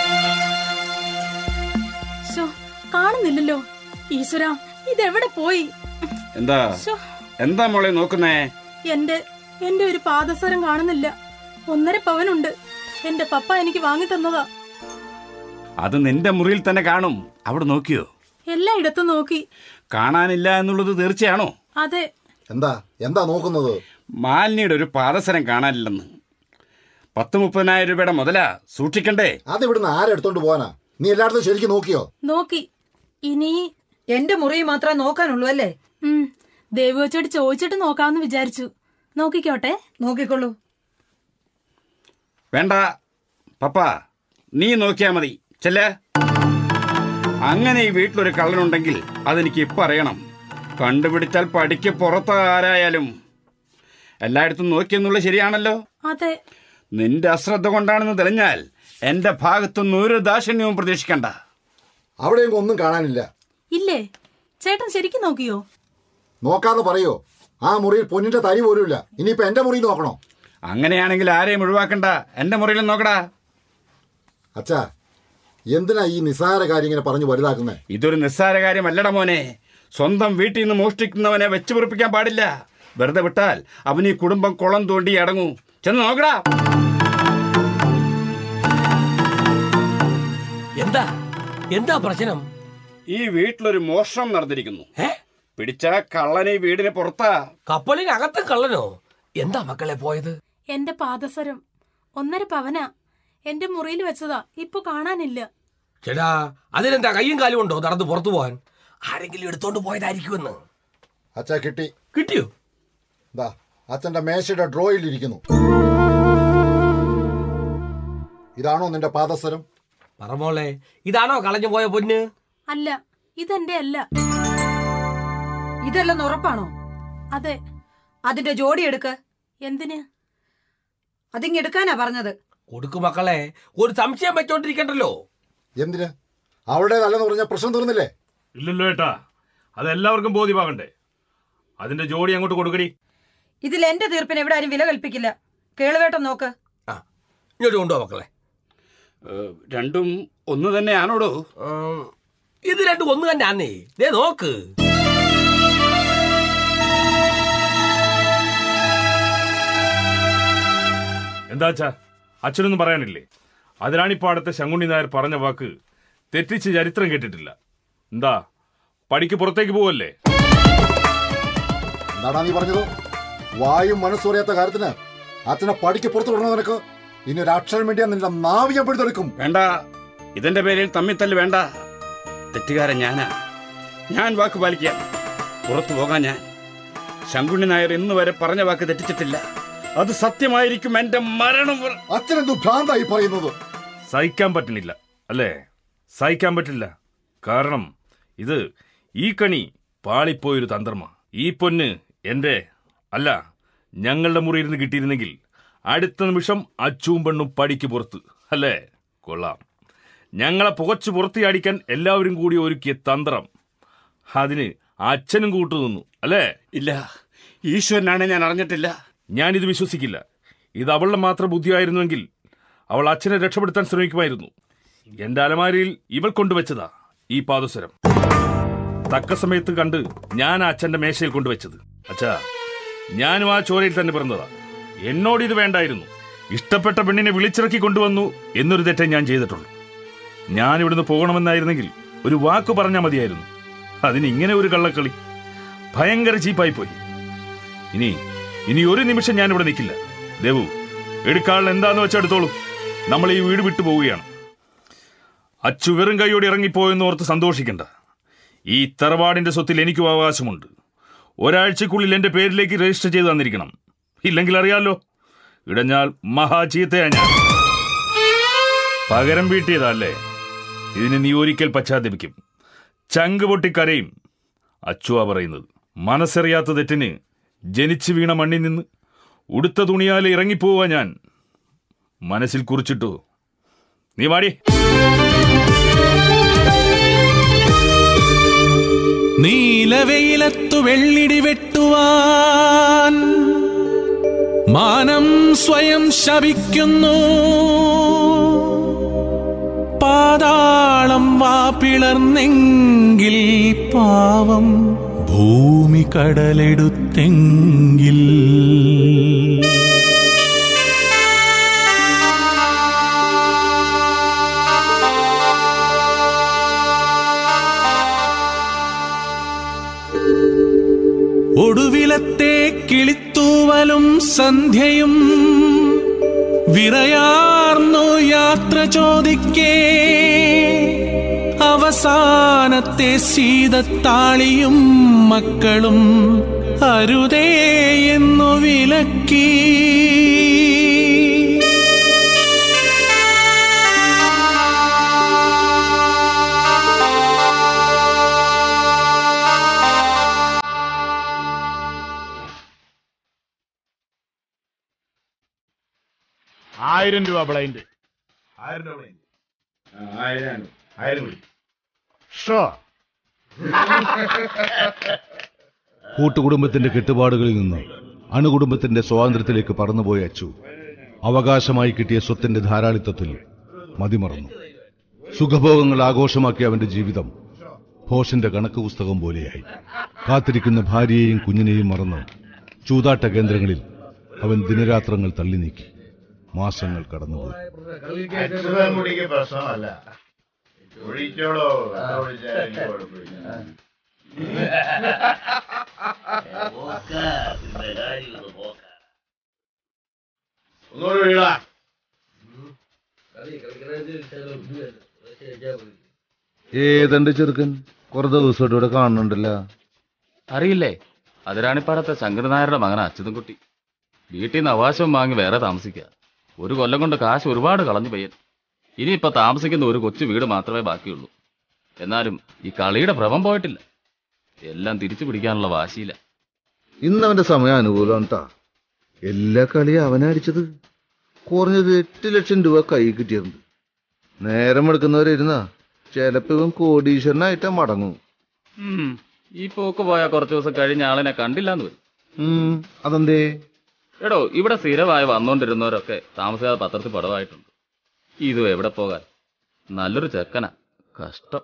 ശോ, കാണുന്നില്ലല്ലോ ഈശ്വര ഇതെവിടെ പോയി
എന്താ
ശോ,
എന്താ മോളെ നോക്കുന്നേ
എന്റെ എന്റെ ഒരു പാദസരം കാണുന്നില്ല ഒന്നര പവനുണ്ട് എന്റെ പപ്പ എനിക്ക് വാങ്ങി തന്നതാ
അത് നിന്റെ മുറിയിൽ തന്നെ കാണും അവിടെ നോക്കിയോ
എല്ലായിടത്തും നോക്കി
കാണാനില്ല എന്നുള്ളത് തീർച്ചയാണോ
അതെ
എന്താ എന്താ നോക്കുന്നത്
മാലിന്യയുടെ ഒരു പാദസരം കാണാനില്ലെന്ന് പത്ത് മുപ്പതിനായിരം രൂപയുടെ മുതലാ സൂക്ഷിക്കണ്ടേ
അത് ഇവിടുന്ന് ആരെടുത്തോണ്ട് പോവാനാ നീ എല്ലായിടത്തും ശരിക്കും നോക്കിയോ
നോക്കി ഇനി
എന്റെ മുറി മാത്രമേ നോക്കാനുള്ളൂ അല്ലേ
ഉം, ദേവി വെച്ചോട് ചോദിച്ചിട്ട് നോക്കാമെന്ന് വിചാരിച്ചു നോക്കിക്കോട്ടെ
നോക്കിക്കൊള്ളൂ
വേണ്ട പപ്പ നീ നോക്കിയാ മതി ചെല്ല അങ്ങനെ ഈ വീട്ടിലൊരു കള്ളനുണ്ടെങ്കിൽ അതെനിക്ക് ഇപ്പം അറിയണം കണ്ടുപിടിച്ചാൽ പടിക്ക് പുറത്ത് ആരായാലും എല്ലായിടത്തും നോക്കിയെന്നുള്ളത് ശരിയാണല്ലോ
അതെ
നിന്റെ അശ്രദ്ധ കൊണ്ടാണെന്ന് തെളിഞ്ഞാൽ എന്റെ ഭാഗത്തുനിന്ന് ഒരു ദാക്ഷിണ്യവും പ്രതീക്ഷിക്കണ്ട
അവിടെയെങ്കിലും ഒന്നും കാണാനില്ല
ഇല്ലേ ചേട്ടൻ ശരിക്കും നോക്കിയോ
നോക്കാന്ന് പറയോ ആ മുറിയിൽ പൊന്നിന്റെ തരി പോലുമില്ല ഇനിയിപ്പോ എന്റെ മുറിയിൽ നോക്കണോ
അങ്ങനെയാണെങ്കിൽ ആരെയും ഒഴിവാക്കണ്ട എന്റെ മുറിയിൽ നോക്കടാ
അച്ഛാ എന്തിനാ ഈ നിസ്സാര കാര്യം ഇങ്ങനെ പറഞ്ഞു വലുതാക്കുന്നേ
ഇതൊരു നിസ്സാര കാര്യമല്ലട മോനെ സ്വന്തം വീട്ടിൽ നിന്ന് മോഷ്ടിക്കുന്നവനെ വെച്ച് പൊറിപ്പിക്കാൻ പാടില്ല വെറുതെ വിട്ടാൽ അവൻ ഈ കുടുംബം കുളം തോണ്ടി അടങ്ങൂ ചെന്ന് നോക്കടാ
എന്താ എന്താ പ്രശ്നം
ഈ വീട്ടിലൊരു മോഷണം നടന്നിരിക്കുന്നു
ഏ
പിടിച്ച കള്ളനെ ഈ വീടിന് പുറത്താ
കപ്പലിനകത്ത് കള്ളനോ എന്താ മക്കളെ പോയത്
എന്റെ പാദസരം ഒന്നര പവനാ എന്റെ മുറിയിൽ വെച്ചതാ ഇപ്പൊ കാണാനില്ല
ചേടാ അതിനെന്താ കയ്യും കാലും ഉണ്ടോ നടന്ന് പുറത്തു പോകാൻ ആരെങ്കിലും എടുത്തോണ്ട് പോയതായിരിക്കുമെന്ന്
അച്ഛാ കിട്ടി
കിട്ടിയോ
ദാ അച്ഛന്റെ മേശയുടെ ഡ്രോയിൽ ഇരിക്കുന്നു ഇതാണോ നിന്റെ പാദസരം
പറമോളെ ഇതാണോ കളഞ്ഞു പോയ പൊന്ന്
അല്ല ഇതെന്റെ അല്ല
ഇതെല്ലാം ഉറപ്പാണോ
അതെ
അതിന്റെ ജോഡി എടുക്ക്
എന്തിന്
അതിങ്ങെടുക്കാനാ പറഞ്ഞത്
കൊടുക്കു മക്കളെ ഒരു സംശയം വെച്ചോണ്ടിരിക്കണ്ടല്ലോ
എന്തിന് അവളുടേതല്ലെന്ന് പറഞ്ഞ പ്രശ്നം തീർന്നില്ലേ
ഇല്ലല്ലോ ഏട്ടാ അതെല്ലാവർക്കും ബോധ്യമാകണ്ടേ അതിന്റെ ജോഡി അങ്ങോട്ട് കൊടുക്കടി
ഇതിൽ എന്റെ തീർപ്പിന് ഇവിടെ ആരും വില കൽപ്പിക്കില്ല കേളുവേട്ടം നോക്ക്
ആ ഇങ്ങോട്ട് കൊണ്ടുപോ മക്കളെ
ഏ, രണ്ടും ഒന്ന് തന്നെയാണോടോ
ഉം, ഇത് രണ്ടും ഒന്ന് തന്നെ ആന്നേ ദേ നോക്ക്
എന്താച്ചാ അച്ഛനൊന്നും പറയാനില്ലേ അതിരാണിപ്പാടത്തെ ശങ്കുണ്ണി നായർ പറഞ്ഞ വാക്ക് തെറ്റിച്ച് ചരിത്രം കേട്ടിട്ടില്ല എന്താ പടിക്ക് പുറത്തേക്ക് പോവല്ലേ
എന്താടാ നീ പറഞ്ഞത് വായും മനസ്സും അറിയാത്ത കാര്യത്തിന് അച്ഛനെ പടിക്ക് പുറത്തു വിടണോ നിനക്ക് ഇനി ഒരു അക്ഷരം വേണ്ടിയാ നിന്റെ നാവ് ഞാൻ പിടിച്ചെടുക്കും
വേണ്ട ഇതിന്റെ പേരിൽ തമ്മിത്തല്ല് വേണ്ട തെറ്റുകാരൻ ഞാനാ ഞാൻ വാക്ക് പാലിക്കാം പുറത്തു പോകാൻ ഞാൻ ശങ്കുണ്ണി നായർ ഇന്ന് വരെ പറഞ്ഞ വാക്ക് തെറ്റിച്ചിട്ടില്ല അത് സത്യമായിരിക്കും എന്റെ മരണം വരെ.
അച്ഛനെന്തു ഭ്രാന്തായി പറയുന്നത്
സഹിക്കാൻ പറ്റുന്നില്ല അല്ലേ സഹിക്കാൻ പറ്റില്ല കാരണം ഇത് ഈ കണി പാളിപ്പോയൊരു തന്ത്രമാ ഈ പൊന്ന് എന്റെ അല്ല ഞങ്ങളുടെ മുറി ഇരുന്ന് കിട്ടിയിരുന്നെങ്കിൽ അടുത്ത നിമിഷം അച്ചുവും പെണ്ണും പടിക്ക് പുറത്ത് അല്ലേ കൊള്ളാം ഞങ്ങളെ പുകച്ചു പുറത്തിയാടിക്കാൻ എല്ലാവരും കൂടി ഒരുക്കിയ തന്ത്രം അതിന് അച്ഛനും കൂട്ടുനിന്നു അല്ലേ
ഇല്ല ഈശ്വരനാണ് ഞാൻ അറിഞ്ഞിട്ടില്ല
ഞാനിത് വിശ്വസിക്കില്ല ഇത് അവളുടെ മാത്രം ബുദ്ധിയായിരുന്നുവെങ്കിൽ അവൾ അച്ഛനെ രക്ഷപ്പെടുത്താൻ ശ്രമിക്കുമായിരുന്നു എന്റെ അലമാരിയിൽ ഇവൾ കൊണ്ടുവച്ചതാ ഈ പാദസരം തക്ക സമയത്ത് കണ്ട് ഞാൻ ആ അച്ഛന്റെ മേശയിൽ കൊണ്ടുവച്ചത് അച്ഛാ ഞാനും ആ ചോരയിൽ തന്നെ പിറന്നതാ എന്നോട് ഇത് വേണ്ടായിരുന്നു ഇഷ്ടപ്പെട്ട പെണ്ണിനെ വിളിച്ചിറക്കി കൊണ്ടുവന്നു എന്നൊരു തെറ്റേ ഞാൻ ചെയ്തിട്ടുള്ളൂ ഞാൻ ഇവിടുന്ന് പോകണമെന്നായിരുന്നെങ്കിൽ ഒരു വാക്ക് പറഞ്ഞാൽ മതിയായിരുന്നു അതിന് ഇങ്ങനെ ഒരു കള്ളക്കളി ഭയങ്കര ചീപ്പായി പോയി ഇനി ഇനി ഒരു നിമിഷം ഞാൻ ഇവിടെ നിൽക്കില്ല ദേവു എടുക്കാൾ എന്താന്ന് വെച്ചാൽ എടുത്തോളൂ നമ്മൾ ഈ വീട് വിട്ടു പോവുകയാണ് അച്ചു വെറും കൈയോടെ ഇറങ്ങിപ്പോയെന്ന് ഓർത്ത് സന്തോഷിക്കണ്ട ഈ തറവാടിന്റെ സ്വത്തിൽ എനിക്കും അവകാശമുണ്ട് ഒരാഴ്ചക്കുള്ളിൽ എന്റെ പേരിലേക്ക് രജിസ്റ്റർ ചെയ്ത് തന്നിരിക്കണം ഇല്ലെങ്കിൽ അറിയാലോ ഇടഞ്ഞാൽ മഹാചീത്തയാ ഞാൻ പകരം വീട്ടിയതല്ലേ ഇതിന് നീ ഒരിക്കൽ പശ്ചാത്തപിക്കും ചങ്ക് പൊട്ടിക്കരയും അച്ചുവാ പറയുന്നത് മനസ്സറിയാത്ത തെറ്റിന് ജനിച്ചു വീണ മണ്ണിൽ നിന്ന് ഉടുത്ത തുണിയാലെ ഇറങ്ങിപ്പോവാ ഞാൻ മനസ്സിൽ കുറിച്ചിട്ടു നീ വാടി
നീലവെയിലത്തു വെള്ളിടി വെട്ടുവാൻ മാനം സ്വയം ശപിക്കുന്നു പാതാളം വാ പിളർന്നെങ്കിൽ പാവം ഭൂമി കടലെടുത്തെങ്കിൽ ഒടുവിലത്തെ കിളിത്തൂവലും സന്ധ്യയും വിറയാർന്നു യാത്ര ചോദിക്കേ അവസാനത്തെ സീതത്താളിയും മക്കളും അരുതേ എന്നു വിലക്കി
ആയിരം രൂപ ബ്ലൈൻഡ്
ആയിരം രൂപ ബ്ലൈൻഡ്. ആയിരം ആയിരം കൂടി
കൂട്ടുകുടുംബത്തിന്റെ കെട്ടുപാടുകളിൽ നിന്ന് അണുകുടുംബത്തിന്റെ സ്വാതന്ത്ര്യത്തിലേക്ക് പറന്നുപോയ അച്ചു അവകാശമായി കിട്ടിയ സ്വത്തിന്റെ ധാരാളിത്തത്തിൽ മതിമറന്നു സുഖഭോഗങ്ങൾ ആഘോഷമാക്കിയ അവന്റെ ജീവിതം ഭോഷന്റെ കണക്ക് പുസ്തകം പോലെയായി കാത്തിരിക്കുന്ന ഭാര്യയെയും കുഞ്ഞിനെയും മറന്ന് ചൂതാട്ട കേന്ദ്രങ്ങളിൽ അവൻ ദിനരാത്രങ്ങൾ തള്ളി നീക്കി മാസങ്ങൾ കടന്നുപോയി
അച്യുതൻ കുടിക്ക് പ്രശ്നമല്ല ഒഴിച്ചോളോ എത്ര ഒഴിച്ചാലും എനിക്ക് കുഴപ്പമില്ല ഒന്നുകൂടി വീഴാ
ഏതണ്ട് ചെറുക്കൻ കുറേ ദിവസമായിട്ട് ഇവിടെ കാണുന്നുണ്ടല്ലോ
അറിയില്ലേ അതിരാണിപ്പാടത്തെ ശങ്കരനായരുടെ മകനാ അച്യുതൻകുട്ടി വീട്ടിൽ നിന്ന് അവകാശം വാങ്ങി വേറെ താമസിക്കുക ഒരു കൊല്ലം കൊണ്ട് കാശ് ഒരുപാട് കളഞ്ഞു പയ്യൻ ഇനിയിപ്പോ താമസിക്കുന്ന ഒരു കൊച്ചു വീട് മാത്രമേ ബാക്കിയുള്ളൂ എന്നാലും ഈ കളിയുടെ ഭ്രമം പോയിട്ടില്ല എല്ലാം തിരിച്ചു പിടിക്കാനുള്ള വാശിയില്ല
ഇന്ന് അവന്റെ സമയം അനുകൂലമാണ് ട്ടാ എല്ലാ കളിയും അവനാ അടിച്ചത് കുറഞ്ഞത് എട്ട് ലക്ഷം രൂപ കൈ കിട്ടിയിട്ടുണ്ട് നേരം എടുക്കുന്നവരിരുന്നാ ചിലപ്പോ ഇവൻ കോടീശ്വരനായിട്ടാ മടങ്ങും
ഉം, ഈ പോക്ക് പോയാൽ കുറച്ച് ദിവസം കഴിഞ്ഞ ആളിനെ കണ്ടില്ലാന്ന് വരും
ഉം, അതെന്തേ
എടോ ഇവിടെ സ്ഥിരമായി വന്നോണ്ടിരുന്നവരൊക്കെ താമസിയാതെ പത്രത്തിൽ പടവായിട്ടുണ്ട് ഇതും എവിടെ പോകാൻ നല്ലൊരു ചെക്കനാ കഷ്ടം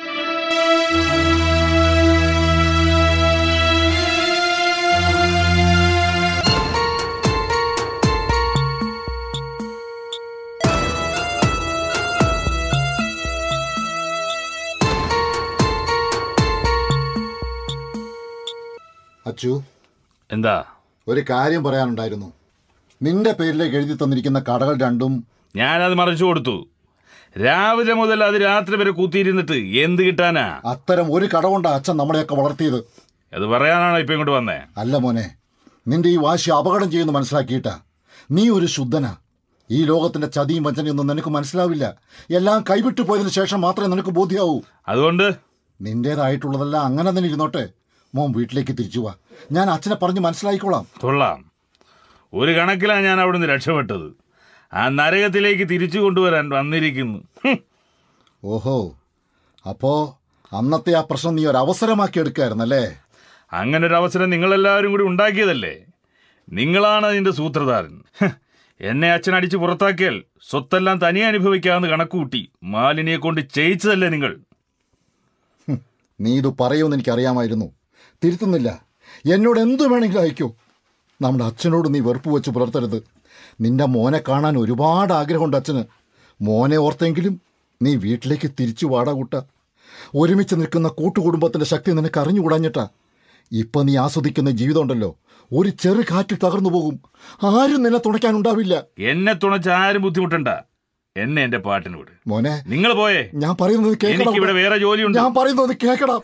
അച്ചു
എന്താ
ഒരു കാര്യം പറയാനുണ്ടായിരുന്നു നിന്റെ പേരിലേക്ക് എഴുതി തന്നിരിക്കുന്ന കടകൾ രണ്ടും
ഞാനത് മറിച്ചു കൊടുത്തു രാവിലെ മുതൽ അത് രാത്രി വരെ കൂത്തിയിരുന്നിട്ട് എന്ത് കിട്ടാനാ
അത്തരം ഒരു കട കൊണ്ടാ അച്ഛൻ നമ്മളെയൊക്കെ വളർത്തിയത്
അത് പറയാനാണോ ഇപ്പൊ ഇങ്ങോട്ട് വന്നേ
അല്ല മോനെ നിന്റെ ഈ വാശി അപകടം ചെയ്യുന്നു മനസ്സിലാക്കിയിട്ടാ നീ ഒരു ശുദ്ധനാ ഈ ലോകത്തിന്റെ ചതിയും വഞ്ചനയൊന്നും നിനക്ക് മനസ്സിലാവില്ല എല്ലാം കൈവിട്ടു പോയതിനു ശേഷം മാത്രമേ നിനക്ക് ബോധ്യാവൂ
അതുകൊണ്ട്
നിന്റേതായിട്ടുള്ളതെല്ലാം അങ്ങനെ തന്നെ ഇരുന്നോട്ടെ മോൻ വീട്ടിലേക്ക് തിരിച്ചു വാ ഞാൻ അച്ഛനെ പറഞ്ഞ് മനസ്സിലായിക്കോളാം
കൊള്ളാം ഒരു കണക്കിലാണ് ഞാൻ അവിടുന്ന് രക്ഷപ്പെട്ടത് ആ നരകത്തിലേക്ക് തിരിച്ചു കൊണ്ടുവരാൻ വന്നിരിക്കുന്നു ഹും.
ഓഹോ അപ്പോ അന്നത്തെ ആ പ്രശ്നം നീ ഒരു അവസരമാക്കി എടുക്കായിരുന്നല്ലേ
അങ്ങനെ ഒരു അവസരം നിങ്ങളെല്ലാവരും കൂടി ഉണ്ടാക്കിയതല്ലേ നിങ്ങളാണ് അതിന്റെ സൂത്രധാരൻ ഹ്. എന്നെ അച്ഛൻ അടിച്ച് പുറത്താക്കിയാൽ സ്വത്തെല്ലാം തനിയെ അനുഭവിക്കാമെന്ന് കണക്കുകൂട്ടി മാലിനിയെ കൊണ്ട് ചെയ്യിച്ചതല്ലേ നിങ്ങൾ
നീ ഇത് പറയുമെന്ന് എനിക്കറിയാമായിരുന്നു തിരുത്തുന്നില്ല എന്നോട് എന്തു വേണമെങ്കിലും അയക്കൂ നമ്മുടെ അച്ഛനോട് നീ വെറുപ്പ് വെച്ച് പുലർത്തരുത് നിന്റെ മോനെ കാണാൻ ഒരുപാട് ആഗ്രഹമുണ്ട് അച്ഛന് മോനെ ഓർത്തെങ്കിലും നീ വീട്ടിലേക്ക് തിരിച്ചു വാടാ കൂട്ട ഒരുമിച്ച് നിൽക്കുന്ന കൂട്ടുകുടുംബത്തിന്റെ ശക്തി നിനക്ക് അറിഞ്ഞുകൂടാഞ്ഞിട്ടാ ഇപ്പൊ നീ ആസ്വദിക്കുന്ന ജീവിതം ഉണ്ടല്ലോ ഒരു ചെറു കാറ്റിൽ തകർന്നു പോകും ആരും നിന്നെ തുണയ്ക്കാനുണ്ടാവില്ല
എന്നെ തുണച്ച് ആരും ബുദ്ധിമുട്ടണ്ട എന്നെ എന്റെ പാട്ടിന് വിട്
മോനെ
നിങ്ങൾ പോയേ
ഞാൻ പറയുന്നത് കേൾക്കണം
എനിക്കിവിടെ വേറെ ജോലിയുണ്ട്
ഞാൻ പറയുന്നത് കേൾക്കണം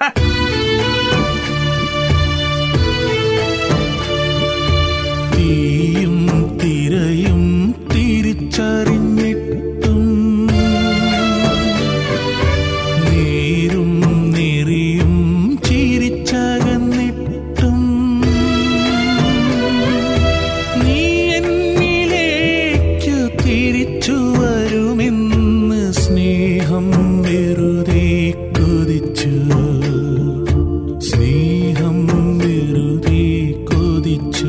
തീയും തിരയും തിരിച്ചറിഞ്ഞിട്ടും നേരും നെറിയും ചിരിച്ചകന്നിട്ടും നീ എന്നിലേക്കു തിരിച്ചു വരുമെന്ന് സ്നേഹം വെറുതെ കൊതിച്ചു സ്നേഹം വെറുതെ കൊതിച്ചു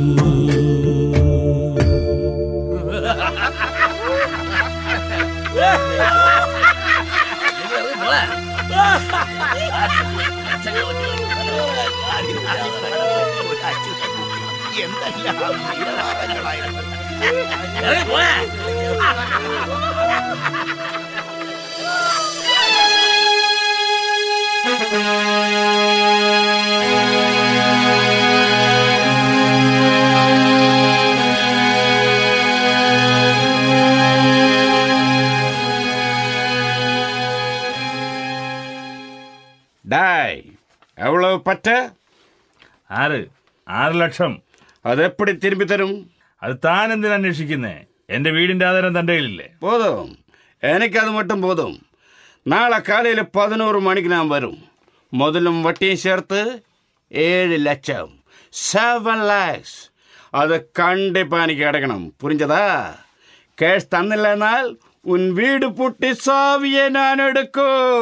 டாய் எவ்வளவு பட்ட
ആറ് ആറ് ലക്ഷം
അതെപ്പടി തിരുമ്പി തരും
അത് താൻ എന്തിനാ അന്വേഷിക്കുന്നേ എന്റെ വീടിന്റെ ആധാരം തന്റെ കയ്യിലില്ലേ
போதும் எனக்கு அது மட்டும் போதும் நாளை காலையில் பதினோரு மணிக்கு நான் வரும் முதலும் வட்டியும் சேர்த்து ஏழு லட்சம் செவன் லேக்ஸ் அது கண்டிப்பா எனக்கு கிடைக்கணும் புரிஞ்சதா கேஷ் தന്നില്ലെന്നാൽ உன் வீடு பூட்டி சாவியை நான் எடுக்கும்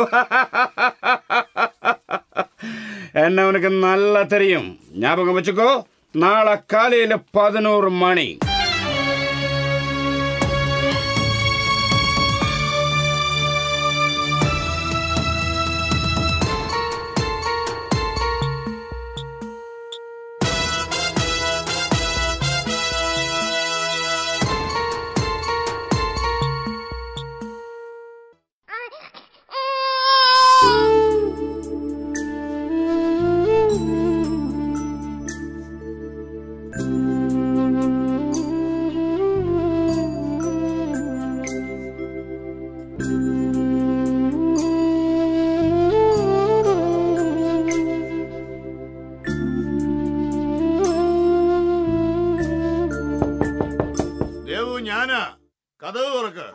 என்ன உனக்கு நல்லா தெரியும் ஞாபகம் வச்சுக்கோ நாளை காலையில் பதினோரு மணி
ദേവു ഞാനാ കഥവ് തുറക്ക്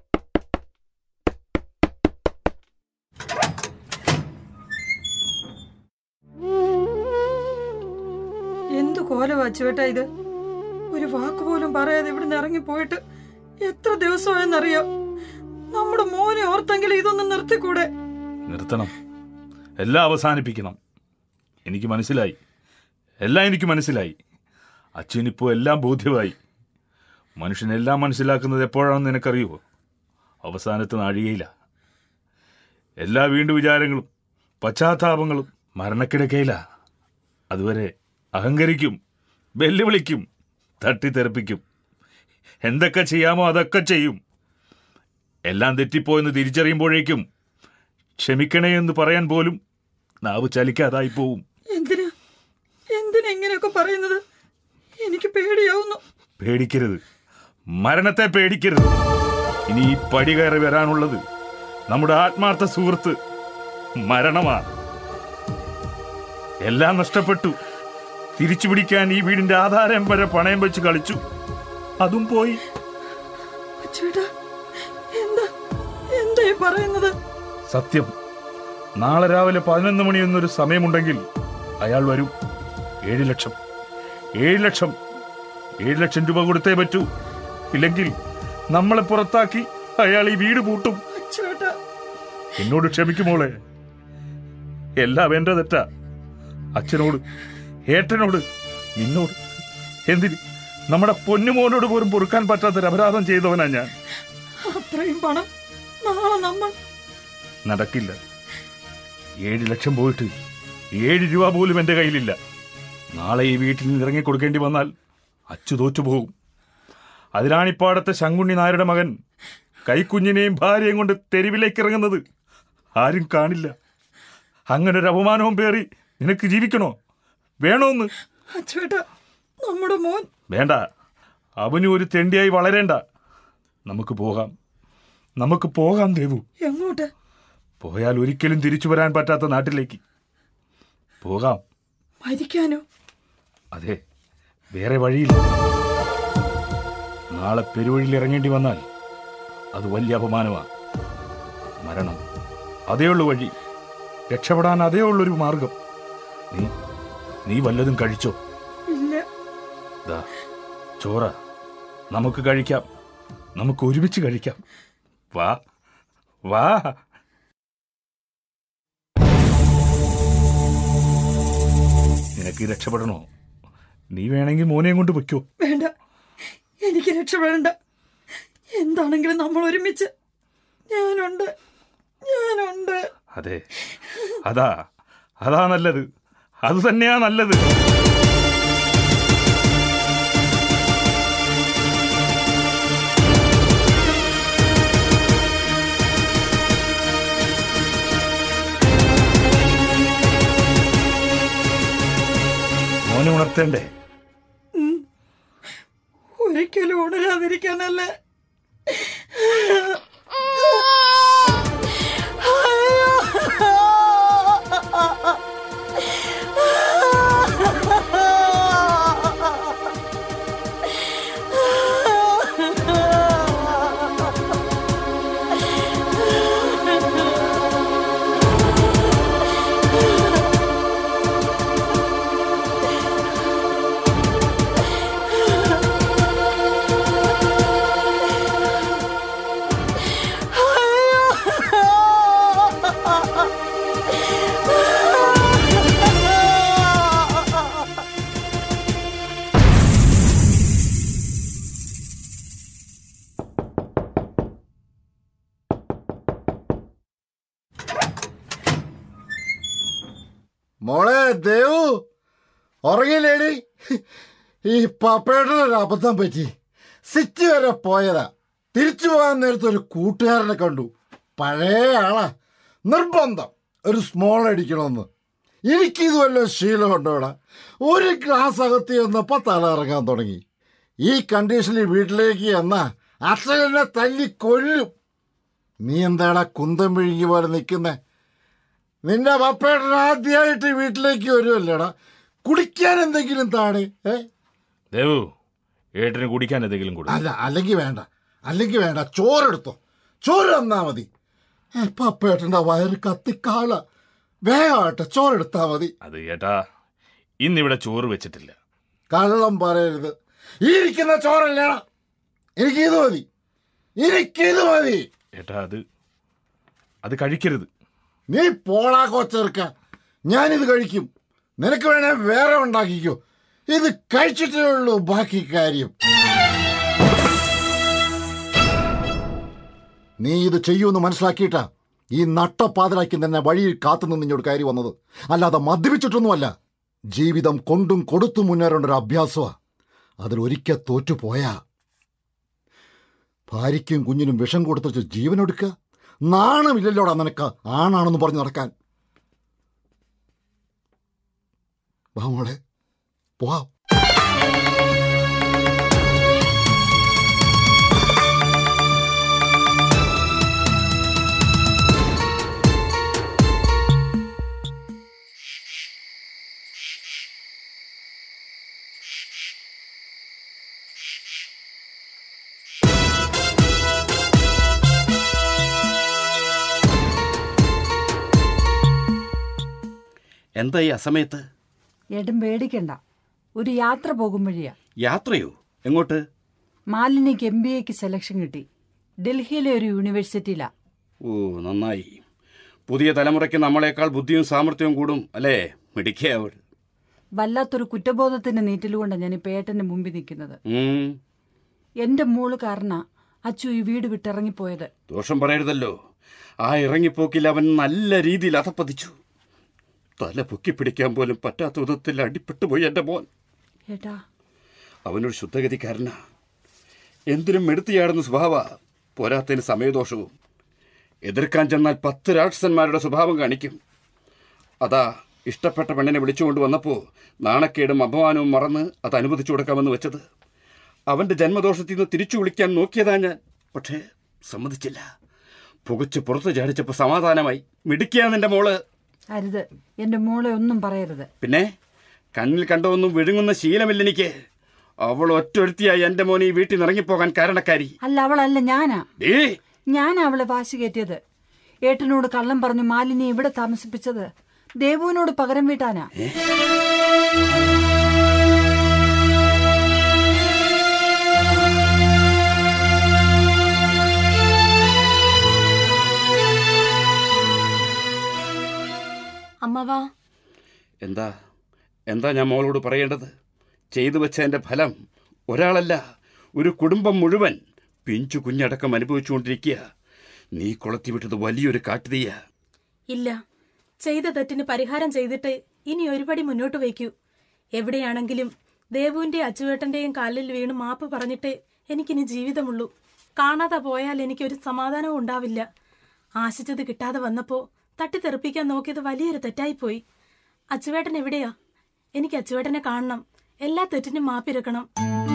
എന്തു കോലം വച്ചുവേട്ടാ ഇത് ഒരു വാക്ക് പോലും പറയാതെ ഇവിടുന്ന് ഇറങ്ങിപ്പോയിട്ട് എത്ര ദിവസമായെന്നറിയോ നമ്മുടെ മോനെ ഓർത്തെങ്കിലും ഇതൊന്ന് നിർത്തിക്കൂടെ
നിർത്തണം എല്ലാം അവസാനിപ്പിക്കണം എനിക്ക് മനസ്സിലായി എല്ലാം എനിക്ക് മനസ്സിലായി അച്ഛനിപ്പോ എല്ലാം ബോധ്യമായി മനുഷ്യനെല്ലാം മനസ്സിലാക്കുന്നത് എപ്പോഴാണെന്ന് നിനക്കറിയുമോ അവസാനത്തെ നാഴികയില എല്ലാ വീണ്ടും വിചാരങ്ങളും പശ്ചാത്താപങ്ങളും മരണക്കിടക്കയില അതുവരെ അഹങ്കരിക്കും വെല്ലുവിളിക്കും തട്ടിത്തെറിപ്പിക്കും എന്തൊക്കെ ചെയ്യാമോ അതൊക്കെ ചെയ്യും എല്ലാം തെറ്റിപ്പോയെന്ന് തിരിച്ചറിയുമ്പോഴേക്കും ക്ഷമിക്കണേ എന്ന് പറയാൻ പോലും നാവ് ചലിക്കാതായി പോവും
എന്തിനാ എന്തിനാ ഇങ്ങനെയൊക്കെ പറയുന്നത് എനിക്ക് പേടിയാവുന്നു
പേടിക്കരുത് മരണത്തെ പേടിക്കരുത് ഇനി ഈ പടി കയറി വരാനുള്ളത് നമ്മുടെ ആത്മാർത്ഥ സുഹൃത്ത് മരണമാണ് എല്ലാം നഷ്ടപ്പെട്ടു തിരിച്ചു പിടിക്കാൻ ഈ വീടിന്റെ ആധാരം വരെ പണയം വെച്ച് കളിച്ചു അതും പോയി
അച്ചുവേട്ടാ എന്താ എന്താ ഈ പറയുന്നത്
സത്യം നാളെ രാവിലെ പതിനൊന്ന് മണി എന്നൊരു സമയമുണ്ടെങ്കിൽ അയാൾ വരും ഏഴ് ലക്ഷം ഏഴ് ലക്ഷം ഏഴ് ലക്ഷം രൂപ കൊടുത്തേ പറ്റൂ ഇല്ലെങ്കിൽ നമ്മളെ പുറത്താക്കി അയാൾ ഈ വീട് പൂട്ടും
അച്ചുവേട്ടാ
എന്നോട് ക്ഷമിക്കുമോളെ എല്ലാം എന്റെ തെറ്റാ അച്ഛനോട് ഏട്ടനോട് നിന്നോട് എന്തിന് നമ്മുടെ പൊന്നുമോനോട് പോലും പൊറുക്കാൻ പറ്റാത്തൊരു അപരാധം ചെയ്തവനാ ഞാൻ
അത്രയും പണം നാളെ നമ്മൾ
നടക്കില്ല ഏഴ് ലക്ഷം പോയിട്ട് ഏഴ് രൂപ പോലും എന്റെ കയ്യിലില്ല നാളെ ഈ വീട്ടിൽ നിന്ന് ഇറങ്ങി കൊടുക്കേണ്ടി വന്നാൽ അച്ചു തോറ്റുപോകും അതിരാണിപ്പാടത്തെ ശങ്കുണ്ണി നായരുടെ മകൻ കൈക്കുഞ്ഞിനെയും ഭാര്യയും കൊണ്ട് തെരുവിലേക്ക് ഇറങ്ങുന്നത് ആരും കാണില്ല അങ്ങനെ ഒരു അപമാനവും പേറി നിനക്ക് ജീവിക്കണോ വേണോന്ന്
അച്ചുവേട്ടാ നമ്മുടെ മോൻ
വേണ്ട അവനും ഒരു തെണ്ടിയായി വളരേണ്ട നമുക്ക് പോകാം നമുക്ക് പോകാം ദേവു
എങ്ങോട്ട്
പോയാൽ ഒരിക്കലും തിരിച്ചു വരാൻ പറ്റാത്ത നാട്ടിലേക്ക് പോകാം
മരിക്കാനോ
അതെ വേറെ വഴിയില്ല നാളെ പെരുവഴിയിൽ ഇറങ്ങേണ്ടി വന്നാൽ അത് വലിയ അപമാനമാണ് മരണം അതേ ഉള്ളു വഴി രക്ഷപ്പെടാൻ അതേ ഉള്ളൊരു മാർഗം നീ നീ വല്ലതും കഴിച്ചോ
ഇല്ല
ദാ ചോറ നമുക്ക് കഴിക്കാം നമുക്ക് ഒരുമിച്ച് കഴിക്കാം വാ വാ നിനക്ക് രക്ഷപ്പെടണോ നീ വേണമെങ്കിൽ മോനെയും കൊണ്ട് പൊയ്ക്കോ
വേണ്ട എനിക്ക് രക്ഷപ്പെടണ്ട എന്താണെങ്കിലും നമ്മൾ ഒരുമിച്ച് ഞാനുണ്ട് ഞാനുണ്ട്
അതെ അതാ അതാ നല്ലത് അത് തന്നെയാ നല്ലത് മോനെ ഉണർത്തേണ്ടേ
ഉം. ഒരിക്കലും ഉണരാതിരിക്കാനല്ലേ
മോളെ ദേവു ഉറങ്ങില്ലേടി ഈ പപ്പേട്ടനൊരു അബദ്ധം പറ്റി സിറ്റി വരെ പോയതാ തിരിച്ചു പോകാൻ നേരത്തെ ഒരു കൂട്ടുകാരനെ കണ്ടു പഴയ ആളാ നിർബന്ധം ഒരു സ്മോൾ അടിക്കണമെന്ന് എനിക്കിത് വല്ല ശീലമുണ്ടോടാ ഒരു ഗ്ലാസ് അകത്തി വന്നപ്പോ തല ഇറങ്ങാൻ തുടങ്ങി ഈ കണ്ടീഷനിൽ വീട്ടിലേക്ക് എന്നാ അച്ഛൻ എന്നെ തല്ലി കൊല്ലും നീ എന്താടാ കുന്തം വിഴുങ്ങി പോലെ നിൽക്കുന്നേ നിന്റെ പപ്പേട്ടൻ ആദ്യമായിട്ട് വീട്ടിലേക്ക് വരുമല്ലേടാ കുടിക്കാൻ എന്തെങ്കിലും താണേ ഏ
ദേവു ഏട്ടന് കുടിക്കാൻ എന്തെങ്കിലും കൊടു
അല്ല അല്ലെങ്കിൽ വേണ്ട അല്ലെങ്കിൽ വേണ്ട ചോറെടുത്തോ ചോറ് തന്നാ മതി ഏ, പപ്പേട്ടന്റെ വയറ് കത്തിക്കാള വേഗമാട്ടെ ചോറെടുത്താ മതി
അത് ഏട്ടാ ഇന്നിവിടെ ചോറ് വെച്ചിട്ടില്ല
കള്ളം പറയരുത് ഈ ഇരിക്കുന്ന ചോറല്ലേടാ എനിക്ക് ഇത് മതി എനിക്കിത് മതി
ഏട്ടാ അത് അത് കഴിക്കരുത്
നീ പോടാ കൊച്ചെറുക്ക ഞാനിത് കഴിക്കും നിനക്ക് വേണേ വേറെ ഉണ്ടാക്കിക്കോ ഇത് കഴിച്ചിട്ടേ ഉള്ളൂ ബാക്കി കാര്യം നീ ഇത് ചെയ്യൂന്ന് മനസ്സിലാക്കിയിട്ടാ ഈ നട്ടപ്പാതിരാക്കി തന്നെ വഴിയിൽ കാത്തുനിന്ന് ഇങ്ങോട്ട് കയറി വന്നത് അല്ലാതെ മദ്യപിച്ചിട്ടൊന്നുമല്ല ജീവിതം കൊണ്ടും കൊടുത്തും മുന്നേറേണ്ട ഒരു അഭ്യാസമാ അതിൽ ഒരിക്കൽ തോറ്റുപോയാ ഭാര്യയ്ക്കും കുഞ്ഞിനും വിഷം കൊടുത്തിട്ട് ജീവനൊടുക്കുക നാണമില്ലല്ലോടാ നിനക്ക് ആണാണെന്ന് പറഞ്ഞ് നടക്കാൻ വാ മോളെ പോവാം
എന്താ ഈ അസമയത്ത്
ഏട്ടൻ പേടിക്കണ്ട ഒരു യാത്ര പോകും വഴിയാ
യാത്രയോ എങ്ങോട്ട്
മാലിനിക്ക് എം ബി എക്ക് സെലക്ഷൻ കിട്ടി ഡൽഹിയിലെ ഒരു യൂണിവേഴ്സിറ്റിയിലാ
ഓ നന്നായി പുതിയ തലമുറയ്ക്ക് നമ്മളെക്കാൾ ബുദ്ധിയും സാമർഥ്യവും കൂടും അല്ലേ മിടിക്കുക അവൾ
വല്ലാത്തൊരു കുറ്റബോധത്തിന്റെ നീറ്റിലുകൊണ്ടാണ് ഞാൻ ഇപ്പൊ ഏട്ടന്റെ മുമ്പിൽ നിൽക്കുന്നത്
ഉം,
എന്റെ മോള് കാരണ അച്ചു ഈ വീട് വിട്ടിറങ്ങിപ്പോയത്
ദോഷം പറയരുതല്ലോ ആ ഇറങ്ങിപ്പോക്കിൽ അവൻ നല്ല രീതിയിൽ അധപ്പതിച്ചു തല പൊക്കിപ്പിടിക്കാൻ പോലും പറ്റാത്ത വിധത്തിൽ അടിപ്പെട്ടു പോയി എൻ്റെ മോൻ
ഏട്ടാ
അവനൊരു ശുദ്ധഗതിക്കാരനാ എന്തിനും എടുത്തിയാടുന്ന സ്വഭാവ പോരാത്തതിന് സമയദോഷവും എതിർക്കാൻ ചെന്നാൽ പത്ത് രാക്ഷസന്മാരുടെ സ്വഭാവം കാണിക്കും അതാ ഇഷ്ടപ്പെട്ട പെണ്ണിനെ വിളിച്ചുകൊണ്ട് വന്നപ്പോൾ നാണക്കേടും അപമാനവും മറന്ന് അത് അനുവദിച്ചു കൊടുക്കാമെന്ന് വെച്ചത് അവൻ്റെ ജന്മദോഷത്തിൽ നിന്ന് തിരിച്ചു വിളിക്കാൻ നോക്കിയതാ ഞാൻ പക്ഷേ സമ്മതിച്ചില്ല പുകച്ച് പുറത്ത് ചാടിച്ചപ്പോൾ സമാധാനമായി മിടുക്കിയാ നിന്റെ മോള്
അരുത് എന്റെ മോളെ ഒന്നും പറയരുത്
പിന്നെ കണ്ണിൽ കണ്ടതൊന്നും വിഴുങ്ങുന്ന ശീലമില്ല എനിക്ക് അവൾ ഒറ്റൊരുത്തിയായി എൻ്റെ മോനെ ഈ വീട്ടിൽ നിന്ന് ഇറങ്ങിപ്പോകാൻ കാരണക്കാരി
അല്ല അവളല്ല ഞാനാ
ഡേ
ഞാനാ അവളെ വാശി കയറ്റിയത് ഏട്ടനോട് കള്ളം പറഞ്ഞു മാലിനി ഇവിടെ താമസിപ്പിച്ചത് ദേവുവിനോട് പകരം വീട്ടാനാ
അമ്മവാ
എന്താ എന്താ ഞാൻ മോളോട് പറയേണ്ടത് ചെയ്തു വെച്ച എൻ്റെ ഫലം ഒരാളല്ല ഒരു കുടുംബം മുഴുവൻ പിഞ്ചു കുഞ്ഞടക്കം അനുഭവിച്ചുകൊണ്ടിരിക്കുക നീ കൊളത്തി വിട്ടത് വലിയൊരു കാട്ടുതീയ
ഇല്ല ചെയ്ത തെറ്റിന് പരിഹാരം ചെയ്തിട്ട് ഇനി ഒരുപടി മുന്നോട്ട് വയ്ക്കൂ എവിടെയാണെങ്കിലും ദേവുവിന്റെ അച്ചുവേട്ടന്റെയും കാലിൽ വീണ് മാപ്പ് പറഞ്ഞിട്ട് എനിക്കിനി ജീവിതമുള്ളൂ കാണാതെ പോയാൽ എനിക്കൊരു സമാധാനവും ഉണ്ടാവില്ല ആശിച്ചത് കിട്ടാതെ വന്നപ്പോ തട്ടിത്തെറിപ്പിക്കാൻ നോക്കിയത് വലിയൊരു തെറ്റായിപ്പോയി അച്ചുവേട്ടൻ എവിടെയാ എനിക്ക് അച്ചുവേട്ടനെ കാണണം എല്ലാ തെറ്റിനും മാപ്പിരക്കണം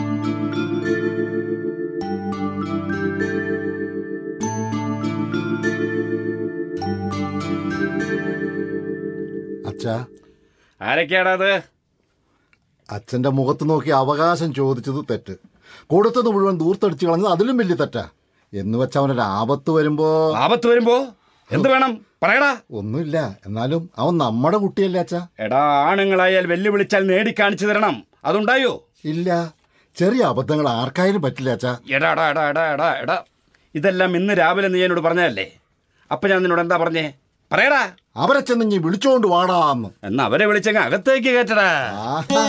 അച്ഛാ
ആരൊക്കെയാടാ അത്
അച്ഛന്റെ മുഖത്ത് നോക്കി അവകാശം ചോദിച്ചത് തെറ്റ് കൊടുത്തത് മുഴുവൻ ദൂർത്തടിച്ചു കളഞ്ഞത് അതിലും വലിയ തെറ്റാ എന്ന് വെച്ച് അവനൊരു ആപത്ത് വരുമ്പോ
ആപത്ത് വരുമ്പോ എന്ത് വേണം പറയടാ
ഒന്നുമില്ല എന്നാലും അവൻ നമ്മുടെ കുട്ടിയല്ലേ അച്ഛാ
എടാ ആണുങ്ങളായാൽ വെല്ലുവിളിച്ചാൽ നേടിക്കാണിച്ചു തരണം അതുണ്ടായോ
ഇല്ല ചെറിയ അബദ്ധങ്ങൾ ആർക്കായാലും പറ്റില്ല അച്ഛാ
എടാ എടാ എടാ എടാ എടാ എടാ ഇതെല്ലാം ഇന്ന് രാവിലെ നീ എന്നോട് പറഞ്ഞതല്ലേ അപ്പൊ ഞാൻ നിന്നോട് എന്താ പറഞ്ഞേ പറയടാ
അവരെ ചെന്ന് ഇനി വിളിച്ചോണ്ട് വാടാന്ന്
എന്നാ അവരെ വിളിച്ചങ്ങ് അകത്തേക്ക് കയറ്റടാ
ആഹാ.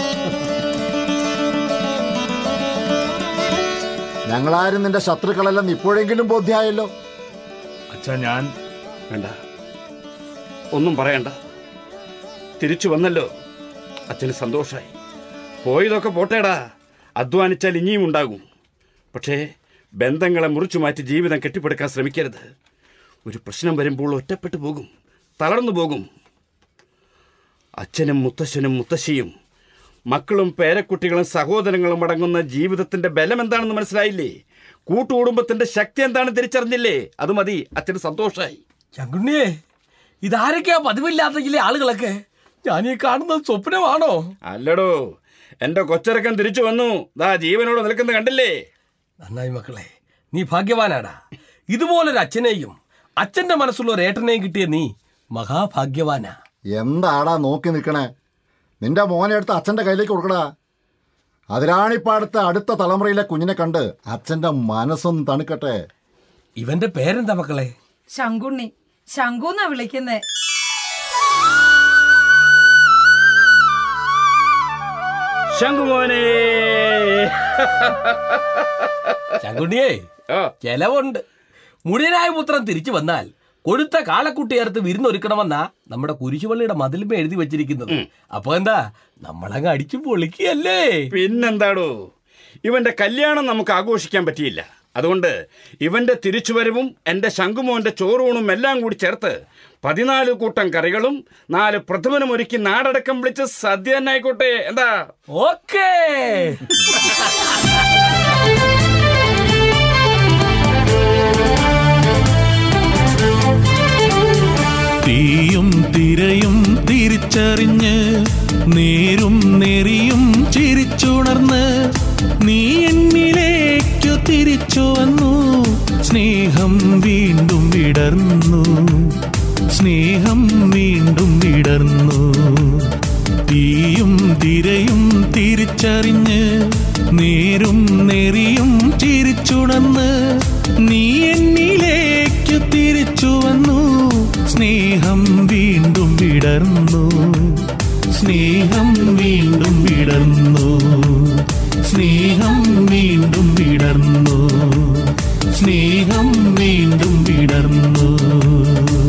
ഞങ്ങളാരും നിന്റെ ശത്രുക്കളല്ലെന്ന് ഇപ്പോഴെങ്കിലും ബോധ്യായല്ലോ
അച്ഛാ ഞാൻ
വേണ്ട ഒന്നും പറയണ്ട തിരിച്ചു വന്നല്ലോ അച്ഛന് സന്തോഷായി പോയതൊക്കെ പോട്ടേടാ അധ്വാനിച്ചാൽ ഇനിയും ഉണ്ടാകും പക്ഷേ ബന്ധങ്ങളെ മുറിച്ചു മാറ്റി ജീവിതം കെട്ടിപ്പടുക്കാൻ ശ്രമിക്കരുത് ഒരു പ്രശ്നം വരുമ്പോൾ ഒറ്റപ്പെട്ടു പോകും തളർന്നു പോകും അച്ഛനും മുത്തശ്ശനും മുത്തശ്ശിയും മക്കളും പേരക്കുട്ടികളും സഹോദരങ്ങളും അടങ്ങുന്ന ജീവിതത്തിന്റെ ബലം എന്താണെന്ന് മനസ്സിലായില്ലേ കൂട്ടുകുടുംബത്തിന്റെ ശക്തി എന്താണെന്ന് തിരിച്ചറിഞ്ഞില്ലേ അത് മതി അച്ഛന് സന്തോഷായി
ചങ്കുണ്ണിയെ ഇതാരൊക്കെയാ പതിവില്ലാത്ത ചില ആളുകളൊക്കെ ഞാൻ ഈ കാണുന്നത് സ്വപ്നമാണോ
അല്ലടോ എന്റെ കൊച്ചിറക്കൻ തിരിച്ചു വന്നു ദാ ജീവനോട് നിൽക്കുന്ന കണ്ടില്ലേ
നന്നായി മക്കളെ നീ ഭാഗ്യവാനാടാ ഇതുപോലൊരു അച്ഛനെയും അച്ഛന്റെ മനസ്സുള്ള ഒരു ഏട്ടനെയും കിട്ടിയ നീ മഹാഭാഗ്യവാനാ
എന്താടാ നോക്കി നിൽക്കണേ നിന്റെ മോനെ എടുത്ത് അച്ഛന്റെ കയ്യിലേക്ക് കൊടുക്കടാ അതിരാണിപ്പാടത്തെ അടുത്ത തലമുറയിലെ കുഞ്ഞിനെ കണ്ട് അച്ഛന്റെ മനസ്സൊന്ന് തണുക്കട്ടെ
ഇവന്റെ പേരെന്താ മക്കളെ
ശങ്കുണ്ണി ശങ്കുന്നാ വിളിക്കുന്നേ
ശംഖുമോനെ
ശങ്കുണ്ണിയേ ചെലവുണ്ട് മുടിയനായ പുത്രൻ തിരിച്ചു വന്നാൽ കൊടുത്ത കാളക്കുട്ടി ചേർത്ത് വിരുന്നൊരുക്കണമെന്നാ നമ്മുടെ കുരിശുപള്ളിയുടെ മതിലുമേ എഴുതി വെച്ചിരിക്കുന്നത് അപ്പൊ എന്താ നമ്മളങ്ങ് അടിച്ചു പൊളിക്കുകയല്ലേ
പിന്നെന്താടോ ഇവന്റെ കല്യാണം നമുക്ക് ആഘോഷിക്കാൻ പറ്റിയില്ല അതുകൊണ്ട് ഇവന്റെ തിരിച്ചുവരവും എന്റെ ശംഖുമോന്റെ ചോറൂണും എല്ലാം കൂടി ചേർത്ത് പതിനാല് കൂട്ടം കറികളും നാല് പ്രഥമനും ഒരുക്കി നാടടക്കം വിളിച്ച് സദ്യ തന്നെ ആയിക്കോട്ടെ എന്താ
ഓക്കേ
തീയും തിരയും തിരിച്ചറിഞ്ഞ് നേരും നെറിയും ചിരിച്ചുണർന്ന് നീ എന്നിലേക്കു തിരിച്ചു വന്നു സ്നേഹം വീണ്ടും വിടർന്നു സ്നേഹം വീണ്ടും വിടർന്നു തീയും തിരയും തിരിച്ചറിഞ്ഞ് നേരും നെറിയും ചിരിച്ചുണർന്ന് നീ എന്നിലേക്കു തിരിച്ചു വന്നു സ്നേഹം വീണ്ടും വിടർന്നു സ്നേഹം വീണ്ടും വിടർന്നു സ്നേഹം വീണ്ടും വിടർന്നു സ്നേഹം വീണ്ടും വിടർന്നു